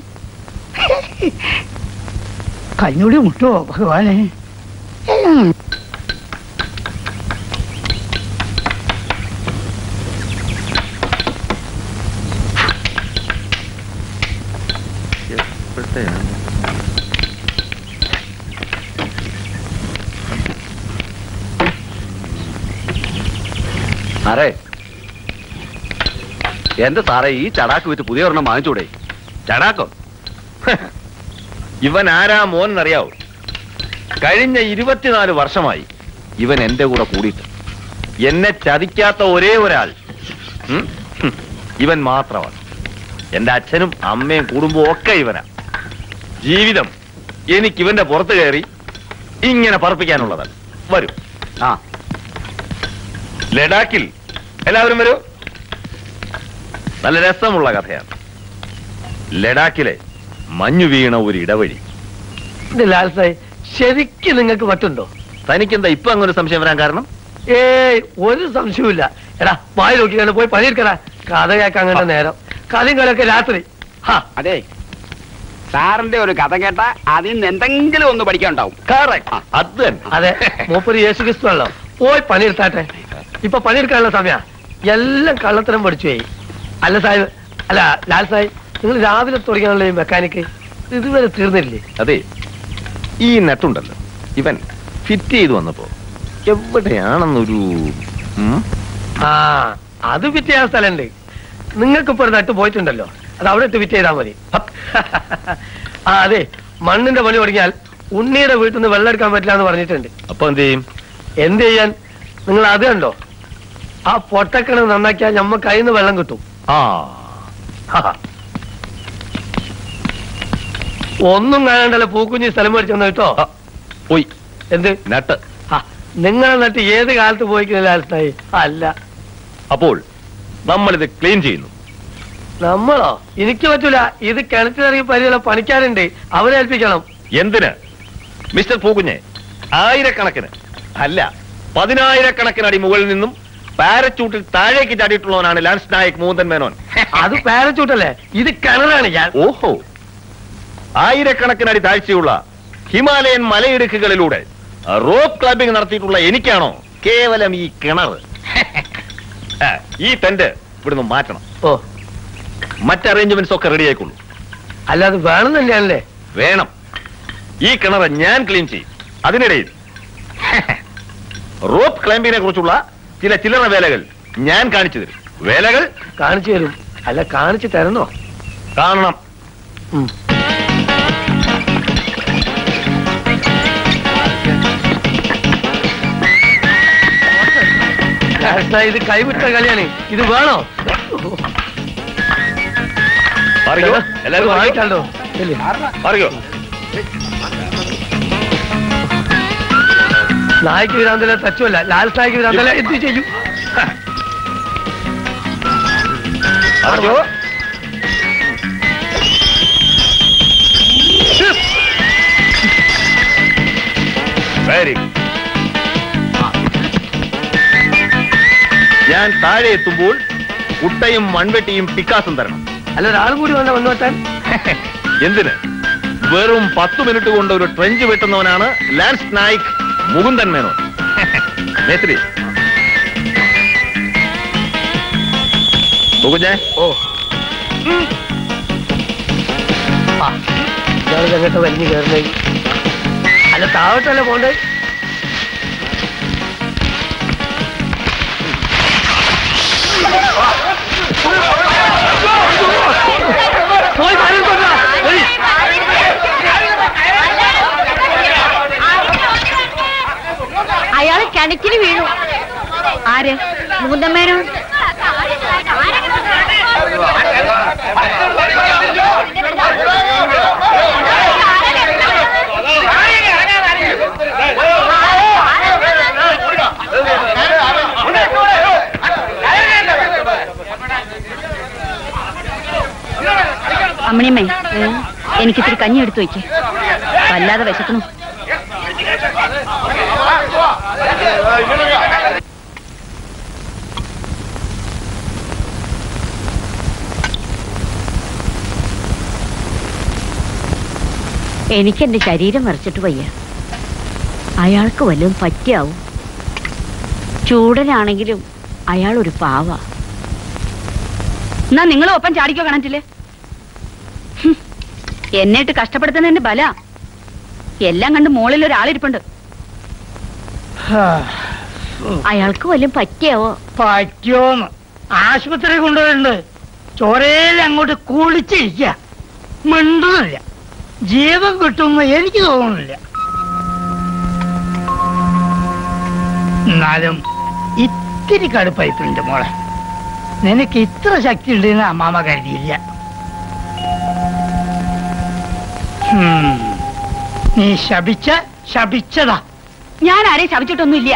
കഞ്ഞൂടി മുട്ടോ ഭഗവാനെ ഉം. സാറേ എന്റെ സാറേ ഈ ചടാക്ക് വിറ്റ് പുതിയ ഒരെണ്ണം വാങ്ങിച്ചൂടെ ചടാക്കോ ഇവൻ ആരാ മോൻ എന്നറിയാവോ കഴിഞ്ഞ ഇരുപത്തിനാല് വർഷമായി ഇവൻ എന്റെ കൂടെ കൂടിയിട്ട് എന്നെ ചതിക്കാത്ത ഒരേ ഒരാൾ ഉം, ഹും, ഇവൻ മാത്രമാണ് എന്റെ അച്ഛനും അമ്മയും കുടുംബവും ഒക്കെ ഇവനാ ജീവിതം എനിക്ക് ഇവന്റെ പുറത്ത് കയറി ഇങ്ങനെ പറപ്പിക്കാനുള്ളതാണ് വരൂ ആ ലഡാക്കിൽ എല്ലാവരും വരൂ നല്ല രസമുള്ള കഥയാണ് ലഡാക്കിലെ മഞ്ഞു വീണ ഒരു ഇടവഴി ഇത് ലാൽ സായി ശരിക്കും നിങ്ങൾക്ക് പറ്റുണ്ടോ തനിക്കെന്താ ഇപ്പൊ അങ്ങനെ ഒരു സംശയം വരാൻ കാരണം ഏയ് ഒരു സംശയവുമില്ല എടാ വായി നോക്കി കണ്ട് പോയി പണിയെടുക്കടാ കഥ കേൾക്കാൻ കണ്ട നേരം കഥയും കളിയൊക്കെ രാത്രി അതെ സാറിന്റെ ഒരു കഥ കേട്ട അതിൽ നിന്ന് എന്തെങ്കിലും ഒന്ന് പഠിക്കാനുണ്ടാവും അത് തന്നെ അതെ മൂപ്പര് യേശു ക്രിസ്തുവല്ലോ പോയി പണിയെടുത്താട്ടെ ഇപ്പൊ പണിയെടുക്കാനുള്ള സമയ എല്ലാം കള്ളത്തരം പഠിച്ചു പോയി അല്ല സാഹിബ് അല്ല ലാൽ സാഹിബ് നിങ്ങൾ രാവിലെ തുടങ്ങിയാണല്ലോ ഈ മെക്കാനിക്ക് ഇതുവരെ തീർന്നില്ലേ അതെ ഈ നെട്ടുണ്ടല്ലോ ഇവൻ ഫിറ്റ് ചെയ്ത് വന്നപ്പോ എവിടെയാണെന്നൊരു ഉം? ആ അത് ഫിറ്റ് ചെയ്യാൻ സ്ഥലമുണ്ട് നിങ്ങൾക്ക് ഇപ്പൊ ഒരു നട്ട് പോയിട്ടുണ്ടല്ലോ അത് അവിടെ ഇട്ട് ഫിറ്റ് ചെയ്താൽ മതി ഹപ്പ്. ആ അതെ മണ്ണിന്റെ പണി തുടങ്ങിയാൽ ഉണ്ണിയുടെ വീട്ടിൽ നിന്ന് വെള്ളം എടുക്കാൻ പറ്റില്ല എന്ന് പറഞ്ഞിട്ടുണ്ട് അപ്പൊ എന്ത് ചെയ്യും എന്ത് ചെയ്യാൻ നിങ്ങൾ അത് കണ്ടോ ആ പൊട്ടക്കിണർ നന്നാക്കിയാൽ ഞമ്മ കയ്യിൽ നിന്ന് വെള്ളം കിട്ടും ആ ഹാ. ഒന്നും കാണണ്ടല്ലോ പൂക്കുഞ്ഞി സ്ഥലം മേടിച്ചെന്ന് കേട്ടോ പോയി എന്ത് നട്ട് നിങ്ങളെ നട്ട് ഏത് കാലത്ത് പോയിക്കുന്നില്ല ആൽത്തായി അല്ല അപ്പോൾ നമ്മൾ ഇത് ക്ലീൻ ചെയ്യുന്നു നമ്മളോ എനിക്ക് പറ്റൂല ഇത് കിണറ്റിലിറങ്ങി പരിചയമുള്ള പണിക്കാരുണ്ട് അവരെ ഏൽപ്പിക്കണം എന്തിന് മിസ്റ്റർ പൂക്കുഞ്ഞെ ആയിരക്കണക്കിന് അല്ല പതിനായിരക്കണക്കിന് അടി മുകളിൽ നിന്നും പാരച്ചൂട്ടിൽ താഴേക്ക് ചാടിയിട്ടുള്ളവനാണ് ലാൻസ് നായക് മൂന്തൻ മേനോൻ അത് പാരച്ചൂട്ടല്ലേ ഇത് കിണറാണ് ഞാൻ ഓഹോ ആയിരക്കണക്കിന് അടി താഴ്ചയുള്ള ഹിമാലയൻ മലയിടുക്കുകളിലൂടെ റോപ്പ് ക്ലബിംഗ് നടത്തിയിട്ടുള്ള എനിക്കാണോ കേവലം ഈ കിണർ ആ, ഈ ടെന്റ് ഇവിടുന്ന് മാറ്റണം ഓ മറ്റ് അറേഞ്ച്മെന്റ്സ് ഒക്കെ റെഡി ആയിക്കൊള്ളൂ അല്ലാതെ വേണം തന്നെയാണല്ലേ വേണം ഈ കിണർ ഞാൻ ക്ലീൻ ചെയ്യും അതിനിടയിൽ റോപ്പ് ക്ലൈംബിങ്ങിനെ കുറിച്ചുള്ള ചില ചില്ലറ വേലകൾ ഞാൻ കാണിച്ചു തരും വേലകൾ കാണിച്ചു തരും അല്ല കാണിച്ചു തരണോ കാണണം രാഷ്ട്ര, ഇത് കൈവിട്ട കളിയാണ് ഇത് വേണോ അറിയോ എല്ലാവരും അറിയോ? വാങ്ങിക്കാണ്ടോ അറിയോ നായ്ക്ക് വിരാന്തല തച്ചുമല്ല ലാൽ നായ്ക്ക് വിരാന്തല എന്ത് ചെയ്യും അറിയോ വെരി ഞാൻ താഴെ എത്തുമ്പോൾ കുട്ടയും മൺവെട്ടിയും പിക്കാസും തരണം അല്ല ഒരാളും കൂടി വന്ന വന്നോട്ടാൻ എന്തിന് വെറും പത്ത് മിനിറ്റ് കൊണ്ട് ഒരു ട്രെഞ്ച് വെട്ടുന്നവനാണ് ലാൻസ് നായിക് മുകുന്ദൻ മേനോൻ മേസ്ത്രി മുകുഞ്ഞേ ഓ ഇയാൾ എങ്ങോട്ട് വലിഞ്ഞു കയറുന്നേ അല്ല താവട്ടല്ലേ പോണ്ടേ പോയി മരം കൊണ്ടുവാ. പോയി. അയാള് കിണറ്റിന് വീണു ആര് മുകുന്ദമ്മേനോ അമ്മണിയമ്മേ എനിക്ക് ഇത്തിരി കഞ്ഞി എടുത്തു വയ്ക്ക് വല്ലാതെ വിശക്കുന്നു എനിക്ക് എന്റെ ശരീരം വരച്ചിട്ട് വയ്യ അയാൾക്ക് വല്ലതും പറ്റിയാവും ചൂടനാണെങ്കിലും അയാൾ ഒരു പാവ എന്നാ നിങ്ങളും ഒപ്പം ചാടിക്കോ കണറ്റില് ഹും, എന്നിട്ട് കഷ്ടപ്പെടുത്തുന്നതിന്റെ ബല എല്ലാം കണ്ട് മുകളിൽ ഒരാളിരിപ്പുണ്ട് അയാൾക്ക് വല്ലതും പറ്റിയാവോ പറ്റിയോന്ന് ആശുപത്രി കൊണ്ടുവരുന്നുണ്ട് ചോരയിൽ അങ്ങോട്ട് കുളിച്ചിരിക്ക മിണ്ടുന്നില്ല ജീവൻ കിട്ടുമെന്ന് എനിക്ക് തോന്നുന്നില്ല എന്നാലും ഇത്തിരി കടുപ്പായിട്ടുണ്ട് മോളെ നിനക്ക് ഇത്ര ശക്തി ഉണ്ടെന്ന് അമ്മാമ കരുതിയില്ല ഹും. നീ ശപിച്ച ശപിച്ചതാ ഞാൻ ആരെയും ശപിച്ചിട്ടൊന്നുമില്ല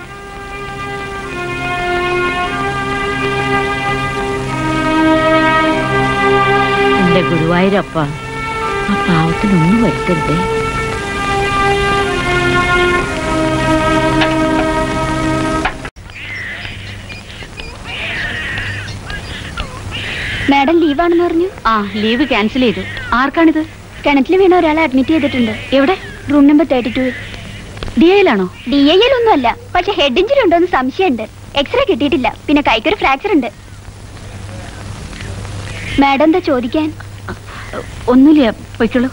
എന്റെ ഗുരുവായൂരപ്പ ആ പാവത്തിനൊന്നും വരുത്തരുതേ മാഡം ലീവാണെന്ന് പറഞ്ഞു ആ ലീവ് ക്യാൻസൽ ചെയ്തു ആർക്കാണിത് കിണറ്റിൽ വീണ ഒരാളെ അഡ്മിറ്റ് ചെയ്തിട്ടുണ്ട് എവിടെ room number thirty two D എയിലാണോ ഡി ഐ എൽ ഒന്നുമല്ല പക്ഷെ ഹെഡ് ഇഞ്ചുറി ഉണ്ടോന്ന് സംശയമുണ്ട് എക്സ്റേ കിട്ടിയിട്ടില്ല പിന്നെ കൈക്കൊരു ഫ്രാക്ചർ ഉണ്ട് മാഡം എന്താ ചോദിക്കാൻ ഒന്നുമില്ല പൊയ്ക്കോളൂ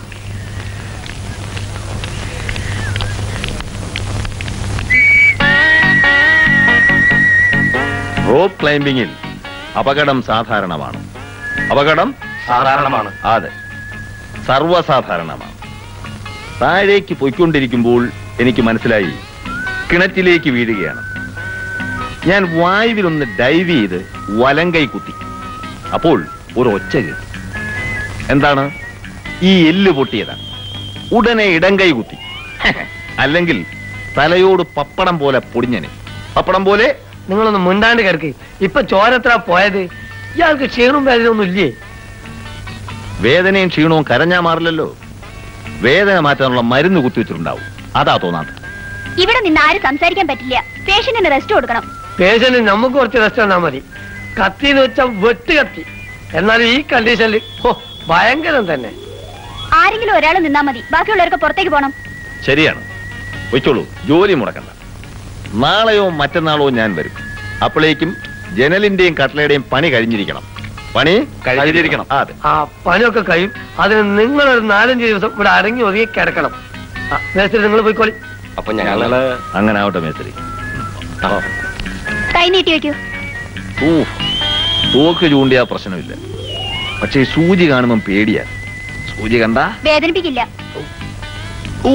റോപ്പ് ക്ലൈംബിങ്ങിൽ അപകടം സാധാരണമാണ് അപകടം സാധാരണമാണ്. അതെ സർവ്വസാധാരണമാണ് താഴേക്ക് പൊയ്ക്കൊണ്ടിരിക്കുമ്പോൾ എനിക്ക് മനസ്സിലായി കിണറ്റിലേക്ക് വീഴുകയാണ് ഞാൻ വായുവിലൊന്ന് ഡൈവ് ചെയ്ത് വലങ്കൈ കുത്തി അപ്പോൾ ഒരു ഒച്ച കേട്ടു എന്താണ് ഈ എല്ല് പൊട്ടിയതാണ് ഉടനെ ഇടങ്കൈ കുത്തി അല്ലെങ്കിൽ തലയോട് പപ്പടം പോലെ പൊടിഞ്ഞനെ പപ്പടം പോലെ നിങ്ങളൊന്ന് മുണ്ടാണ്ട് കിടക്ക് ഇപ്പൊ ചോരത്ര പോയത് ഇയാൾക്ക് ക്ഷീണവും വേദനയൊന്നും ഇല്ലേ വേദനയും ക്ഷീണവും കരഞ്ഞാ മാറില്ലല്ലോ വേദന മാറ്റാനുള്ള മരുന്ന് കുത്തിവെച്ചിട്ടുണ്ടാവും അതാ തോന്നാത്ത ഇവിടെ നിന്ന് ആരും സംസാരിക്കാൻ പറ്റില്ല പേഷ്യന്റിന് റെസ്റ്റ് കൊടുക്കണം പേഷ്യന്റ് നമുക്ക് കുറച്ച് റെസ്റ്റ് തന്നാ മതി കത്തിന്ന് വെച്ചാൽ വെട്ട് കത്തി എന്നാൽ ഈ കണ്ടീഷനിൽ ഹോ ഭയങ്കരം തന്നെ ആരെങ്കിലും ഒരാൾ നിന്നാ മതി ബാക്കിയുള്ളവർക്ക് പുറത്തേക്ക് പോണം ശരിയാണ് വെച്ചോളൂ ജോലി മുടക്കണ്ട നാളെയോ മറ്റന്നാളോ ഞാൻ വരും അപ്പോഴേക്കും ജനലിന്റെയും കട്ട്ലയുടെയും പണി കഴിഞ്ഞിരിക്കണം പണി കഴിഞ്ഞിരിക്കണം അതെ ആ പണിയൊക്കെ കഴിയും അതിന് നിങ്ങളൊരു നാലഞ്ച് ദിവസം ഇവിടെ അടങ്ങി ഒതുങ്ങി കിടക്കണം ആ, മേസ്ത്രി നിങ്ങൾ പോയിക്കോളി അപ്പൊ ഞങ്ങള് അങ്ങനെ ആവട്ടെ മേസ്ത്രി കൈ നീട്ടി വെക്കൂ ഊ തോക്ക് ചൂണ്ടിയാ പ്രശ്നമില്ല പക്ഷേ ഈ സൂചി കാണുമ്പം പേടിയാ സൂചി കണ്ട വേദനിപ്പിക്കില്ല ഊ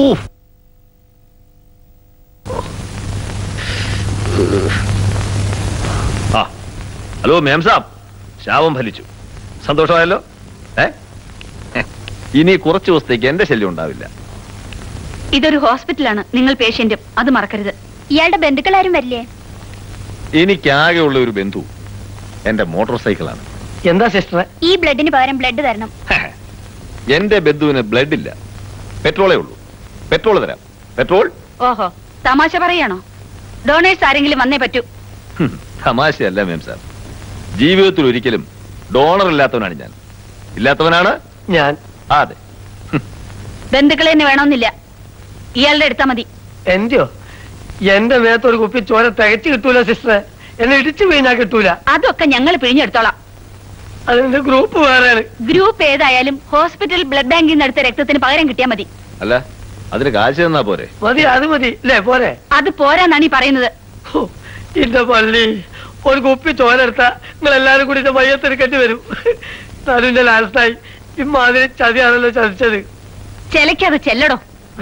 ആ ഹലോ മേം സാബ് ശാപം ഫലിച്ചു സന്തോഷമായല്ലോ ഏ ഇനി കുറച്ച് ദിവസത്തേക്ക് എന്റെ ശല്യം ഉണ്ടാവില്ല ഇതൊരു ഹോസ്പിറ്റലാണ് നിങ്ങൾ പേഷ്യന്റും അത് മറക്കരുത് ഇയാളുടെ ബന്ധുക്കളാരും വരില്ലേ എനിക്കാകെയുള്ള ഒരു ബന്ധു എന്റെ മോട്ടോർ സൈക്കിളാണ് എന്താ സിസ്റ്ററെ ഈ ബ്ലഡിന് പകരം ബ്ലഡ് തരണം എന്റെ ബന്ധുവിന് ബ്ലഡ് ഇല്ല പെട്രോളേ ഉള്ളൂ പെട്രോൾ തരാം പെട്രോൾ ഓഹോ തമാശ പറയാണോ ഡോണേഴ്സ് ആരെങ്കിലും വന്നേ പറ്റൂ ഹും, തമാശയല്ല മേം സാർ ജീവിതത്തിൽ ഒരിക്കലും ഡോണർ ഇല്ലാത്തവനാണ് ഞാൻ ഇല്ലാത്തവനാണ് ഞാൻ അതെ ബന്ധുക്കളെ തന്നെ വേണമെന്നില്ല ഇയാളുടെ എടുത്താ മതി എന്റെയോ എന്റെ മേത്ത് ഒരു കുപ്പി ചോര തികച്ചു കിട്ടൂല സിസ്റ്ററെ എന്നെ ഇടിച്ചു വീണാ കിട്ടൂല അതൊക്കെ ഞങ്ങൾ പിഴിഞ്ഞെടുത്തോളാം അതിന്റെ ഗ്രൂപ്പ് വേറെയാണ് ഗ്രൂപ്പ് ഏതായാലും ഹോസ്പിറ്റൽ ബ്ലഡ് ബാങ്കിൽ നിന്ന് എടുത്ത രക്തത്തിന് പകരം കിട്ടിയാൽ മതി അല്ല അതിന് കാശ് തന്നാ പോരെ മതി അത് മതി അല്ലേ പോരെ അത് പോരാന്നാണ് ഈ പറയുന്നത് ഹോ, എന്റെ പള്ളി ഒരു കുപ്പി ചോര എടുത്താ നിങ്ങൾ എല്ലാരും കൂടി എന്റെ മയ്യത്തെടുക്കേണ്ടി വരും തരുവിന്റെ ലാസ്റ്റായി ഇമ്മാതിരി ചതിയാണല്ലോ ചതിച്ചത് ചെലക്കത് ചെല്ലടോ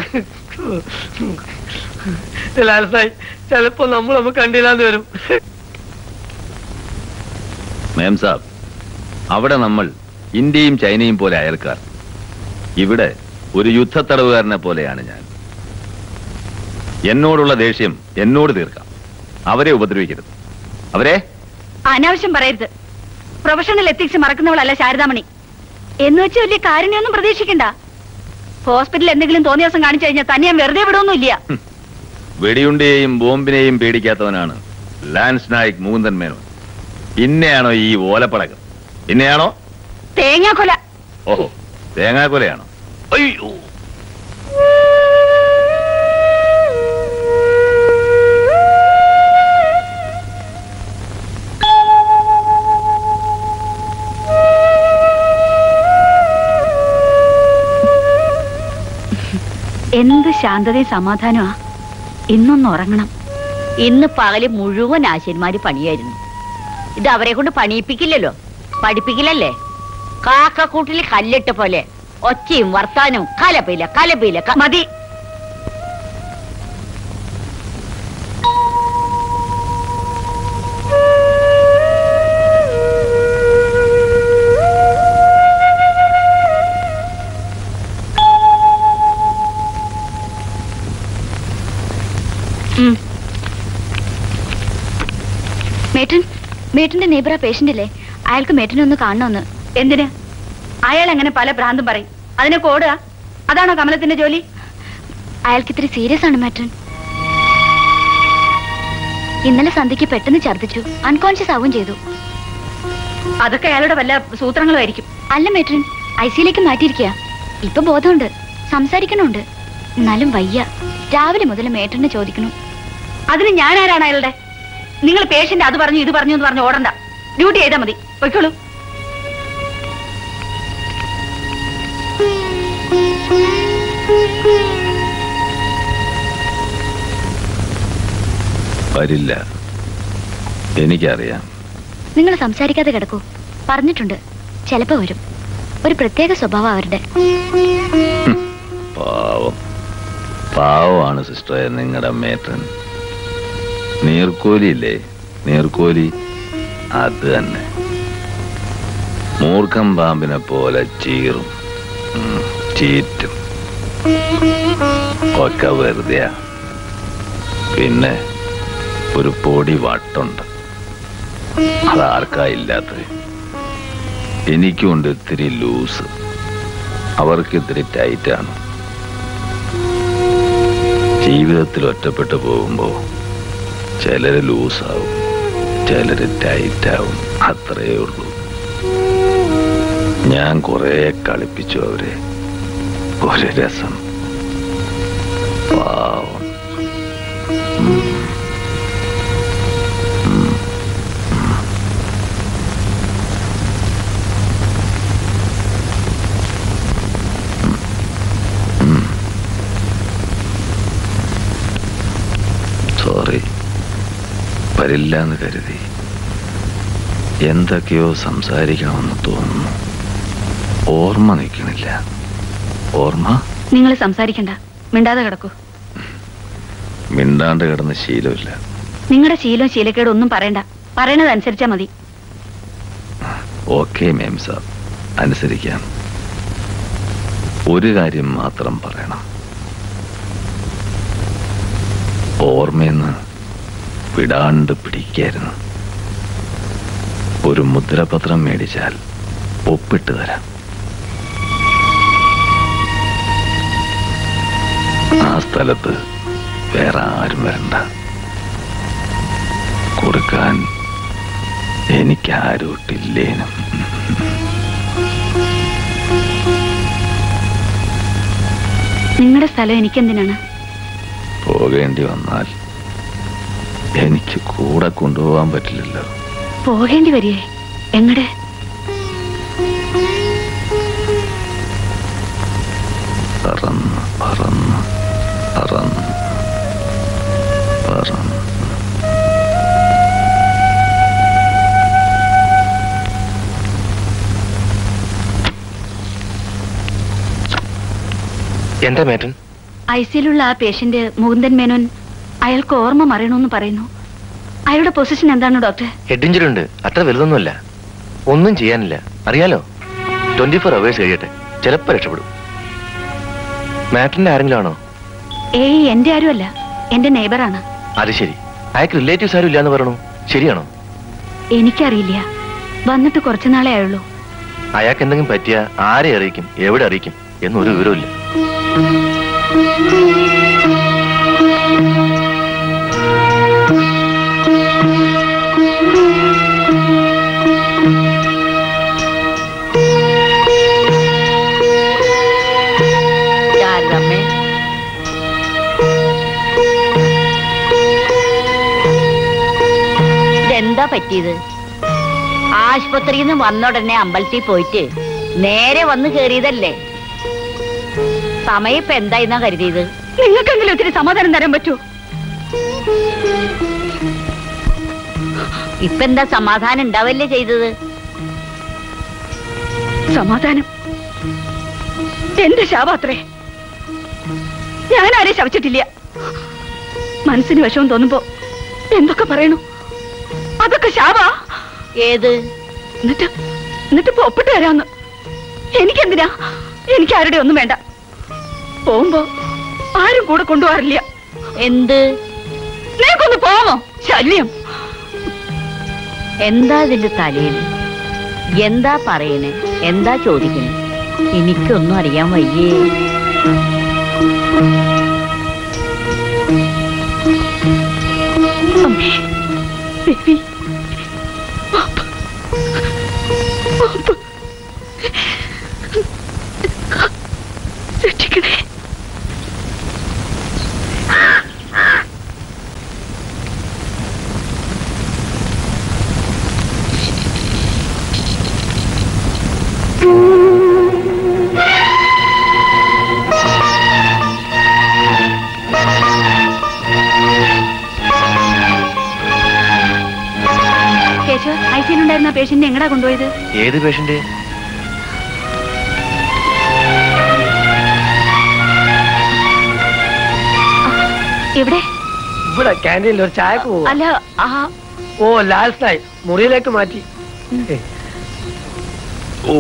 ലാസ്റ്റായി ചിലപ്പോ നമ്മൾ നമുക്ക് കണ്ടില്ലാന്ന് വരും മേം സാബ് അവിടെ നമ്മൾ ഇന്ത്യയും ചൈനയും പോലെ അയൽക്കാർ ഇവിടെ ഒരു യുദ്ധത്തടവുകാരനെ പോലെയാണ് ഞാൻ എന്നോടുള്ള ദേഷ്യം എന്നോട് തീർക്കാം അവരെ ഉപദ്രവിക്കരുത് അവരെ അനാവശ്യം പറയരുത് പ്രൊഫഷണൽ എത്തിക്സ് മറക്കുന്നവളല്ല ശാരദാമണി എന്ന് വെച്ച് വലിയ കാരുണ്യൊന്നും പ്രതീക്ഷിക്കണ്ട ഹോസ്പിറ്റലിൽ എന്തെങ്കിലും തോന്നിയ ദിവസം കാണിച്ചു കഴിഞ്ഞാൽ തന്നെ ഞാൻ വെറുതെ വിടൊന്നുമില്ല വെടിയുണ്ടയെയും ബോംബിനെയും പേടിക്കാത്തവനാണ് ലാൻസ് നായിക് മൂന്തൻ മേനോൻ പിന്നെയാണോ ഈ ഓലപ്പടക്കം പിന്നെയാണോ തേങ്ങാക്കൊല ഓഹോ തേങ്ങാക്കൊലയാണോ അയ്യോ എന്ത് ശാന്തതയും സമാധാനമാ ഇന്നൊന്ന് ഉറങ്ങണം ഇന്ന് പകല് മുഴുവൻ ആശന്മാര് പണിയായിരുന്നു ഇത് അവരെ കൊണ്ട് പണിയിപ്പിക്കില്ലല്ലോ പഠിപ്പിക്കില്ലല്ലേ കാക്കക്കൂട്ടിൽ കല്ലിട്ട പോലെ ഒച്ചയും വർത്താനവും കലപ്പില്ല കലപ്പില്ല ക- മതി ഉം. മേട്ടൻ മേട്ടന്റെ നെയ്ബറ പേഷ്യന്റ് അല്ലേ അയാൾക്ക് മേട്ടനെ ഒന്ന് കാണണമെന്ന് എന്തിന് അയാൾ അങ്ങനെ പല ഭ്രാന്തും പറയും അതിനൊക്കെ ഓടുക അതാണോ കമലത്തിന്റെ ജോലി അയാൾക്ക് ഇത്തിരി സീരിയസ് ആണ് മേട്ടൻ ഇന്നലെ സന്ധ്യക്ക് പെട്ടെന്ന് ഛർദ്ദിച്ചു അൺകോൺഷ്യസ് ആവുകയും ചെയ്തു അതൊക്കെ അയാളുടെ വല്ല സൂത്രങ്ങളുമായിരിക്കും അല്ല മേട്ടൻ ഐ സിയിലേക്ക് മാറ്റിയിരിക്കുക ഇപ്പൊ ബോധമുണ്ട് സംസാരിക്കണുണ്ട് എന്നാലും വയ്യ രാവിലെ മുതൽ മേട്ടനെ ചോദിക്കണം അതിന് ഞാൻ ആരാണ് അയാളുടെ നിങ്ങൾ പേഷ്യന്റ് അത് പറഞ്ഞു ഇത് പറഞ്ഞു എന്ന് പറഞ്ഞു ഓടണ്ട ഡ്യൂട്ടി ചെയ്താൽ മതി പൊയ്ക്കോളൂ വരില്ല എനിക്കറിയാം നിങ്ങൾ സംസാരിക്കാതെ കിടക്കൂ പറഞ്ഞിട്ടുണ്ട് ചിലപ്പോ വരും ഒരു പ്രത്യേക സ്വഭാവം അവരുടെ പാവം പാവമാണ് സിസ്റ്ററെ നിങ്ങളുടെ മേട്ടൻ നീർക്കോലി ഇല്ലേ നീർക്കോലി അത് തന്നെ മൂർഖം പാമ്പിനെ പോലെ ചീറും ഉം, ചീറ്റും ഒക്കെ വെറുതെയാ പിന്നെ ഒരു പൊടി വട്ടുണ്ട് അതാർക്കാ ഇല്ലാത്തത് എനിക്കുണ്ട് ഇത്തിരി ലൂസ് അവർക്ക് ഇത്തിരി ടൈറ്റാണ് ജീവിതത്തിൽ ഒറ്റപ്പെട്ടു പോകുമ്പോ ചിലര് ലൂസാവും ചിലര് ടൈറ്റാവും അത്രയേ ഉള്ളൂ ഞാൻ കുറെ കളിപ്പിച്ചു അവരെ ഒരു രസം പാവം സോറി വരില്ല എന്ന് കരുതി എന്തൊക്കെയോ സംസാരിക്കണമെന്ന് തോന്നുന്നു ഓർമ്മ നിൽക്കണില്ല ഓർമ്മ നിങ്ങൾ സംസാരിക്കണ്ട മിണ്ടാതെ കിടക്കൂ മിണ്ടാണ്ട് കിടന്ന് ശീലമില്ല നിങ്ങളുടെ ശീലവും ശീലക്കേടും ഒന്നും പറയണ്ട പറയണത് അനുസരിച്ചാ മതി ഓക്കെ മേം സാർ അനുസരിക്കാം ഒരു കാര്യം മാത്രം പറയണം ഓർമ്മയെന്ന് വിടാണ്ട് പിടിക്കായിരുന്നു ഒരു മുദ്രപത്രം മേടിച്ചാൽ ഒപ്പിട്ട് തരാം ആ സ്ഥലത്ത് വേറെ ആരും വരണ്ട കൊടുക്കാൻ എനിക്കാരൂട്ടില്ലേനും നിങ്ങളുടെ സ്ഥലം എനിക്കെന്തിനാണ് പോകേണ്ടി വന്നാൽ എനിക്ക് കൂടെ കൊണ്ടുപോകാൻ പറ്റില്ലല്ലോ പോകേണ്ടി വരികേ എങ്ങടെ പറന്ന് പറന്ന് പറന്ന് പറന്ന് എന്താ മേട്ടൻ ഐ സിയിലുള്ള ആ പേഷ്യന്റ് മുകുന്ദൻ മേനോൻ അയാൾക്ക് ഓർമ്മ മറയണമെന്ന് പറയുന്നു അയാളുടെ പൊസിഷൻ എന്താണ് ഡോക്ടർ ഹെഡ് ഇഞ്ചുറി ഉണ്ട് അത്ര വലുതൊന്നുമല്ല ഒന്നും ചെയ്യാനില്ല അറിയാലോ ട്വന്റി ഫോർ അവേഴ്സ് കഴിയട്ടെ ചിലപ്പോ രക്ഷപ്പെടും മാറ്ററിന്റെ ആരെങ്കിലും ആണോ ഏയ് എന്റെ ആരുമല്ല എന്റെ നെയ്ബറാണ് അത് ശരി അയാൾക്ക് റിലേറ്റീവ്സ് ആരും ഇല്ലാന്ന് പറയണു ശരിയാണോ എനിക്കറിയില്ല വന്നിട്ട് കുറച്ചു നാളെ ആയുള്ളൂ അയാൾക്ക് എന്തെങ്കിലും പറ്റിയ ആരെ അറിയിക്കും എവിടെ അറിയിക്കും എന്നൊരു വിവരമില്ല ശാരദമ്മേ ഇതെന്താ പറ്റിയത് ആശുപത്രിയിൽ നിന്ന് വന്ന ഉടനെ അമ്പലത്തിൽ പോയിട്ട് നേരെ വന്ന് കേറിയതല്ലേ സമയം ഇപ്പൊ എന്തായിന്നാ കരുതിയത് നിങ്ങൾക്കെങ്കിലും ഇത്തിരി സമാധാനം തരാൻ പറ്റൂ ഇപ്പൊ എന്താ സമാധാനം ഉണ്ടാവല്ലേ ചെയ്തത് സമാധാനം എന്റെ ശാപാത്രേ ഞാൻ ആരെയും ശവിച്ചിട്ടില്ല മനസ്സിന് വിഷമം തോന്നുമ്പോ എന്തൊക്കെ പറയണു അതൊക്കെ ശാപാ ഏത് എന്നിട്ട് എന്നിട്ട് ഇപ്പൊ ഒപ്പിട്ട് തരാന്ന് എനിക്കെന്തിനാ എനിക്ക് ആരുടെ ഒന്നും വേണ്ട പോകുമ്പോ ആരും കൂടെ കൊണ്ടുപോകാറില്ല എന്ത് നിനക്കൊന്ന് പോമോ ശല്യം എന്താ ഇതിന്റെ തലയിൽ എന്താ പറയണേ എന്താ ചോദിക്കണേ എനിക്കൊന്നും അറിയാൻ വയ്യേ അമ്മേ ദേവി മാപ്പ്. മാപ്പ്. രക്ഷിക്കണേ പേഷ്യന്റിനെ എങ്ങടാ കൊണ്ടുപോയത് ഏത് പേഷ്യന്റ് എവിടെ ഇവിടെ ക്യാൻറ്റീനിൽ ഒരു ചായക്ക് പോവാ അല്ല ആ ഓ ലാൽസായി മുറിയിലേക്ക് മാറ്റി ഓ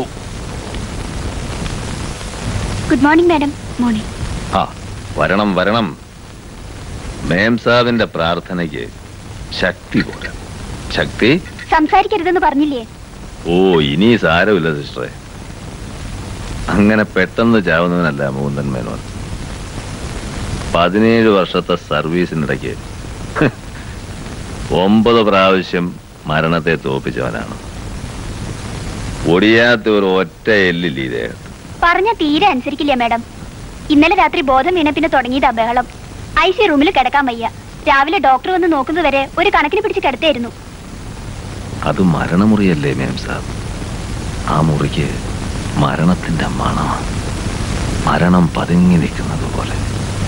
ഗുഡ് മോർണിംഗ് മാഡം മോർണിംഗ് ആ വരണം വരണം മേം സാബിന്റെ പ്രാർത്ഥനയ്ക്ക് ശക്തി പോരാ ശക്തി സംസാരിക്കരുതെന്ന് പറഞ്ഞില്ലേ ഓ ഇനി സാരമില്ല സിസ്റ്ററെ അങ്ങനെ പെട്ടെന്ന് ചാവുന്നവനല്ല മൂന്നൻ മേനോൻ പതിനേഴ് വർഷത്തെ സർവീസിനിടയ്ക്ക് ഹ്, ഒമ്പത് പ്രാവശ്യം മരണത്തെ തോപ്പിച്ചവനാണ് ഒടിയാത്ത ഒരു ഒറ്റ എല്ലില്ല ഈ ദേഹത്ത് പറഞ്ഞ തീരെ അനുസരിക്കില്ല മാഡം ഇന്നലെ രാത്രി ബോധം വീണ പിന്നെ തുടങ്ങിയതാ ബഹളം ഐ സി റൂമിൽ കിടക്കാൻ വയ്യ രാവിലെ ഡോക്ടർ വന്ന് നോക്കുന്നത് വരെ ഒരു കണക്കിന് പിടിച്ച് കിടത്തായിരുന്നു അത് മരണമുറിയല്ലേ മേം സാബ് ആ മുറിക്ക് മരണത്തിന്റെ മണമാണ് മരണം പതുങ്ങി നിൽക്കുന്നത് പോലെ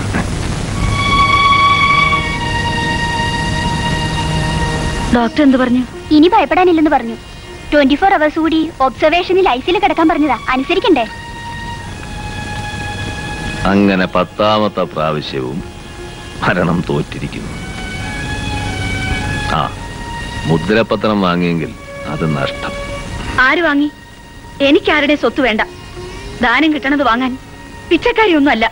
ഡോക്ടർ എന്ത് പറഞ്ഞു ഇനി ഭയപ്പെടാനില്ലെന്ന് പറഞ്ഞു ട്വന്റി ഫോർ അവേഴ്സ് കൂടി ഒബ്സർവേഷനിൽ ഐസിയിൽ കിടക്കാൻ പറഞ്ഞതാ അനുസരിക്കണ്ടേ അങ്ങനെ പത്താമത്തെ പ്രാവശ്യവും മരണം തോറ്റിരിക്കുന്നു ആ മുദ്രപത്രം വാങ്ങിയെങ്കിൽ അത് നഷ്ടം ആര് വാങ്ങി എനിക്കാരുടെ സ്വത്ത് വേണ്ട ദാനം കിട്ടണത് വാങ്ങാൻ പിച്ചക്കാരിയൊന്നും അല്ല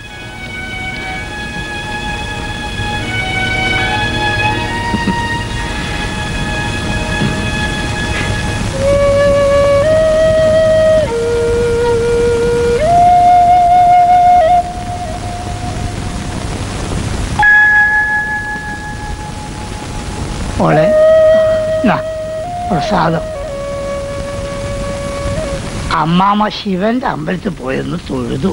മോളെ നാ, പ്രസാദം അമ്മാമ്മ ശിവന്റെ അമ്പലത്തിൽ പോയെന്ന് തൊഴുതു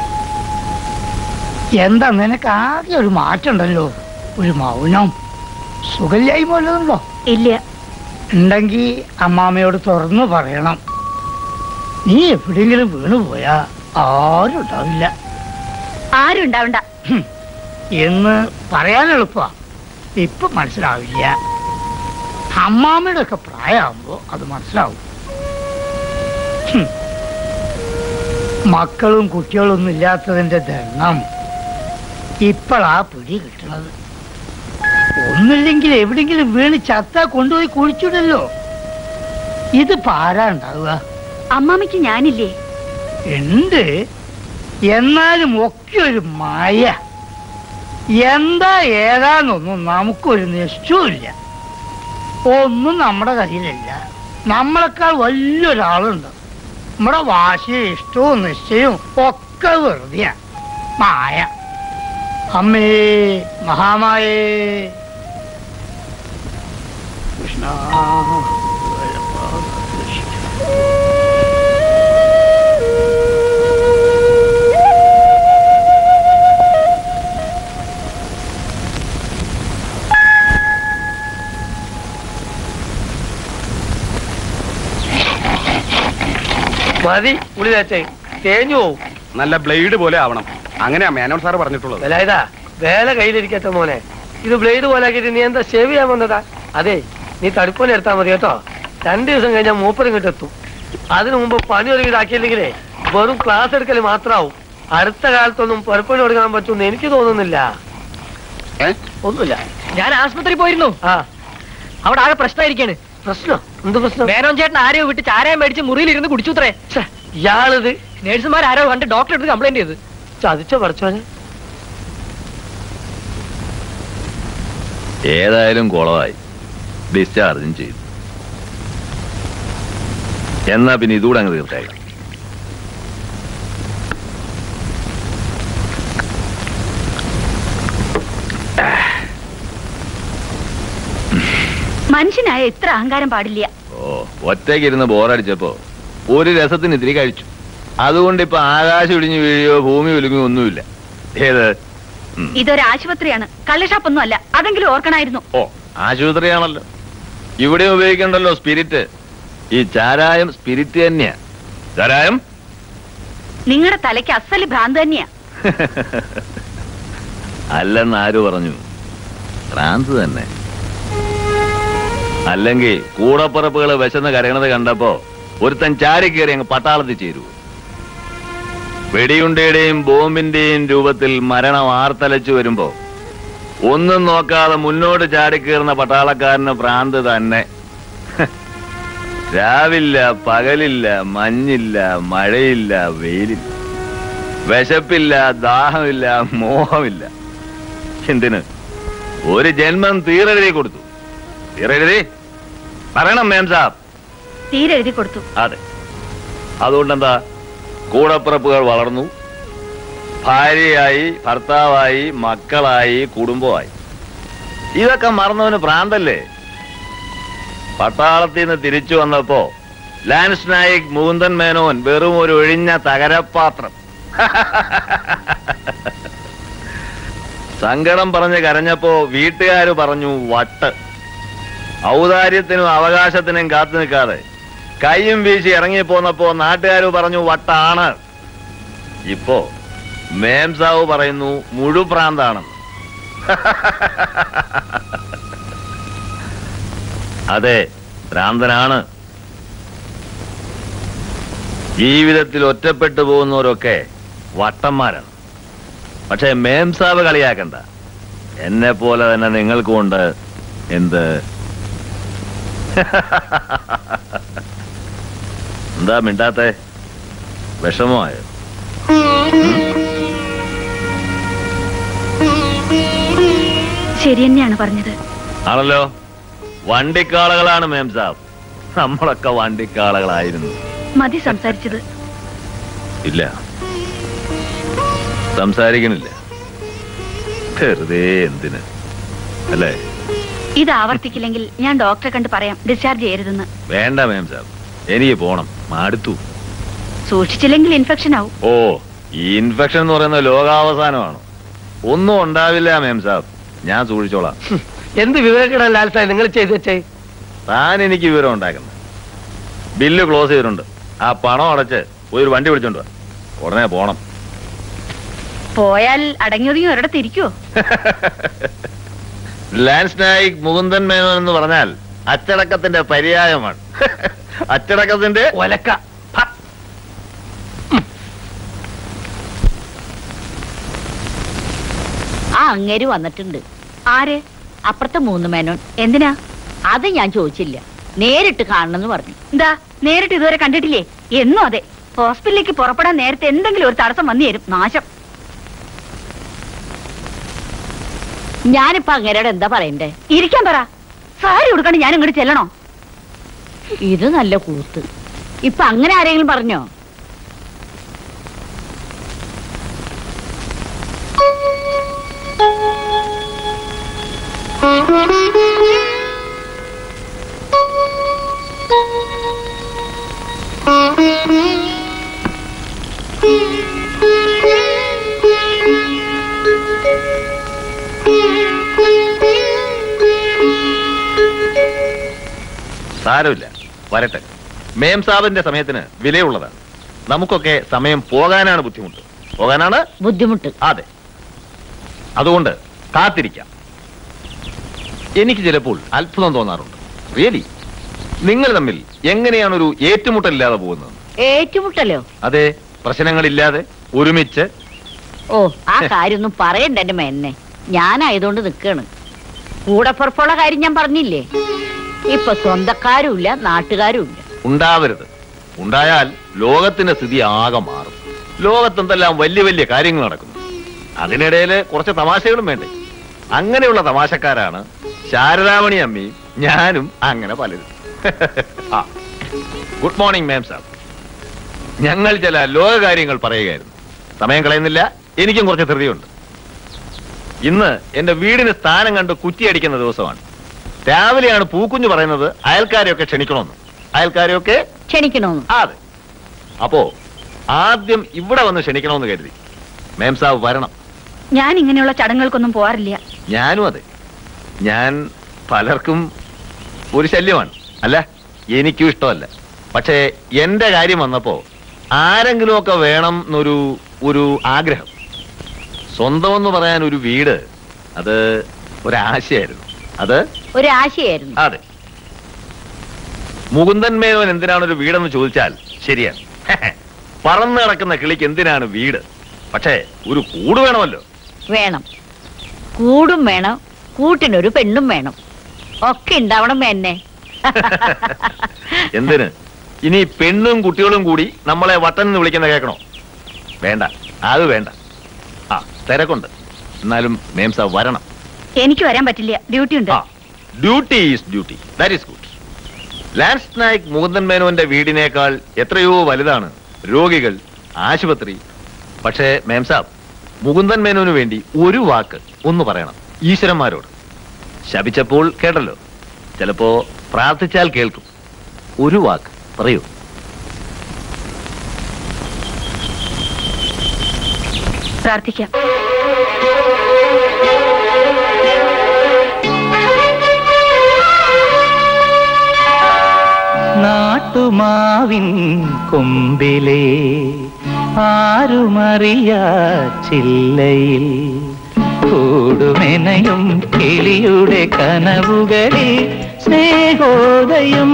എന്താ നിനക്ക് ആകെ ഒരു മാറ്റം ഉണ്ടല്ലോ ഒരു മൗനം സുഖല്ലായി പോലുണ്ടോ ഇല്ല ഉണ്ടെങ്കിൽ അമ്മാമ്മയോട് തുറന്നു പറയണം നീ എവിടെയെങ്കിലും വീണു പോയാ ആരും ഉണ്ടാവില്ല ആരും ഉണ്ടാവണ്ട എന്ന് പറയാൻ എളുപ്പമാ ഇപ്പൊ മനസ്സിലാവില്ല അമ്മാമ്മയുടെ ഒക്കെ പ്രായമാകുമ്പോ അത് മനസ്സിലാവും ഹും. മക്കളും കുട്ടികളൊന്നും ഇല്ലാത്തതിന്റെ ദണ്ണം ഇപ്പോഴാ പിടി കിട്ടണത് ഒന്നില്ലെങ്കിൽ എവിടെങ്കിലും വീണ് ചത്ത കൊണ്ടുപോയി കുഴിച്ചിടല്ലോ ഇത് പാരാ ഉണ്ടാവുക അമ്മാമ്മയ്ക്ക് ഞാനില്ലേ ഉണ്ട് എന്നാലും ഒക്കെ ഒരു മായ എന്താ ഏതാന്നൊന്നും നമുക്കൊരു നിശ്ചയമില്ല ഒന്നും നമ്മുടെ കയ്യിലില്ല നമ്മളെക്കാൾ വലിയൊരാളുണ്ട് നമ്മുടെ വാശിയും ഇഷ്ടവും നിശ്ചയവും ഒക്കെ വെറുതെയാ മായ അമ്മേ മഹാമായേ കൃഷ്ണ മതി ഉളി തേച്ചേ തേഞ്ഞു പോവും നല്ല ബ്ലേഡ് പോലെ ആവണം അങ്ങനെയാ മേനോൻ സാറ് പറഞ്ഞിട്ടുള്ളത് വേലായുധാ വേല കയ്യിലിരിക്കട്ടെ മോനെ ഇത് ബ്ലേഡ് പോലെ ആക്കിയിട്ട് നീ എന്താ ഷേവ് ചെയ്യാൻ വന്നതാ അതെ നീ തടുപ്പോനെ എടുത്താ മതി കേട്ടോ രണ്ടു ദിവസം കഴിഞ്ഞാൽ മൂപ്പർ ഇങ്ങോട്ട് എത്തും അതിനു മുമ്പ് പണി ഒരുങ്ങിതാക്കിയില്ലെങ്കിലേ വെറും ക്ലാസ് എടുക്കൽ മാത്രാവും അടുത്ത കാലത്തൊന്നും പുറപ്പണി കൊടുക്കാൻ പറ്റുമെന്ന് എനിക്ക് തോന്നുന്നില്ല ഒന്നുമില്ല ഞാൻ ആശുപത്രി പോയിരുന്നു ആ അവിടെ ആകെ പ്രശ്നമായിരിക്കാണ് പ്രശ്നം എന്ത് പ്രശ്നം മേനോൻ ചേട്ടൻ ആരെയോ വിട്ട് ചാരായം മേടിച്ച് മുറിയിലിരുന്ന് കുടിച്ചുത്രേ ഇയാളിത് നേഴ്സുമാർ ആരോ കണ്ട് ഡോക്ടറെ അടുത്ത് കംപ്ലൈന്റ് ചെയ്ത് ചതിച്ചോ പഠിച്ചോനെ ഏതായാലും കുളമായി ഡിസ്ചാർജും ചെയ്തു എന്നാ പിന്നെ ഇതുകൂടെ അങ്ങ് തീർച്ചയായും മനുഷ്യനായ ഇത്ര അഹങ്കാരം പാടില്ല ഓ ഒറ്റയ്ക്കിരുന്ന് ബോറടിച്ചപ്പോ ഒരു രസത്തിന് ഇത്തിരി കഴിച്ചു അതുകൊണ്ട് ഇപ്പൊ ആകാശം ഇടിഞ്ഞു വീഴുകയോ ഭൂമി ഒലുങ്ങുകയോ ഒന്നുമില്ല ഏത് ഉം. ഇതൊരു ആശുപത്രിയാണ് കള്ളുഷാപ്പൊന്നും അല്ല അതെങ്കിലും ഓർക്കണായിരുന്നു ഓ ആശുപത്രിയാണല്ലോ ഇവിടെ ഉപയോഗിക്കണ്ടല്ലോ സ്പിരിറ്റ് ഈ ചാരായം സ്പിരിറ്റ് തന്നെയാ ചാരായം നിങ്ങളുടെ തലയ്ക്ക് അസല് ഭ്രാന്ത് തന്നെയാ അല്ലെന്ന് ആര് പറഞ്ഞു ഭ്രാന്ത് തന്നെ അല്ലെങ്കിൽ കൂടപ്പുറപ്പുകൾ വിശന്ന് കരയണത് കണ്ടപ്പോ ഒരുത്തൻ ചാരി കയറി അങ്ങ് പട്ടാളത്തിൽ ചേരൂ വെടിയുണ്ടയുടെയും ബോംബിന്റെയും രൂപത്തിൽ മരണം ആർത്തലച്ചു വരുമ്പോ ഒന്നും നോക്കാതെ മുന്നോട്ട് ചാടിക്കയറുന്ന പട്ടാളക്കാരന് ഭ്രാന്ത് തന്നെ രാവില്ല പകലില്ല മഞ്ഞില്ല മഴയില്ല വെയിലില്ല വിശപ്പില്ല ദാഹമില്ല മോഹമില്ല എന്തിന് ഒരു ജന്മം തീരെഴുതി കൊടുത്തു തീരെഴുതി പറയണം മേം സാബ് തീരെ എഴുതി കൊടുത്തു അതെ അതുകൊണ്ടെന്താ കൂടപ്പിറപ്പുകൾ വളർന്നു ഭാര്യയായി ഭർത്താവായി മക്കളായി കുടുംബമായി ഇതൊക്കെ മറന്നവന് ഭ്രാന്തല്ലേ പട്ടാളത്തിൽ നിന്ന് തിരിച്ചു വന്നപ്പോ ലാൻസ് നായിക് മുകുന്ദൻ മേനോൻ വെറും ഒരു ഒഴിഞ്ഞ തകരപ്പാത്രം സങ്കടം പറഞ്ഞ് കരഞ്ഞപ്പോ വീട്ടുകാര് പറഞ്ഞു വട്ട് ഔദാര്യത്തിനും അവകാശത്തിനും കാത്തു നിൽക്കാതെ കൈയും വീശി ഇറങ്ങിപ്പോന്നപ്പോ നാട്ടുകാര് പറഞ്ഞു വട്ടാണ് ഇപ്പോ മേംസാവ് പറയുന്നു മുഴുപ്രാന്താണെന്ന് അതെ ഭ്രാന്തനാണ് ജീവിതത്തിൽ ഒറ്റപ്പെട്ടു പോകുന്നവരൊക്കെ വട്ടന്മാരാണ് പക്ഷെ മേംസാവ് കളിയാക്കണ്ട എന്നെ പോലെ തന്നെ നിങ്ങൾക്കുണ്ട് എന്ത് എന്താ മിണ്ടാത്തെ വിഷമമായോ ശരി തന്നെയാണ് പറഞ്ഞത് ആണല്ലോ വണ്ടിക്കാളകളാണ് മേംസാബ് നമ്മളൊക്കെ വണ്ടിക്കാളകളായിരുന്നു മതി സംസാരിച്ചത് ഇല്ല സംസാരിക്കണില്ല വെറുതെ എന്തിന് അല്ലേ ഇത് ആവർത്തിക്കില്ലെങ്കിൽ ഞാൻ ഡോക്ടറെ കണ്ട് പറയാം ഡിസ്ചാർജ് ചെയ്യരുതെന്ന് വേണ്ട മേംസാബ് എനിക്ക് പോണം മടുത്തു സൂക്ഷിച്ചില്ലെങ്കിൽ ഇൻഫെക്ഷൻ ആവും ഓ ഈ ഇൻഫെക്ഷൻ എന്ന് പറയുന്ന ലോകാവസാനമാണ് ഒന്നും ഉണ്ടാവില്ല മേംസാബ് ഞാൻ സൂക്ഷിച്ചോളാം എന്ത് വിവേകടാ ലാൽസായി നിങ്ങൾ ചെയ്ത് വെച്ചേ താൻ എനിക്ക് വിവരം ഉണ്ടാക്കുന്നത് ബില്ല് ക്ലോസ് ചെയ്തിട്ടുണ്ട് ആ പണം അടച്ച് ഒരു വണ്ടി വിളിച്ചോണ്ട് വാ ഉടനെ പോണം പോയാൽ അടങ്ങി ഒതുങ്ങി ഒരിടത്ത് ഇരിക്കുവോ ലാൻസ് നായിക് മുകുന്ദൻ മേനോൻ എന്ന് പറഞ്ഞാൽ അച്ചടക്കത്തിന്റെ പര്യായമാണ് അച്ചടക്കത്തിന്റെ ഒലക്ക ആ അങ്ങേര് വന്നിട്ടുണ്ട് ആര് അപ്പുറത്തെ മൂന്ന് മേനോൻ എന്തിനാ അത് ഞാൻ ചോദിച്ചില്ല നേരിട്ട് കാണണമെന്ന് പറഞ്ഞു എന്താ നേരിട്ട് ഇതുവരെ കണ്ടിട്ടില്ലേ എന്നും അതെ ഹോസ്പിറ്റലിലേക്ക് പുറപ്പെടാൻ നേരത്തെ എന്തെങ്കിലും ഒരു തടസ്സം വന്നു തരും നാശം ഞാനിപ്പോ അങ്ങേരോട് എന്താ പറയണ്ടേ ഇരിക്കാൻ പറ സാരി കൊടുക്കണ്ട് ഞാൻ ഇങ്ങോട്ട് ചെല്ലണോ ഇത് നല്ല കൂത്ത് ഇപ്പൊ അങ്ങനെ ആരെങ്കിലും പറഞ്ഞോ സാരമില്ല വരട്ടെ മേം സാബിന്റെ സമയത്തിന് വിലയുള്ളതാണ് നമുക്കൊക്കെ സമയം പോകാനാണ് ബുദ്ധിമുട്ട് പോകാനാണ് ബുദ്ധിമുട്ട് അതെ അതുകൊണ്ട് കാത്തിരിക്കാം എനിക്ക് ചിലപ്പോൾ അത്ഭുതം തോന്നാറുണ്ട് റിയലി നിങ്ങൾ തമ്മിൽ എങ്ങനെയാണ് ഒരു ഏറ്റുമുട്ടലില്ലാതെ പോകുന്നത് ഏറ്റുമുട്ടലോ അതെ പ്രശ്നങ്ങളില്ലാതെ ഒരുമിച്ച് ഓ ആ കാര്യൊന്നും പറയണ്ട എന്റെ മേന്നെ ഞാനായതുകൊണ്ട് നിക്കാണ് കൂടെ പുറപ്പുള്ള കാര്യം ഞാൻ പറഞ്ഞില്ലേ ഇപ്പൊ സ്വന്തക്കാരുമില്ല നാട്ടുകാരുമില്ല ഉണ്ടാവരുത് ഉണ്ടായാൽ ലോകത്തിന്റെ സ്ഥിതി ആകെ മാറും ലോകത്തെന്തെല്ലാം വലിയ വലിയ കാര്യങ്ങൾ നടക്കുന്നു അതിനിടയിൽ കുറച്ച് തമാശകളും വേണ്ടേ അങ്ങനെയുള്ള തമാശക്കാരാണ് ശാരദാമണി അമ്മയും ഞാനും അങ്ങനെ പലരും ആ ഗുഡ് മോർണിംഗ് മാം സാർ ഞങ്ങൾ ചില ലോക കാര്യങ്ങൾ പറയുകയായിരുന്നു സമയം കളയുന്നില്ല എനിക്കും കുറച്ച് ധൃതിയുണ്ട് ഇന്ന് എന്റെ വീടിന് സ്ഥാനം കണ്ട് കുറ്റിയടിക്കുന്ന ദിവസമാണ് രാവിലെയാണ് പൂക്കുഞ്ഞു പറയുന്നത് അയൽക്കാരെയൊക്കെ ക്ഷണിക്കണമെന്ന് അയൽക്കാരെയൊക്കെ ക്ഷണിക്കണോന്ന് അതെ അപ്പോ ആദ്യം ഇവിടെ വന്ന് ക്ഷണിക്കണമെന്ന് കരുതി മേം സാബ് വരണം ഞാൻ ഇങ്ങനെയുള്ള ചടങ്ങുകൾക്കൊന്നും പോവാറില്ല ഞാനും അതെ ഞാൻ പലർക്കും ഒരു ശല്യമാണ് അല്ല എനിക്കും ഇഷ്ടമല്ല പക്ഷേ എന്റെ കാര്യം വന്നപ്പോ ആരെങ്കിലുമൊക്കെ വേണം എന്നൊരു ഒരു ആഗ്രഹം സ്വന്തമെന്ന് പറയാൻ ഒരു വീട് അത് ഒരാശയായിരുന്നു അത് ഒരാശയായിരുന്നു അതെ മുകുന്ദൻ മേനോൻ എന്തിനാണ് ഒരു വീടെന്ന് ചോദിച്ചാൽ ശരിയാണ് പറന്നു കിടക്കുന്ന കിളിക്ക് എന്തിനാണ് വീട് പക്ഷേ ഒരു കൂട് വേണമല്ലോ വേണം കൂടും വേണം കൂട്ടിനൊരു പെണ്ണും വേണം ഒക്കെ ഉണ്ടാവണം എന്നെ എന്തിന് ഇനി പെണ്ണും കുട്ടികളും കൂടി നമ്മളെ വട്ടൻ എന്ന് വിളിക്കുന്ന കേൾക്കണോ വേണ്ട അത് വേണ്ട ആ തിരക്കുണ്ട് എന്നാലും മേംസ വരണം എനിക്ക് വരാൻ പറ്റില്ല ഡ്യൂട്ടി ഉണ്ട് duty is duty that is good lance naik Mukundan മേനോന്റെ വീടിനേക്കാൾ എത്രയോ വലുതാണ് രോഗികൾ ആശുപത്രി പക്ഷേ മേംസാബ് മുകുന്ദൻ മേനോന് വേണ്ടി ഒരു വാക്ക് ഒന്ന് പറയണം ഈശ്വരന്മാരോട് ശപിച്ചപ്പോൾ കേട്ടല്ലോ ചിലപ്പോ പ്രാർത്ഥിച്ചാൽ കേൾക്കും ഒരു വാക്ക് പറയൂ പ്രാർത്ഥിക്കാം നാട്ടുമാവിൻ കൊമ്പിലെ ആരുമറിയ ചില്ലയിൽ കൂടുമെനയും കിളിയുടെ കനവുകളിൽ സ്നേഹോദയം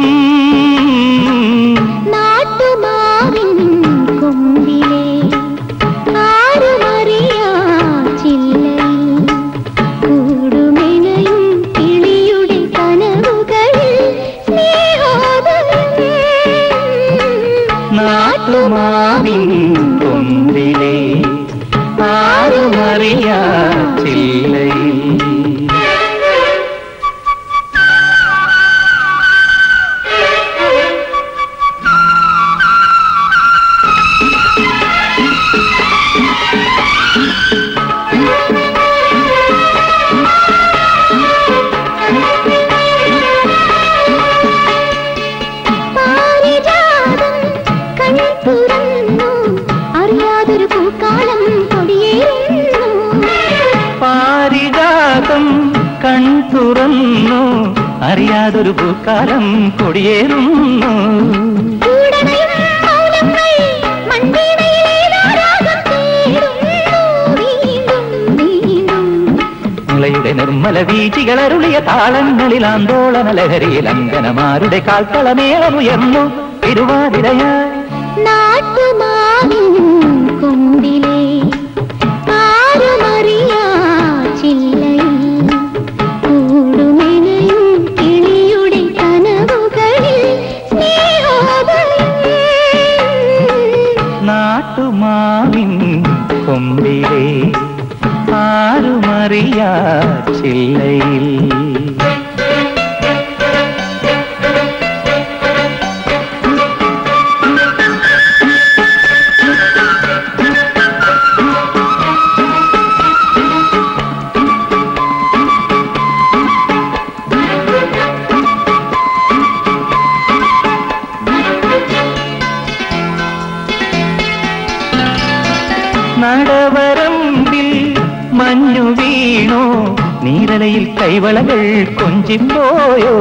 നാട്ടുമാവിൻ കൊമ്പിലെ ആരുമറിയാ ചില്ലയിൽ കൂടുമെനയും കിളിയുടെ കനവുകളിൽ സ്നേഹോദയം നാട്ടുമാവിൻ കൊമ്പിലെ ആരുമറിയ ചില്ലയിൽ പാരിജാതം കൺ തുറന്നു അറിയാതൊരു പൂക്കാലം കൊടിയേറുന്നു പാരിജാതം കൺ തുറന്നു അറിയാതൊരു പൂക്കാലം കൊടിയേറുന്നു കൂടണയും മൗനങ്ങൾ മൺവീണയിലേതോ രാഗം തേടുന്നു വീണ്ടും വീണ്ടും മുളയുടെ നിർമ്മല വീഴ്ചകൾ അരുളിയ താളങ്ങളിൽ ആന്തോളന ലഹരിയിൽ അങ്കനമാരുടെ കാൽത്തളമേളമുയർന്നു തിരുവാതിരയായി നാട്ടുമാവിൻ കൊമ്പിലെ ആരുമറിയാ ചില്ലയിൽ കൂടുമെനയും കിളിയുടെ കനവുകളിൽ സ്നേഹോദയം നാട്ടുമാവിൻ കൊമ്പിലെ ആരുമറിയാ ചില്ലയിൽ നടവരമ്പിൽ മഞ്ഞു വീണോ നീരലയിൽ കൈവളകൾ കൊഞ്ചിപ്പോയോ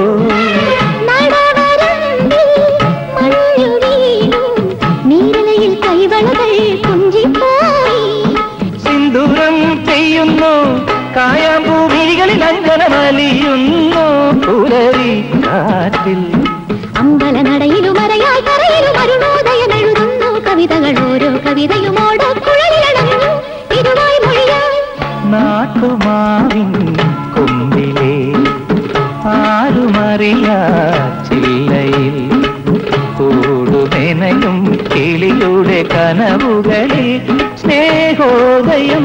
നടവരമ്പിൽ മഞ്ഞു വീണു നീരലയിൽ കൈവളകൾ കുഞ്ചിപ്പോയി സിന്ദൂരം ചെയ്യുന്നു കായാമ്പൂമിഴികളിൽ അങ്കനമലിയുന്നു പുലരി കാറ്റിൽ അമ്പലനടയിലും അരയായി കരയിലും അരുണോദയം എഴുതുന്നു കവിതകൾ ഓരോ കവിതയും ഓടോ കുഴലിലടങ്ങുന്നു ഇരുവായി മൊഴിയായി നാട്ടുമാവിൻ കൊമ്പിലെ ആരുമറിയാ ചില്ലയിൽ കൂടുമെനയും കിളിയുടെ കനവുകളിൽ സ്നേഹോദയം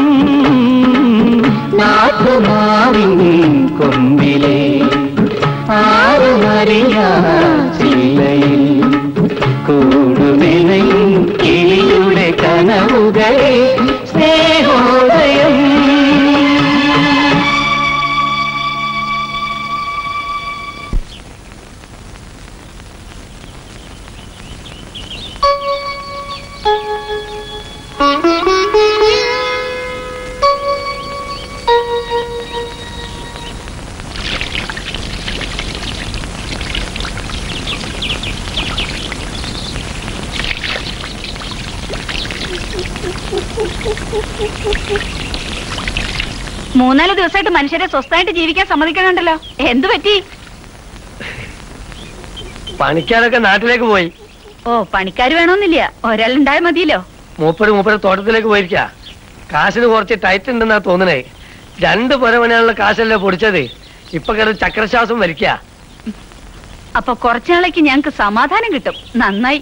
നാട്ടുമാവിൻ കൊമ്പിലെ ആരുമറിയാ ചില്ലയിൽ കൂടുമെനയും കിളിയുടെ കനവുകളിൽ സ്നേഹോദയം മൂന്നാല് ദിവസമായിട്ട് മനുഷ്യരെ സ്വസ്ഥമായിട്ട് ജീവിക്കാൻ സമ്മതിക്കണുണ്ടല്ലോ എന്തു പറ്റി പണിക്കാരൊക്കെ നാട്ടിലേക്ക് പോയി ഓ പണിക്കാർ വേണമെന്നില്ല ഒരാളുണ്ടായാൽ മതിയല്ലോ മൂപ്പര് മൂപ്പര് തോട്ടത്തിലേക്ക് പോയിരിക്ക കാശിന് കുറച്ച് ടൈറ്റ് ഉണ്ടെന്നാ തോന്നണേ രണ്ട് പുര പണിയാനുള്ള കാശല്ലേ പൊടിച്ചത് ഇപ്പൊ കിടന്ന് ചക്രശ്വാസം വലിക്ക അപ്പൊ കുറച്ചാളേക്ക് ഞങ്ങക്ക് സമാധാനം കിട്ടും നന്നായി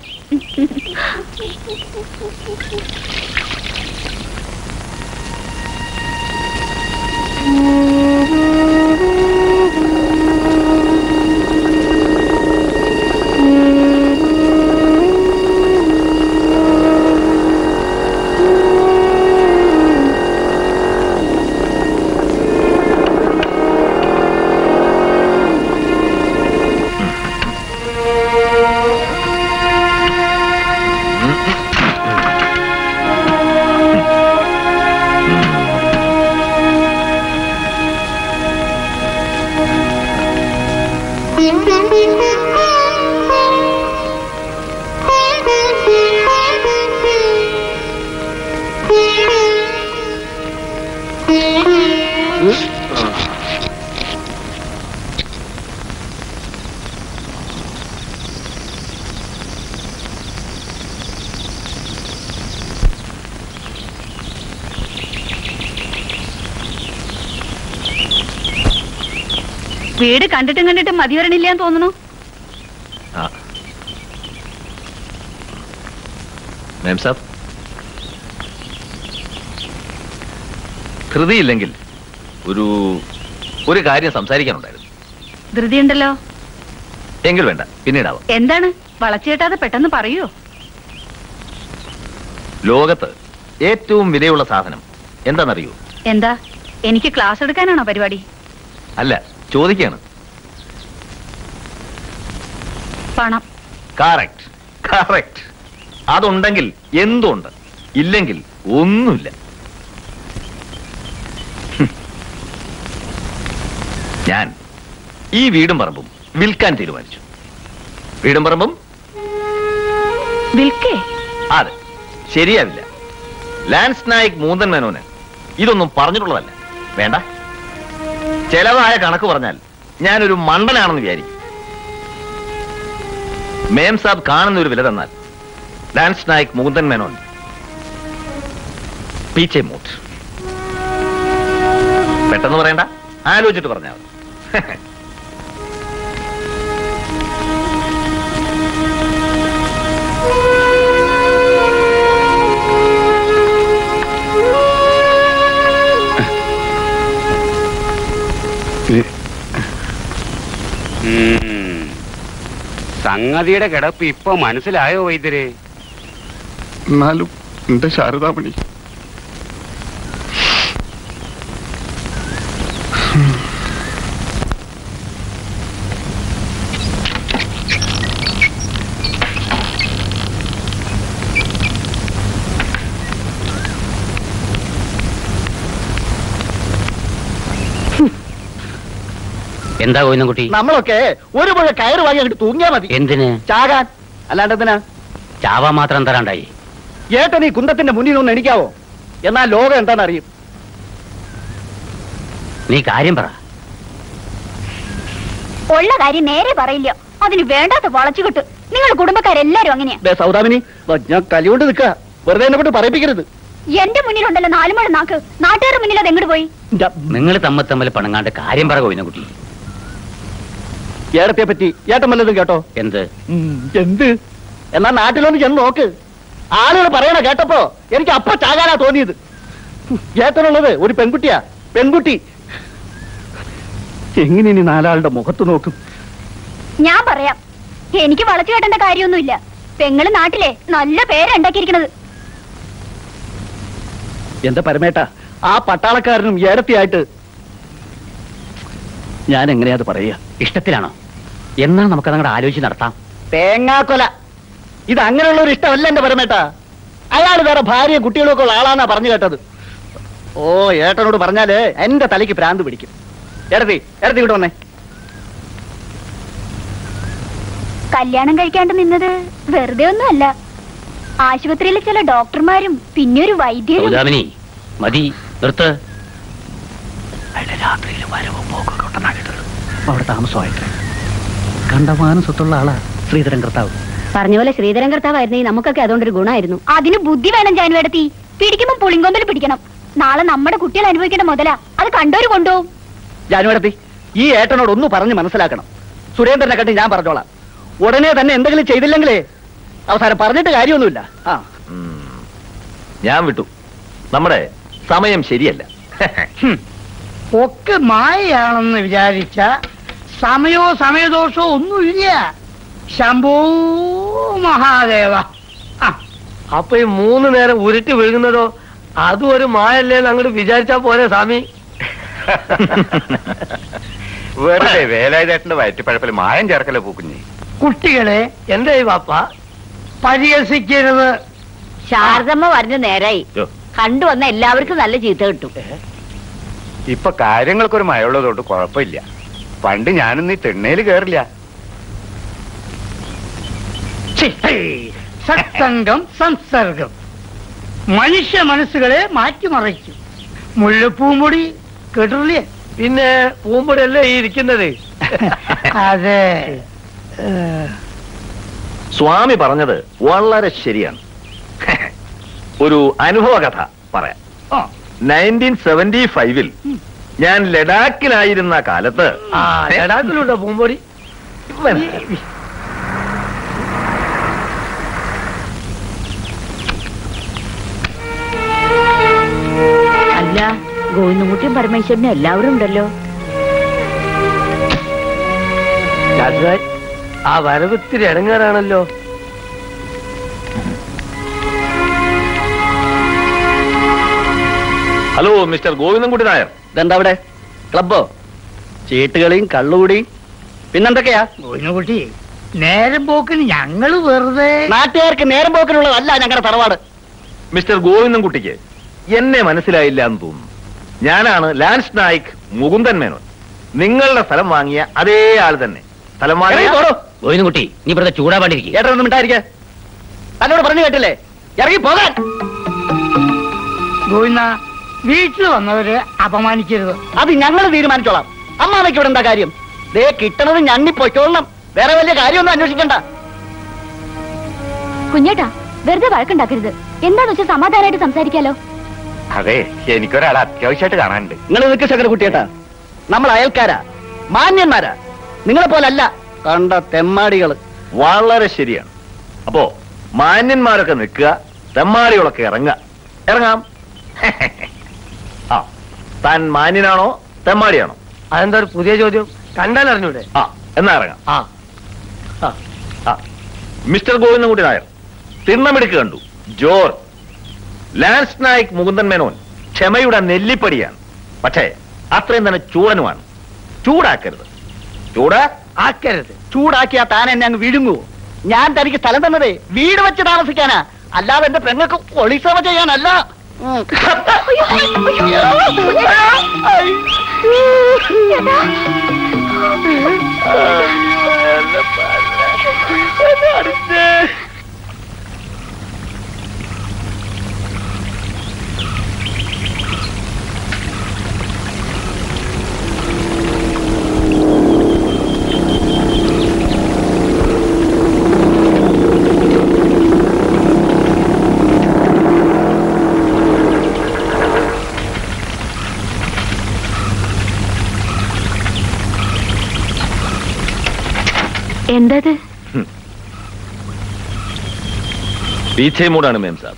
വീട് കണ്ടിട്ടും കണ്ടിട്ടും മതി വരണില്ലാന്ന് തോന്നുന്നു മേം സാബ് ധൃതിയില്ലെങ്കിൽ ഒരു ഒരു കാര്യം സംസാരിക്കാനുണ്ടായിരുന്നു ധൃതിയുണ്ടല്ലോ എങ്കിൽ വേണ്ട പിന്നീടാവാം എന്താണ് വളച്ചുകെട്ടാതെ പെട്ടെന്ന് പറയൂ ലോകത്ത് ഏറ്റവും വിലയുള്ള സാധനം എന്താണെന്നറിയൂ എന്താ എനിക്ക് ക്ലാസ് എടുക്കാനാണോ പരിപാടി അല്ല ചോദിക്കാണ് പണം കറക്റ്റ് കറക്റ്റ് അതുണ്ടെങ്കിൽ എന്തുണ്ട് ഇല്ലെങ്കിൽ ഒന്നുമില്ല ഹും. ഞാൻ ഈ വീടും പറമ്പും വിൽക്കാൻ തീരുമാനിച്ചു വീടും പറമ്പും വിൽക്കേ അതെ ശരിയാവില്ല ലാൻസ് നായിക് മൂന്തൻ മേനോന് ഇതൊന്നും പറഞ്ഞിട്ടുള്ളതല്ല വേണ്ട ചെലവായ കണക്ക് പറഞ്ഞാൽ ഞാനൊരു മണ്ടനാണെന്ന് വിചാരിക്കും മേം സാബ് കാണുന്ന ഒരു വില തന്നാൽ ലാൻസ് നായിക് മുകുന്ദൻ മേനോൻ പീച്ചെ മൂട്ട് പെട്ടെന്ന് പറയണ്ട ആലോചിച്ചിട്ട് പറഞ്ഞാൽ മതി സംഗതിയുടെ കിടപ്പ് ഇപ്പൊ മനസ്സിലായോ വൈദ്യരെ എന്നാലും എന്റെ ശാരദാമണി എന്താ കോയിനംകുട്ടി നമ്മളൊക്കെ ഒരു മുഴ കയറ് വാങ്ങി അങ്ങോട്ട് തൂങ്ങിയാ മതി എന്തിന് ചാകാൻ അല്ലാണ്ട് എന്തിനാ ചാവാ മാത്രം തരാണ്ടായി ഏട്ടൻ ഈ കുന്തത്തിന്റെ മുന്നിൽ നിന്ന് എണിക്കാവോ എന്നാൽ ലോകം എന്താണെന്ന് അറിയും നീ കാര്യം പറ ഉള്ള കാര്യം നേരെ പറയില്ല അതിന് വേണ്ടാത്ത വളച്ചുകെട്ട് നിങ്ങൾ കുടുംബക്കാരെല്ലാരും അങ്ങനെയാ ദേ സൗദാമിനി ദാ ഞാൻ കലിയോണ്ട് നിൽക്കുക വെറുതെ എന്നെ കൊണ്ട് പറയിപ്പിക്കരുത് എന്റെ മുന്നിലുണ്ടല്ലോ നാലുമഴ നാക്ക് നാട്ടുകാരുടെ മുന്നിൽ അത് എങ്ങോട്ട് പോയി നിങ്ങൾ തമ്മിൽ തമ്മിൽ പണങ്ങാണ്ട് കാര്യം പറ കോയിനംകുട്ടി ഏടത്തെ പറ്റി ഏട്ടൻ വല്ലതും കേട്ടോ എന്ത് എന്ത് എന്നാ നാട്ടിലൊന്ന് ചെന്ന് നോക്ക് ആളുകൾ പറയണ കേട്ടപ്പോ എനിക്ക് അപ്പ ചാകാനാ തോന്നിയത് ഏട്ടനുള്ളത് ഒരു പെൺകുട്ടിയാ പെൺകുട്ടി എങ്ങനെ ഇനി നാലാളുടെ മുഖത്ത് നോക്കും ഞാൻ പറയാം എനിക്ക് വളച്ചു കെട്ടേണ്ട കാര്യമൊന്നുമില്ല പെങ്ങള് നാട്ടിലെ നല്ല പേരുണ്ടാക്കിയിരിക്കണത് എന്റെ പരമേട്ട ആ പട്ടാളക്കാരനും ഏടത്തിയായിട്ട് ഞാൻ എങ്ങനെയാ അത് പറയുക ഇഷ്ടത്തിലാണോ എന്നാ നമുക്ക് അതങ്ങടെ ആലോചിച്ച് നടത്താം തേങ്ങാക്കൊല ഇത് അങ്ങനെയുള്ള ഒരു ഇഷ്ടമല്ല എന്റെ പരമേട്ട അയാൾ വേറെ ഭാര്യയും കുട്ടികളും ഒക്കെ ഉള്ള ആളാന്നാ പറഞ്ഞു കേട്ടത് ഓ ഏട്ടനോട് പറഞ്ഞാല് എന്റെ തലയ്ക്ക് ഭ്രാന്ത് പിടിക്കും എടത്തി എടത്തി ഇങ്ങോട്ട് വന്നേ കല്യാണം കഴിക്കാണ്ട് നിന്നത് വെറുതെ ഒന്നുമല്ല ആശുപത്രിയിലെ ചില ഡോക്ടർമാരും പിന്നെ ഒരു വൈദ്യരും സൗദാമിനി മതി നിർത്ത് അവിടെ താമസമായിട്ട് കണ്ടമാനം സ്വത്തുള്ള ആളാ ശ്രീധരൻ കർത്താവ് പറഞ്ഞ പോലെ ശ്രീധരൻ കർത്താവായിരുന്നെങ്കിൽ നമുക്കൊക്കെ അതുകൊണ്ടൊരു ഗുണമായിരുന്നു അതിന് ബുദ്ധി വേണം ജാനുവേടത്തി പിടിക്കുമ്പോ പുളിങ്കൊമ്പിൽ പിടിക്കണം നാളെ നമ്മുടെ കുട്ടികൾ അനുഭവിക്കേണ്ട മുതലാ അത് കണ്ടോര് കൊണ്ടുപോകും ജാനുവടത്തി ഈ ഏട്ടനോട് ഒന്ന് പറഞ്ഞ് മനസ്സിലാക്കണം സുരേന്ദ്രനെ കണ്ട് ഞാൻ പറഞ്ഞോളാം ഉടനെ തന്നെ എന്തെങ്കിലും ചെയ്തില്ലെങ്കിലേ അവസാനം പറഞ്ഞിട്ട് കാര്യമൊന്നുമില്ല ആ ഞാൻ വിട്ടു നമ്മുടെ സമയം ശരിയല്ല ഒക്കെ മായയാണെന്ന് വിചാരിച്ച സമയോ സമയദോഷോ ഒന്നുമില്ല ശംഭോ മഹാദേവ അപ്പൊ ഈ മൂന്ന് നേരം ഉരുട്ടി വീഴുന്നതോ അതും ഒരു മായല്ലേന്ന് അങ്ങോട്ട് വിചാരിച്ചാ പോരെ സ്വാമി വെറുതെ വേലായുധേട്ടന്റെ വയറ്റിപ്പഴപ്പിൽ മായം ചേർക്കല്ലേ പൂക്കുഞ്ഞി കുട്ടികളെ എന്റെ ഈ വാപ്പ പരിഹസിക്കരുത് ശാരദമ്മ പറഞ്ഞ നേരായി കണ്ടുവന്ന എല്ലാവർക്കും നല്ല ചീത്ത കിട്ടും ഇപ്പൊ കാര്യങ്ങൾക്കൊരു മഴയുള്ളതുകൊണ്ട് കുഴപ്പമില്ല പണ്ട് ഞാനൊന്നും ഈ തിണ്ണയിൽ കയറില്ല ഛി, ഹേ, സത്സംഗം സംസർഗം മനുഷ്യ മനസ്സുകളെ മാറ്റിമറിക്കും മുല്ലപ്പൂമ്പൊടി കേട്ടില്ലേ പിന്നെ പൂമ്പൊടിയല്ലേ ഈ ഇരിക്കുന്നത് അതെ സ്വാമി പറഞ്ഞത് വളരെ ശരിയാണ് ഒരു അനുഭവ കഥ പറയാം നയൻറ്റീൻ സെവന്റി ഫൈവിൽ ഞാൻ ലഡാക്കിലായിരുന്ന കാലത്ത് ആ ലഡാക്കിലുണ്ടോ പൂമ്പൊടി അല്ല ഗോവിന്ദൻകുട്ടിയും പരമേശ്വരനും എല്ലാവരും ഉണ്ടല്ലോ രാജുവാൻ ആ വരവിത്തിരി ഇടങ്ങാറാണല്ലോ ഹലോ മിസ്റ്റർ ഗോവിന്ദൻകുട്ടി നായർ ഇതെന്താ അവിടെ ക്ലബോ ചീട്ടുകളിയും കള്ളുകൂടിയും പിന്നെന്തൊക്കെയാ കുട്ടി നേരം പോക്കിന് ഞങ്ങള് വെറുതെ നാട്ടുകാർക്ക് നേരം പോക്കിനുള്ളതല്ല ഞങ്ങളുടെ തറവാട് മിസ്റ്റർ ഗോവിന്ദൻകുട്ടിക്ക് എന്നെ മനസ്സിലായില്ല എന്ന് തോന്നുന്നു ഞാനാണ് ലാൻസ് നായിക് മുകുന്ദൻ മേനോൻ നിങ്ങളുടെ സ്ഥലം വാങ്ങിയ അതേ ആൾ തന്നെ സ്ഥലം വാങ്ങിയ ഗോവിന്ദൻകുട്ടി നീ ഇവിടുത്തെ ചൂടാപാണ്ടിരിക്കും ഏട്ടനൊന്നും മിണ്ടായിരിക്കെ തന്നോട് പറഞ്ഞു കേട്ടില്ലേ ഇറങ്ങി പോകാൻ ഗോവിന്ദ വീട്ടിൽ വന്നവരെ അപമാനിക്കരുത് അത് ഞങ്ങൾ തീരുമാനിച്ചോളാം അമ്മാവയ്ക്ക് ഇവിടെ എന്താ കാര്യം ദേ കിട്ടണത് ഞണ്ണി പൊയ്ക്കോളണം വേറെ വലിയ കാര്യമൊന്നും അന്വേഷിക്കണ്ട കുഞ്ഞേട്ടാ വെറുതെ വഴക്കുണ്ടാക്കരുത് എന്താന്ന് വെച്ചാൽ സമാധാനമായിട്ട് സംസാരിക്കാലോ അതെ എനിക്കൊരാളെ അത്യാവശ്യമായിട്ട് കാണാനുണ്ട് നിങ്ങൾ നിൽക്ക് ശങ്കര കുട്ടിയേട്ടാ നമ്മൾ അയൽക്കാരാ മാന്യന്മാരാ നിങ്ങളെ പോലല്ല കണ്ട തെമ്മാടികള് വളരെ ശരിയാണ് അപ്പോ മാന്യന്മാരൊക്കെ നിൽക്കുക തെമ്മാടികളൊക്കെ ഇറങ്ങുക ഇറങ്ങാം ആ താൻ മാന്യനാണോ തെമ്മാടിയാണോ അതെന്താ ഒരു പുതിയ ചോദ്യം കണ്ടാൽ അറിഞ്ഞൂടെ ആ എന്നാ ഇറങ്ങാം ആ ആ മിസ്റ്റർ ഗോവിന്ദൻകുട്ടി നായർ തിണ്ണമെടുക്ക് കണ്ടു ജോർ ലാൻസ് നായിക് മുകുന്ദൻ മേനോൻ ക്ഷമയുടെ നെല്ലിപ്പടിയാണ് പക്ഷേ അത്രയും തന്നെ ചൂടനുമാണ് ചൂടാക്കരുത് ചൂട് ആക്കരുത് ചൂടാക്കിയാ താൻ എന്നെ അങ്ങ് വിഴുങ്ങൂ ഞാൻ തനിക്ക് സ്ഥലം തന്നതേ വീട് വെച്ച് താമസിക്കാനാ അല്ലാതെ എന്റെ പെങ്ങൾക്ക് ഒളിസമ ചെയ്യാനല്ല ഉം. എന്തത് പീച്ചേ മൂടാണ് മേം സാബ്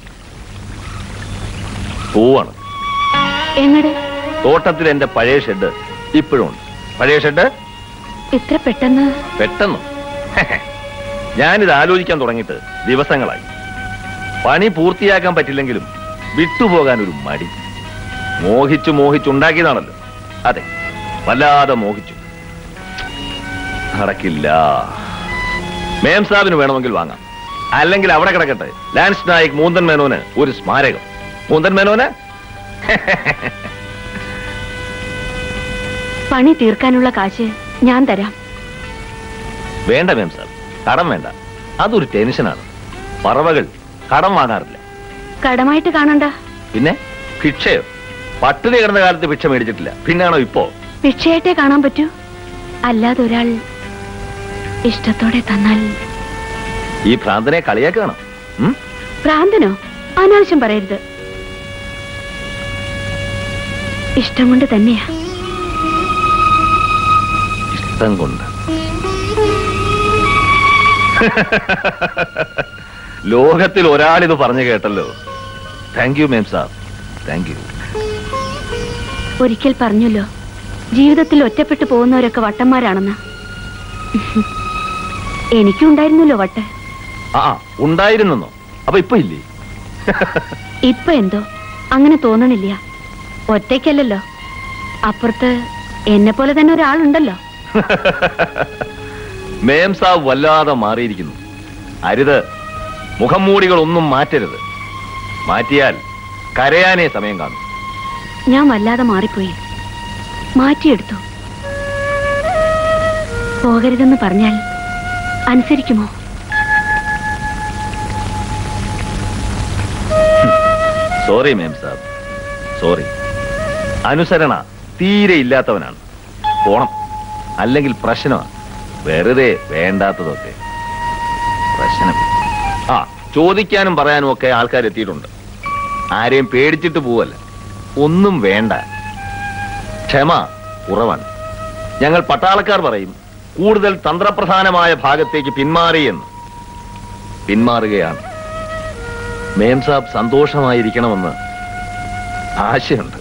പൂവാണ് എങ്ങട് തോട്ടത്തിൽ എന്റെ പഴയ ഷെഡ് ഇപ്പോഴും ഉണ്ട് പഴയ ഷെഡ് ഇത്ര പെട്ടെന്ന് പെട്ടെന്ന് ഞാനിത് ആലോചിക്കാൻ തുടങ്ങിയിട്ട് ദിവസങ്ങളായി പണി പൂർത്തിയാക്കാൻ പറ്റില്ലെങ്കിലും വിട്ടുപോകാൻ ഒരു മടി മോഹിച്ചു മോഹിച്ചുണ്ടാക്കിയതാണല്ലോ അതെ വല്ലാതെ മോഹിച്ചു നടക്കില്ല മേം സാബിന് വേണമെങ്കിൽ വാങ്ങാം അല്ലെങ്കിൽ അവിടെ കിടക്കട്ടെ ലാൻസ് നായിക് മൂന്തൻ മേനോന് ഒരു സ്മാരകം മൂന്തൻ മേനോന് പണി തീർക്കാനുള്ള കാശ് ഞാൻ തരാം വേണ്ട മേം സാബ് കടം വേണ്ട അതൊരു ടെൻഷനാണ് പറവകൾ കടം വാങ്ങാറില്ല കടമായിട്ട് കാണണ്ട പിന്നെ ഭിക്ഷയോ പട്ടിണി കിടന്ന കാലത്ത് ഭിക്ഷ മേടിച്ചിട്ടില്ല പിന്നാണോ ഇപ്പോ ഭിക്ഷയായിട്ടേ കാണാൻ പറ്റൂ അല്ലാതെ ഒരാൾ ഇഷ്ടത്തോടെ തന്നാൽ ഈ ഭ്രാന്തനെ കളിയാക്കുകയാണോ ഉം? ഭ്രാന്തനോ അനാവശ്യം പറയരുത് ഇഷ്ടം കൊണ്ട് തന്നെയാ ഇഷ്ടം കൊണ്ട് ലോകത്തിൽ ഒരാളിത് പറഞ്ഞു കേട്ടല്ലോ thank you ma'am sir thank you ഒരിക്കൽ പറഞ്ഞല്ലോ ജീവിതത്തിൽ ഒറ്റപ്പെട്ടു പോകുന്നവരൊക്കെ വട്ടന്മാരാണെന്ന് എനിക്കും ഉണ്ടായിരുന്നല്ലോ വട്ട് ആ ഉണ്ടായിരുന്നോ അപ്പൊ ഇപ്പൊ ഇല്ലേ ഇപ്പൊ എന്തോ അങ്ങനെ തോന്നണില്ല ഒറ്റയ്ക്കല്ലല്ലോ അപ്പുറത്ത് എന്നെ പോലെ തന്നെ ഒരാളുണ്ടല്ലോ മേം സാബ് വല്ലാതെ മാറിയിരിക്കുന്നു അരുത് മുഖം മൂടികളൊന്നും മാറ്റരുത് മാറ്റിയാൽ കരയാനേ സമയം കാണും ഞാൻ വല്ലാതെ മാറിപ്പോയി മാറ്റിയെടുത്തു പോകരുതെന്ന് പറഞ്ഞാൽ അനുസരിക്കുമോ സോറി മേം സാബ് സോറി അനുസരണ തീരെ ഇല്ലാത്തവനാണ് പോണം അല്ലെങ്കിൽ പ്രശ്നമാണ് വെറുതെ വേണ്ടാത്തതൊക്കെ പ്രശ്നം ആ ചോദിക്കാനും പറയാനും ഒക്കെ ആൾക്കാർ എത്തിയിട്ടുണ്ട് ആരെയും പേടിച്ചിട്ട് പോവല്ല ഒന്നും വേണ്ട ക്ഷമ കുറവാണ് ഞങ്ങൾ പട്ടാളക്കാർ പറയും കൂടുതൽ തന്ത്രപ്രധാനമായ ഭാഗത്തേക്ക് പിന്മാറിയെന്ന് പിന്മാറുകയാണ് മേം സാബ് സന്തോഷമായിരിക്കണമെന്ന് ആശയുണ്ട്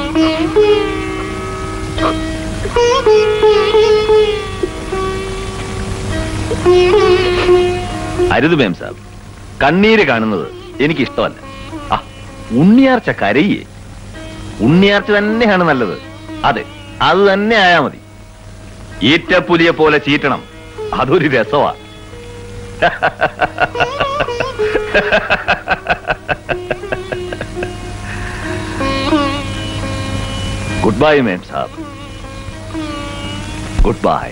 അരുത് മേം സാബ് കണ്ണീര് കാണുന്നത് എനിക്ക് ഇഷ്ടമല്ല ആ ഉണ്ണിയാർച്ച കരയേ ഉണ്ണിയാർച്ച തന്നെയാണ് നല്ലത് അതെ അത് തന്നെ ആയാ മതി ഈറ്റപ്പുലിയെ പോലെ ചീറ്റണം അതൊരു രസമാ goodbye ma'am saab goodbye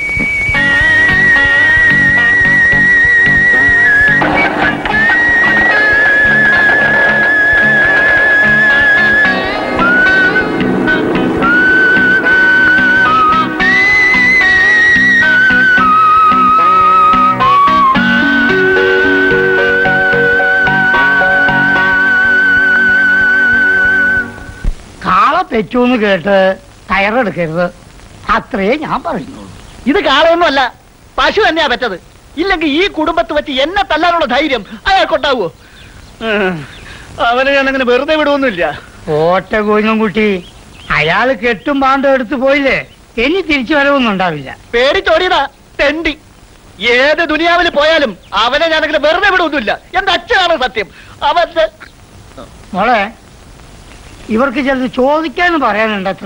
കാള പെറ്റൂന്ന് കേട്ട് കയറെടുക്കരുത് അത്രേ ഞാൻ പറയുന്നുള്ളൂ ഇത് കാളയൊന്നുമല്ല പശു തന്നെയാ പറ്റത് ഇല്ലെങ്കിൽ ഈ കുടുംബത്ത് വെച്ച് എന്നെ തല്ലാനുള്ള ധൈര്യം അയാൾക്കുണ്ടാവോ ഉം. അവനെ ഞാൻ അങ്ങനെ വെറുതെ വിടുവൊന്നുമില്ല ഓട്ട കോയിനും കുട്ടി അയാള് കെട്ടും പാണ്ടും എടുത്തു പോയില്ലേ ഇനി തിരിച്ചു വരവൊന്നും ഉണ്ടാവില്ല പേടിച്ചോടിയതാ തെണ്ടി ഏത് ദുനിയാവിൽ പോയാലും അവനെ ഞാനങ്ങനെ വെറുതെ വിടുവൊന്നുമില്ല എന്റെ അച്ഛനാണ് സത്യം അവന്റെ മോളെ ഇവർക്ക് ചിലത് ചോദിക്കാന്ന് പറയാനുണ്ട് അത്ര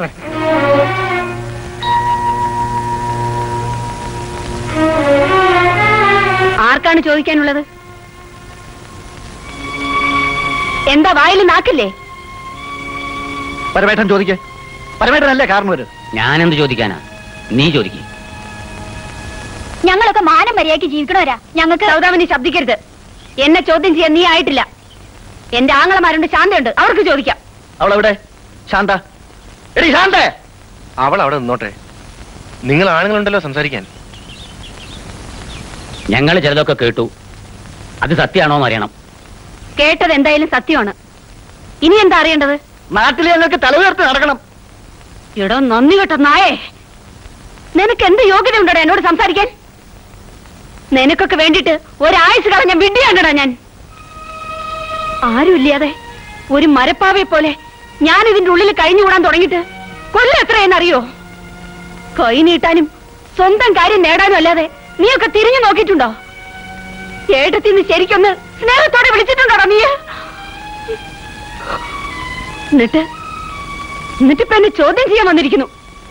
ആർക്കാണ് ചോദിക്കാനുള്ളത് എന്താ വായിൽ നാക്കില്ലേ പരമേട്ടൻ ചോദിക്കേ പരമേട്ടനല്ലേ കാരണം വരും ഞാനെന്ത് ചോദിക്കാനാ നീ ചോദിക്കും ഞങ്ങളൊക്കെ മാനം മര്യാദയ്ക്ക് ജീവിക്കണവരാ ഞങ്ങൾക്ക് സൗദാമിനി ശബ്ദിക്കരുത് എന്നെ ചോദ്യം ചെയ്യാൻ നീ ആയിട്ടില്ല എന്റെ ആങ്ങളമാരുണ്ട് ശാന്തയുണ്ട് അവർക്ക് ചോദിക്കാം അവളെവിടെ ശാന്ത എടി ശാന്തേ അവൾ അവിടെ നിന്നോട്ടെ നിങ്ങൾ ആണുങ്ങളുണ്ടല്ലോ സംസാരിക്കാൻ ഞങ്ങൾ ചിലതൊക്കെ കേട്ടു അത് സത്യമാണോ എന്ന് അറിയണം കേട്ടത് എന്തായാലും സത്യമാണ് ഇനി എന്താ അറിയേണ്ടത് നാട്ടിൽ ഞങ്ങൾക്ക് തലവുയർത്തി നടക്കണം എടോ നന്ദി കേട്ട നായേ നിനക്ക് എന്ത് യോഗ്യത ഉണ്ടോ എന്നോട് സംസാരിക്കാൻ നിനക്കൊക്കെ വേണ്ടിട്ട് ഒരാഴ്ച കളഞ്ഞ വിഡ്ഢിയാണ്ടടാ ഞാൻ ആരുമില്ലാതെ ഒരു മരപ്പാവയെ പോലെ ഞാൻ ഇതിന്റെ ഉള്ളിൽ കഴിഞ്ഞുകൂടാൻ തുടങ്ങിയിട്ട് കൊല്ലം എത്രയെന്നറിയോ കൈ നീട്ടാനും സ്വന്തം കാര്യം നേടാനും അല്ലാതെ നീയൊക്കെ തിരിഞ്ഞു നോക്കിയിട്ടുണ്ടോ ഏട്ടത്തിന്ന് ശരിക്കൊന്ന് സ്നേഹത്തോടെ വിളിച്ചിട്ടുണ്ടോടാ നീ എന്നിട്ട് എന്നിട്ടിപ്പോ എന്നെ ചോദ്യം ചെയ്യാൻ വന്നിരിക്കുന്നു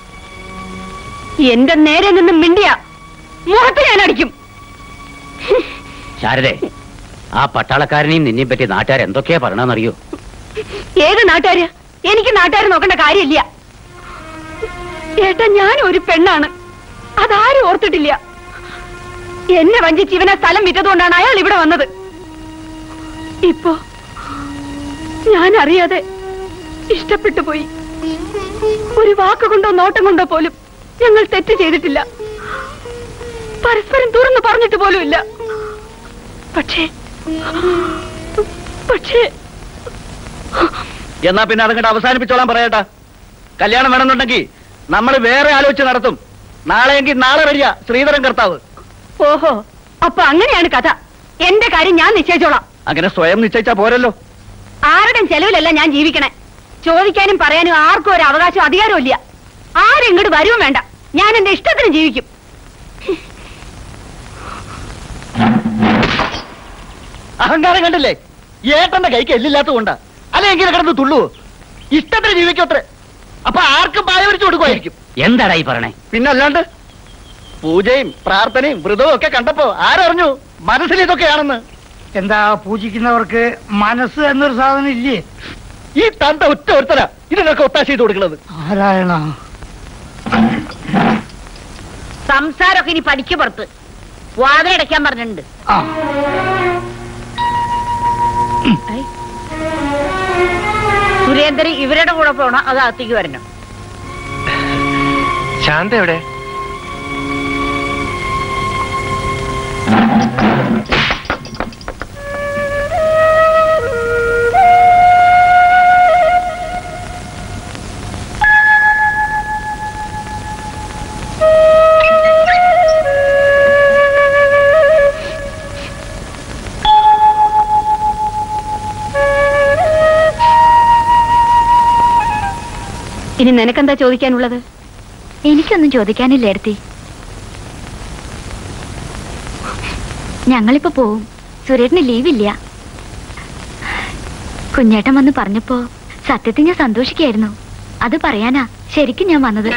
എന്റെ നേരെ നിന്ന് മിണ്ടിയ മുഖത്ത് ഞാൻ അടിക്കും ശാരദേ ആ പട്ടാളക്കാരനെയും നിന്നെയും പറ്റി നാട്ടുകാർ എന്തൊക്കെയാ പറയണമെന്നറിയോ ഏത് നാട്ടുകാര് എനിക്ക് നാട്ടുകാർ നോക്കേണ്ട കാര്യമില്ല ഏട്ടാ ഞാൻ ഒരു പെണ്ണാണ് അതാരും ഓർത്തിട്ടില്ല എന്നെ വഞ്ചിച്ച് ഇവനെ സ്ഥലം വിറ്റതുകൊണ്ടാണ് അയാൾ ഇവിടെ വന്നത് ഇപ്പോ ഞാൻ അറിയാതെ ഇഷ്ടപ്പെട്ടു പോയി ഒരു വാക്കുകൊണ്ടോ നോട്ടം കൊണ്ടോ പോലും ഞങ്ങൾ തെറ്റ് ചെയ്തിട്ടില്ല പരസ്പരം തുറന്നു പറഞ്ഞിട്ട് പോലുമില്ല പക്ഷേ പക്ഷേ എന്നാ പിന്നെ അതങ്ങോട്ട് അവസാനിപ്പിച്ചോളാൻ പറയട്ടാ കല്യാണം വേണമെന്നുണ്ടെങ്കിൽ നമ്മൾ വേറെ ആലോചിച്ച് നടത്തും നാളെയെങ്കിൽ നാളെ വരിക ശ്രീധരൻ കർത്താവ് ഓഹോ അപ്പൊ അങ്ങനെയാണ് കഥ എന്റെ കാര്യം ഞാൻ നിശ്ചയിച്ചോളാം അങ്ങനെ സ്വയം നിശ്ചയിച്ചാ പോരല്ലോ ആരുടെയും ചെലവിലല്ല ഞാൻ ജീവിക്കണേ ചോദിക്കാനും പറയാനും ആർക്കും ഒരു അവകാശം അധികാരവും ഇല്ല ആരും ഇങ്ങോട്ട് വരുവും വേണ്ട ഞാൻ എന്റെ ഇഷ്ടത്തിന് ജീവിക്കും അഹങ്കാരം കണ്ടില്ലേ ഏട്ടന്റെ കൈക്ക് എല്ലില്ലാത്ത കൊണ്ടാ അല്ലെ എങ്ങനെ കിടന്ന് തുള്ളു ഇഷ്ടത്തിന് ജീവിക്കത്രേ അപ്പൊ ആർക്കും പായ വരിച്ചു കൊടുക്കുമായിരിക്കും എന്താടാ ഈ പറയണേ പിന്നല്ലാണ്ട് പൂജയും പ്രാർത്ഥനയും വ്രതവും ഒക്കെ കണ്ടപ്പോ ആരറിഞ്ഞു മനസ്സിൽ ഇതൊക്കെയാണെന്ന് എന്താ പൂജിക്കുന്നവർക്ക് മനസ്സ് എന്നൊരു സാധനം ഇല്ലേ ഈ തന്ത ഒറ്റ ഒരുത്തരാ ഇതിനൊക്കെ ഒത്താശ ചെയ്ത് കൊടുക്കുന്നത് നാരായണ സംസാരമൊക്കെ ഇനി പഠിക്ക് പുറത്ത് വാതിലടയ്ക്കാൻ പറഞ്ഞിട്ടുണ്ട് ആ സുരേന്ദ്രൻ ഇവരുടെ കൂടെ പോണം അത് അകത്തേക്ക് വരണം ശാന്ത എവിടെ ഇനി നിനക്കെന്താ ചോദിക്കാനുള്ളത് എനിക്കൊന്നും ചോദിക്കാനില്ല എടുത്തി ഞങ്ങളിപ്പോ പോവും സുരേഷിന് ലീവില്ല കുഞ്ഞേട്ടൻ വന്ന് പറഞ്ഞപ്പോ സത്യത്തിൽ ഞാൻ സന്തോഷിക്കായിരുന്നു അത് പറയാനാ ശരിക്കും ഞാൻ വന്നത്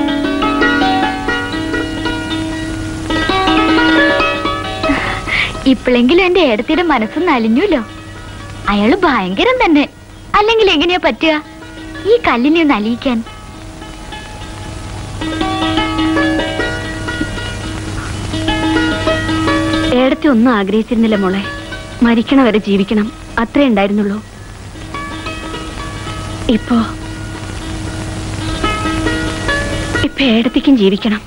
ഇപ്പോഴെങ്കിലും എന്റെ ഏടത്തിയുടെ മനസ്സ് നലിഞ്ഞുല്ലോ അയാള് ഭയങ്കരം തന്നെ അല്ലെങ്കിൽ എങ്ങനെയാ പറ്റുക ഈ കല്ലിനെ ഒന്ന് അലിയിക്കാൻ ഏടത്തി ഒന്നും ആഗ്രഹിച്ചിരുന്നില്ല മോളെ മരിക്കണ വരെ ജീവിക്കണം അത്രേ ഉണ്ടായിരുന്നുള്ളൂ ഇപ്പോ ഇപ്പൊ ഏടത്തിക്കും ജീവിക്കണം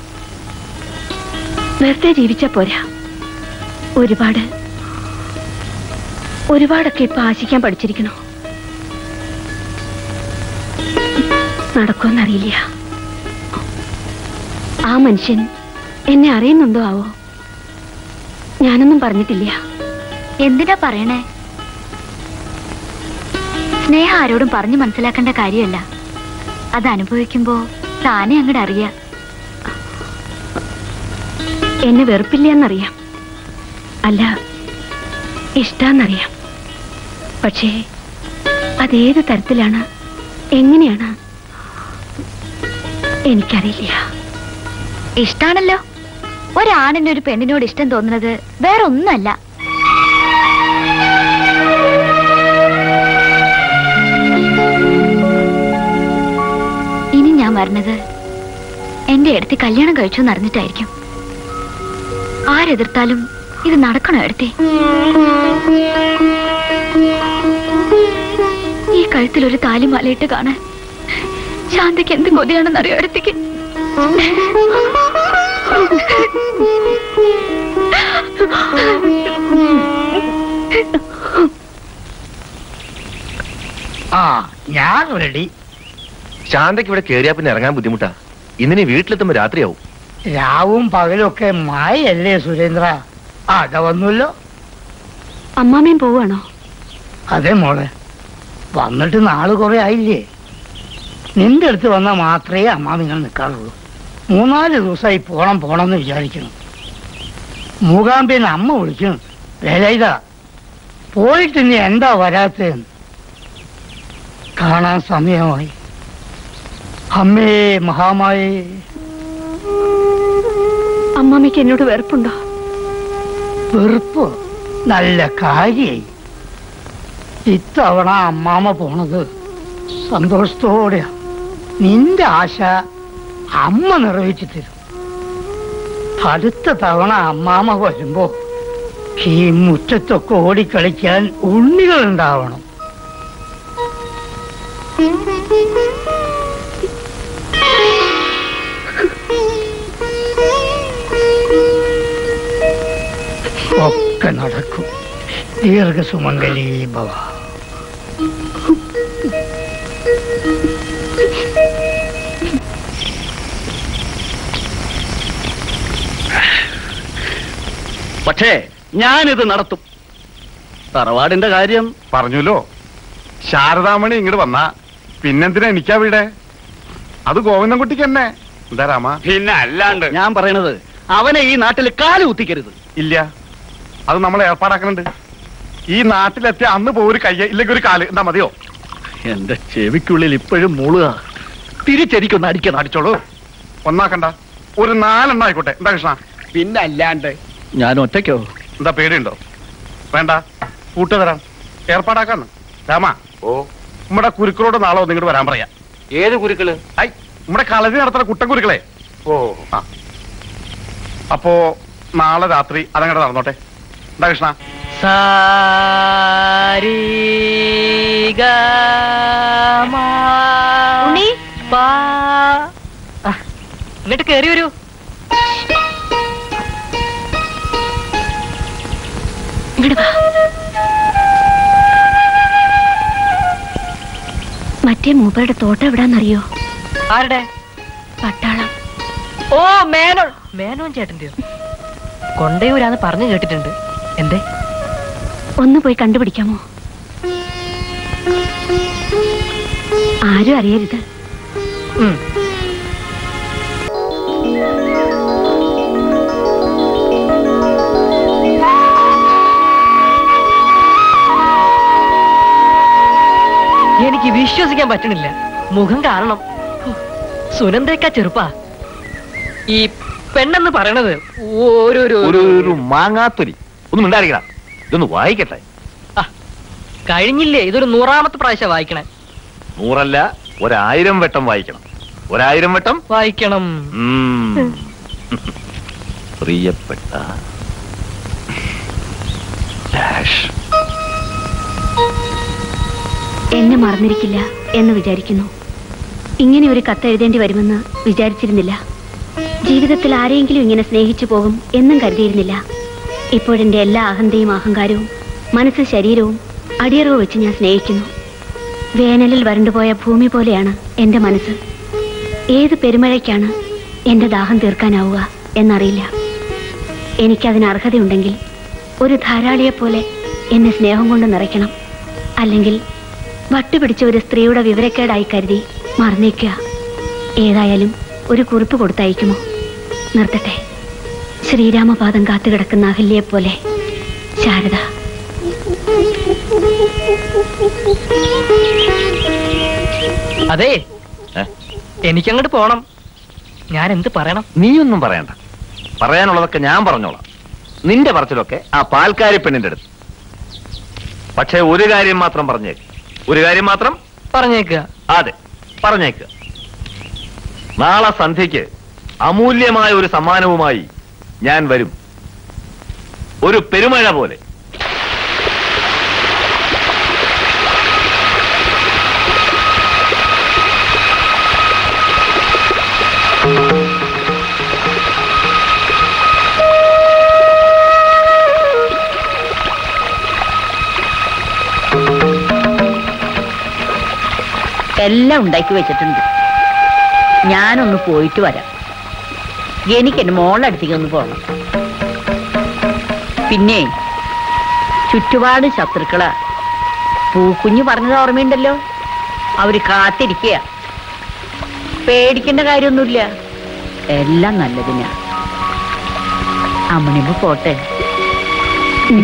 വെറുതെ ജീവിച്ചാ പോരാ ഒരുപാട് ഒരുപാടൊക്കെ ഇപ്പൊ ആശിക്കാൻ പഠിച്ചിരിക്കണോ നടക്കുമെന്നറിയില്ല ആ മനുഷ്യൻ എന്നെ അറിയുന്നുണ്ടോ ആവോ ഞാനൊന്നും പറഞ്ഞിട്ടില്ല എന്തിനാ പറയണേ സ്നേഹം ആരോടും പറഞ്ഞു മനസ്സിലാക്കേണ്ട കാര്യമല്ല അത് അനുഭവിക്കുമ്പോ താനെ അങ്ങോട്ട് അറിയാം എന്നെ വെറുപ്പില്ല എന്നറിയാം അല്ല ഇഷ്ടാന്നറിയാം പക്ഷേ അതേത് തരത്തിലാണ് എങ്ങനെയാണ് എനിക്കറിയില്ല ഇഷ്ടാണല്ലോ ഒരാണിന് ഒരു പെണ്ണിനോട് ഇഷ്ടം തോന്നുന്നത് വേറെ ഒന്നല്ല ഇനി ഞാൻ വരുന്നത് എന്റെ അടുത്ത് കല്യാണം കഴിച്ചു എന്നറിഞ്ഞിട്ടായിരിക്കും ആരെതിർത്താലും ഇത് നടക്കണോ എടുത്തേ ഈ കഴുത്തിൽ ഒരു താലിമാലയിട്ട് കാണാൻ ശാന്തയ്ക്ക് എന്ത് കൊതിയാണെന്നറിയോ എടുത്തേക്ക് ആ ഞാൻ റെഡി ശാന്തയ്ക്ക് ഇവിടെ കേറിയാ പിന്നെ ഇറങ്ങാൻ ബുദ്ധിമുട്ടാ ഇന്നിനി വീട്ടിലെത്തുമ്പോ രാത്രിയാവും രാവും പകലും ഒക്കെ മായല്ലേ സുരേന്ദ്ര ആ അതാ വന്നല്ലോ അമ്മാമയും പോവാണോ അതെ മോളെ വന്നിട്ട് നാള് കുറെ ആയില്ലേ നിന്റെ അടുത്ത് വന്നാൽ മാത്രമേ അമ്മാവിങ്ങൾ നിൽക്കാറുള്ളൂ മൂന്നാല് ദിവസമായി പോണം പോണം എന്ന് വിചാരിക്കണം മൂകാംബിന് അമ്മ വിളിക്കണം വേലയിത പോയിട്ട് ഇനി എന്താ വരാത്തതെന്ന് കാണാൻ സമയമായി അമ്മേ മഹാമായേ അമ്മാമയ്ക്ക് എന്നോട് വെറുപ്പുണ്ടോ വെറുപ്പ് നല്ല കാര്യായി ഇത്തവണ അമ്മാമ പോണത് സന്തോഷത്തോടെയാ നിന്റെ ആശ അമ്മ നിറവേറ്റി തരും അടുത്ത തവണ അമ്മാമ വരുമ്പോ ഈ മുറ്റത്തൊക്കെ ഓടിക്കളിക്കാൻ ഉണ്ണികൾ ഉണ്ടാവണം ഒക്കെ നടക്കും ദീർഘസുമംഗലീ ഭവ പക്ഷേ ഞാനിത് നടത്തും തറവാടിന്റെ കാര്യം പറഞ്ഞല്ലോ ശാരദാമണി ഇങ്ങോട്ട് വന്നാ പിന്നെന്തിനാ എനിക്കാ വീടെ അത് ഗോവിന്ദൻകുട്ടിക്ക് തന്നെ എന്താ രാമ പിന്നെ അല്ലാണ്ട് ഞാൻ പറയണത് അവനെ ഈ നാട്ടിൽ കാല് കുത്തിക്കരുത് ഇല്ല അത് നമ്മൾ ഏർപ്പാടാക്കുന്നുണ്ട് ഈ നാട്ടിലെത്തിയ അന്ന് പോ ഒരു കയ്യ ഇല്ലെങ്കിൽ ഒരു കാല് എന്താ മതിയോ എന്റെ ചെവിക്കുള്ളിൽ ഇപ്പോഴും മൂളുക തിരിച്ചെനിക്കൊന്ന് അടിക്കണം അടിച്ചോളൂ ഒന്നാക്കണ്ട ഒരു നാലെണ്ണം ആയിക്കോട്ടെ എന്താ കൃഷ്ണ പിന്നെ അല്ലാണ്ട് ഞാൻ ഒറ്റയ്ക്കോ എന്താ പേടിയുണ്ടോ വേണ്ട കൂട്ട് തരാം ഏർപ്പാടാക്കാന്ന് രാമ ഓ നമ്മുടെ കുരുക്കളോട് നാളെ ഒന്ന് ഇങ്ങോട്ട് വരാൻ പറയാം ഏത് കുരുക്കള് ഐ നമ്മുടെ കളരി നടത്തുന്ന കുട്ടൻ കുരുക്കളെ ഓ ആ അപ്പോ നാളെ രാത്രി അതങ്ങോട്ട് നടന്നോട്ടെ എന്താ കൃഷ്ണ ഉണ്ണി ഇങ്ങോട്ട് കേറി വരൂ മറ്റേ മൂപ്പരുടെ തോട്ടം എവിടാന്നറിയോ ആരുടെ പട്ടാളം ഓ മേനോൻ മേനോൻ ചേട്ടന്റെയോ കൊണ്ടയൂരാന്ന് പറഞ്ഞു കേട്ടിട്ടുണ്ട് എന്തേ ഒന്ന് പോയി കണ്ടുപിടിക്കാമോ ആരും അറിയരുത് എനിക്ക് വിശ്വസിക്കാൻ പറ്റണില്ല മുഖം കാണണം ഹോ, സുനന്ദയൊക്കെ ചെറുപ്പാ ഈ പെണ്ണെന്ന് പറയണത് ഓരോരോ ഒരു ഒരു മാങ്ങാത്തൊരി ഒന്നും ഉണ്ടായിരിക്കണം ഇതൊന്ന് വായിക്കട്ടെ കഴിഞ്ഞില്ലേ ഇതൊരു നൂറാമത്തെ പ്രാവശ്യം വായിക്കണേ നൂറല്ല ഒരായിരം വട്ടം വായിക്കണം ഒരായിരം വട്ടം വായിക്കണം ഉം. പ്രിയപ്പെട്ട ഡാഷ് എന്നെ മറന്നിരിക്കില്ല എന്ന് വിചാരിക്കുന്നു ഇങ്ങനെ ഒരു കത്ത് എഴുതേണ്ടി വരുമെന്ന് വിചാരിച്ചിരുന്നില്ല ജീവിതത്തിൽ ആരെയെങ്കിലും ഇങ്ങനെ സ്നേഹിച്ചു പോകും എന്നും കരുതിയിരുന്നില്ല ഇപ്പോഴെന്റെ എല്ലാ അഹന്തയും അഹങ്കാരവും മനസ്സ് ശരീരവും അടിയറവ് വെച്ച് ഞാൻ സ്നേഹിക്കുന്നു വേനലിൽ വരണ്ടുപോയ ഭൂമി പോലെയാണ് എന്റെ മനസ്സ് ഏത് പെരുമഴയ്ക്കാണ് എന്റെ ദാഹം തീർക്കാനാവുക എന്നറിയില്ല എനിക്കതിന് അർഹതയുണ്ടെങ്കിൽ ഒരു ധാരാളിയെപ്പോലെ എന്നെ സ്നേഹം കൊണ്ട് നിറയ്ക്കണം അല്ലെങ്കിൽ വട്ടുപിടിച്ച ഒരു സ്ത്രീയുടെ വിവരക്കേടായി കരുതി മറന്നേക്കുക ഏതായാലും ഒരു കുറിപ്പ് കൊടുത്തയക്കുമോ നിർത്തട്ടെ ശ്രീരാമപാദം കാത്തുകിടക്കുന്ന അഹല്യയെപ്പോലെ ശാരദ അതെ എനിക്കങ്ങോട്ട് പോണം ഞാൻ എന്ത് പറയണം നീയൊന്നും പറയണ്ട പറയാനുള്ളതൊക്കെ ഞാൻ പറഞ്ഞോളാം നിന്റെ പറച്ചിലൊക്കെ ആ പാൽക്കാരി പെണ്ണിന്റെ അടുത്ത് പക്ഷേ ഒരു കാര്യം മാത്രം പറഞ്ഞേക്ക് ഒരു കാര്യം മാത്രം പറഞ്ഞേക്കുക അതെ പറഞ്ഞേക്ക് നാളെ സന്ധ്യയ്ക്ക് അമൂല്യമായ ഒരു സമ്മാനവുമായി ഞാൻ വരും ഒരു പെരുമഴ പോലെ എല്ലാം ഉണ്ടാക്കി വെച്ചിട്ടുണ്ട് ഞാനൊന്ന് പോയിട്ട് വരാം എനിക്ക് എന്റെ മോളുടെ അടുത്തേക്ക് ഒന്ന് പോകണം പിന്നെ ചുറ്റുപാട് ശത്രുക്കളാ പൂക്കുഞ്ഞ് പറഞ്ഞത് ഓർമ്മയുണ്ടല്ലോ അവര് കാത്തിരിക്കുക പേടിക്കേണ്ട കാര്യമൊന്നുമില്ല എല്ലാം നല്ലതിനാ അമ്മണിമ്പ് പോട്ടെ ഉം.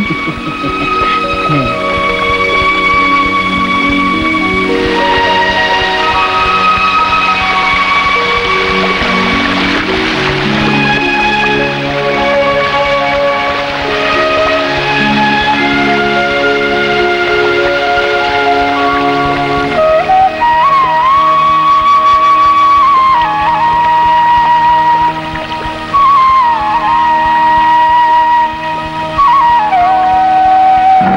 ആ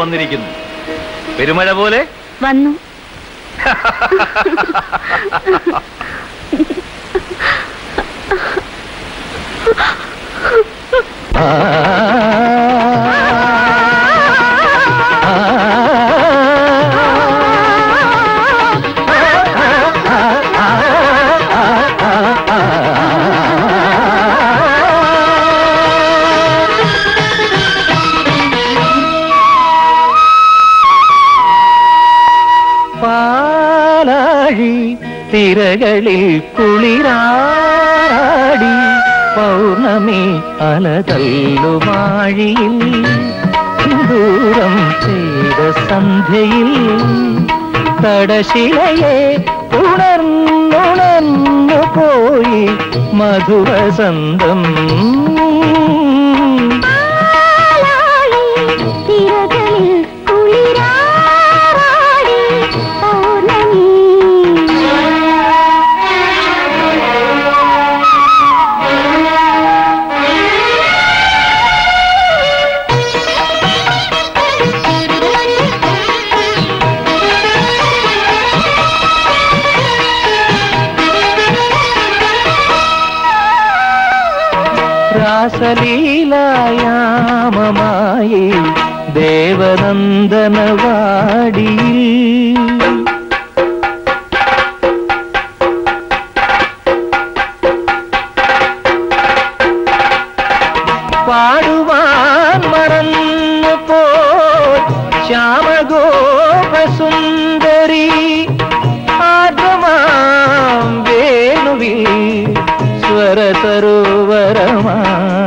വന്നിരിക്കുന്നു പെരുമഴ പോലെ വന്നു പാലാഴി തിരകളിൽ കുളിരാടി പൗർണമി അലതല്ലുമാഴിയിൽ ദൂരം ചെയ്ത സന്ധ്യയിൽ തടശിലയെ ഉണർന്നുണർന്നു പോയി മധുവസന്തം തിരകളിൽ കുളിരാടി പൗർണമി രാസലീലായാമമായി ദേവനന്ദനവാടിയിൽ പാടുവാൻ മറന്നു പോ ശ്യാമഗോപസുന്ദരി ആദ്യമാം വേണുവിൽ സ്വരസരോവരമാ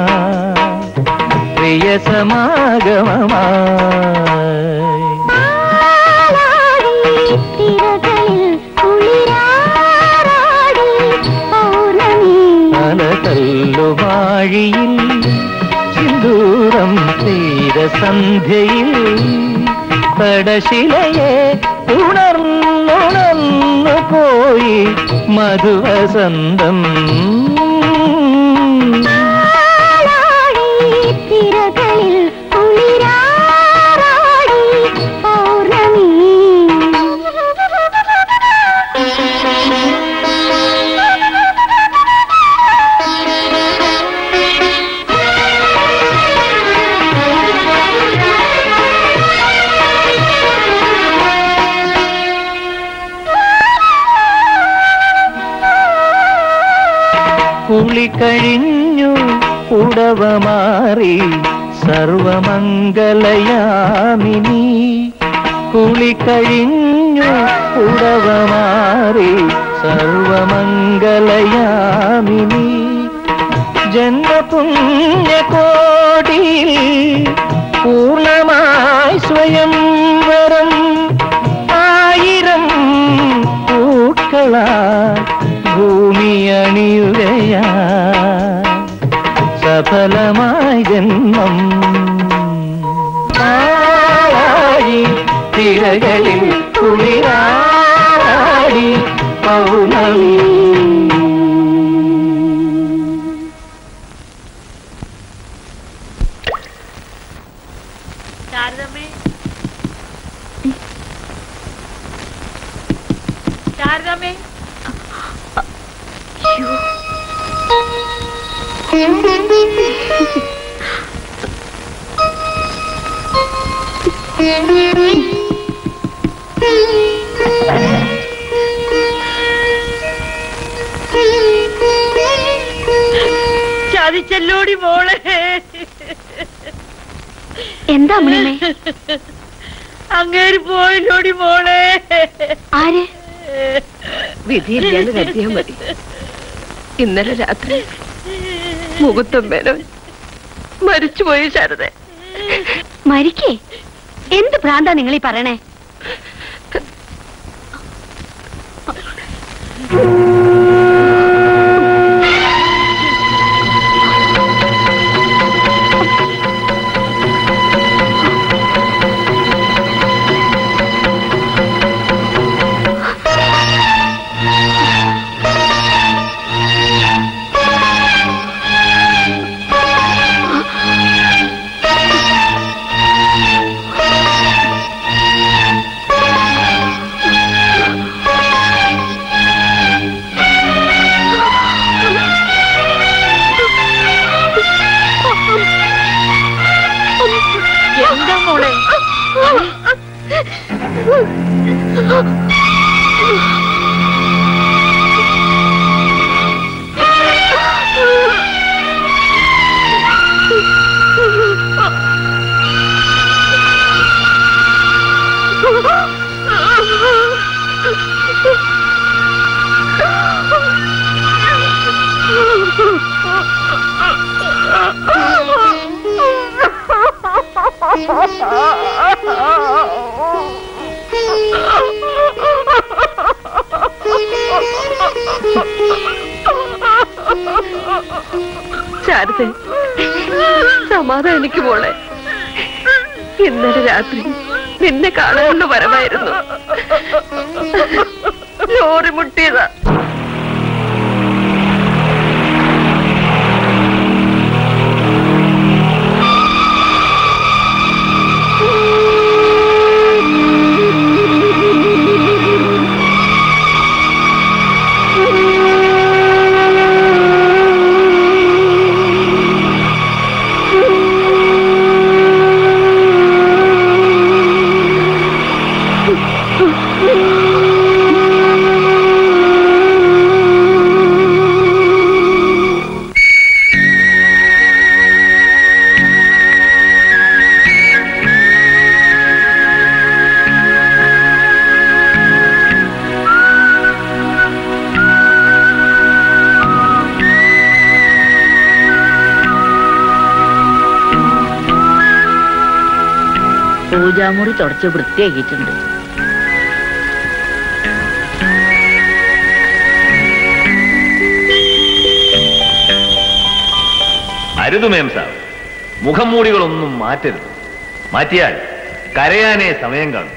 പ്രിയ സമാഗമമായി തിരകളിൽ കുളിരാടി പൗർണമി അലതല്ലുവാഴിയിൽ സിന്ദൂരം തീര സന്ധ്യയിൽ പടശിലയെ ഉണർന്നുണർന്നു പോയി മധുവസന്തം തിരകളിൽ കുളിരാടി പൗർണമി കുളി കഴിഞ്ഞു ഉടവ മാറി സർവമംഗലയാമിനി കുളി കഴിഞ്ഞു ഉടവ മാറി സർവമംഗലയാമിനി ജന്മപുണ്യകോടിയിൽ പൂർണ്ണമായി സ്വയംവരം ആയിരം പൂക്കളാ ഭൂമി അണിയുകയാ സഫലമായി ജന്മം പാഴായി തിരകളിൽ കുളിരാടി പൗർണമി ശാരദമ്മേ ശാരദമ്മേ ചതിച്ചല്ലോടി മോളെ എന്താ അമ്മണിയമ്മേ അങ്ങേര് പോയില്ലോടി മോളെ ആര് വിധിയില്ലാന്ന് കരുതിയാ മതി ഇന്നലെ രാത്രി മുകുത്തം മേനോൻ മരിച്ചുപോയി ശാരദ മരിക്കേ എന്ത് ഭ്രാന്താ നിങ്ങൾ ഈ പറയണേ ശാരദ സമാധാനിക്ക് മോളെ ഇന്നലെ രാത്രി നിന്നെ കാണാനുള്ള വരവായിരുന്നു ലോറി മുട്ടിയതാ പൂജാമുറി തുടച്ച് വൃത്തിയാക്കിയിട്ടുണ്ട് അരുതുമേം സാർ മുഖംമൂടികളൊന്നും മാറ്റരുത് മാറ്റിയാൽ കരയാനേ സമയം കാണും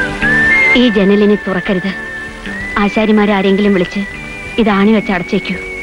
ഈ ജനലിനെ തുറക്കരുത് ആശാരിമാരെ ആരെങ്കിലും വിളിച്ച് ഇത് ആണി വെച്ച് അടച്ചേക്കൂ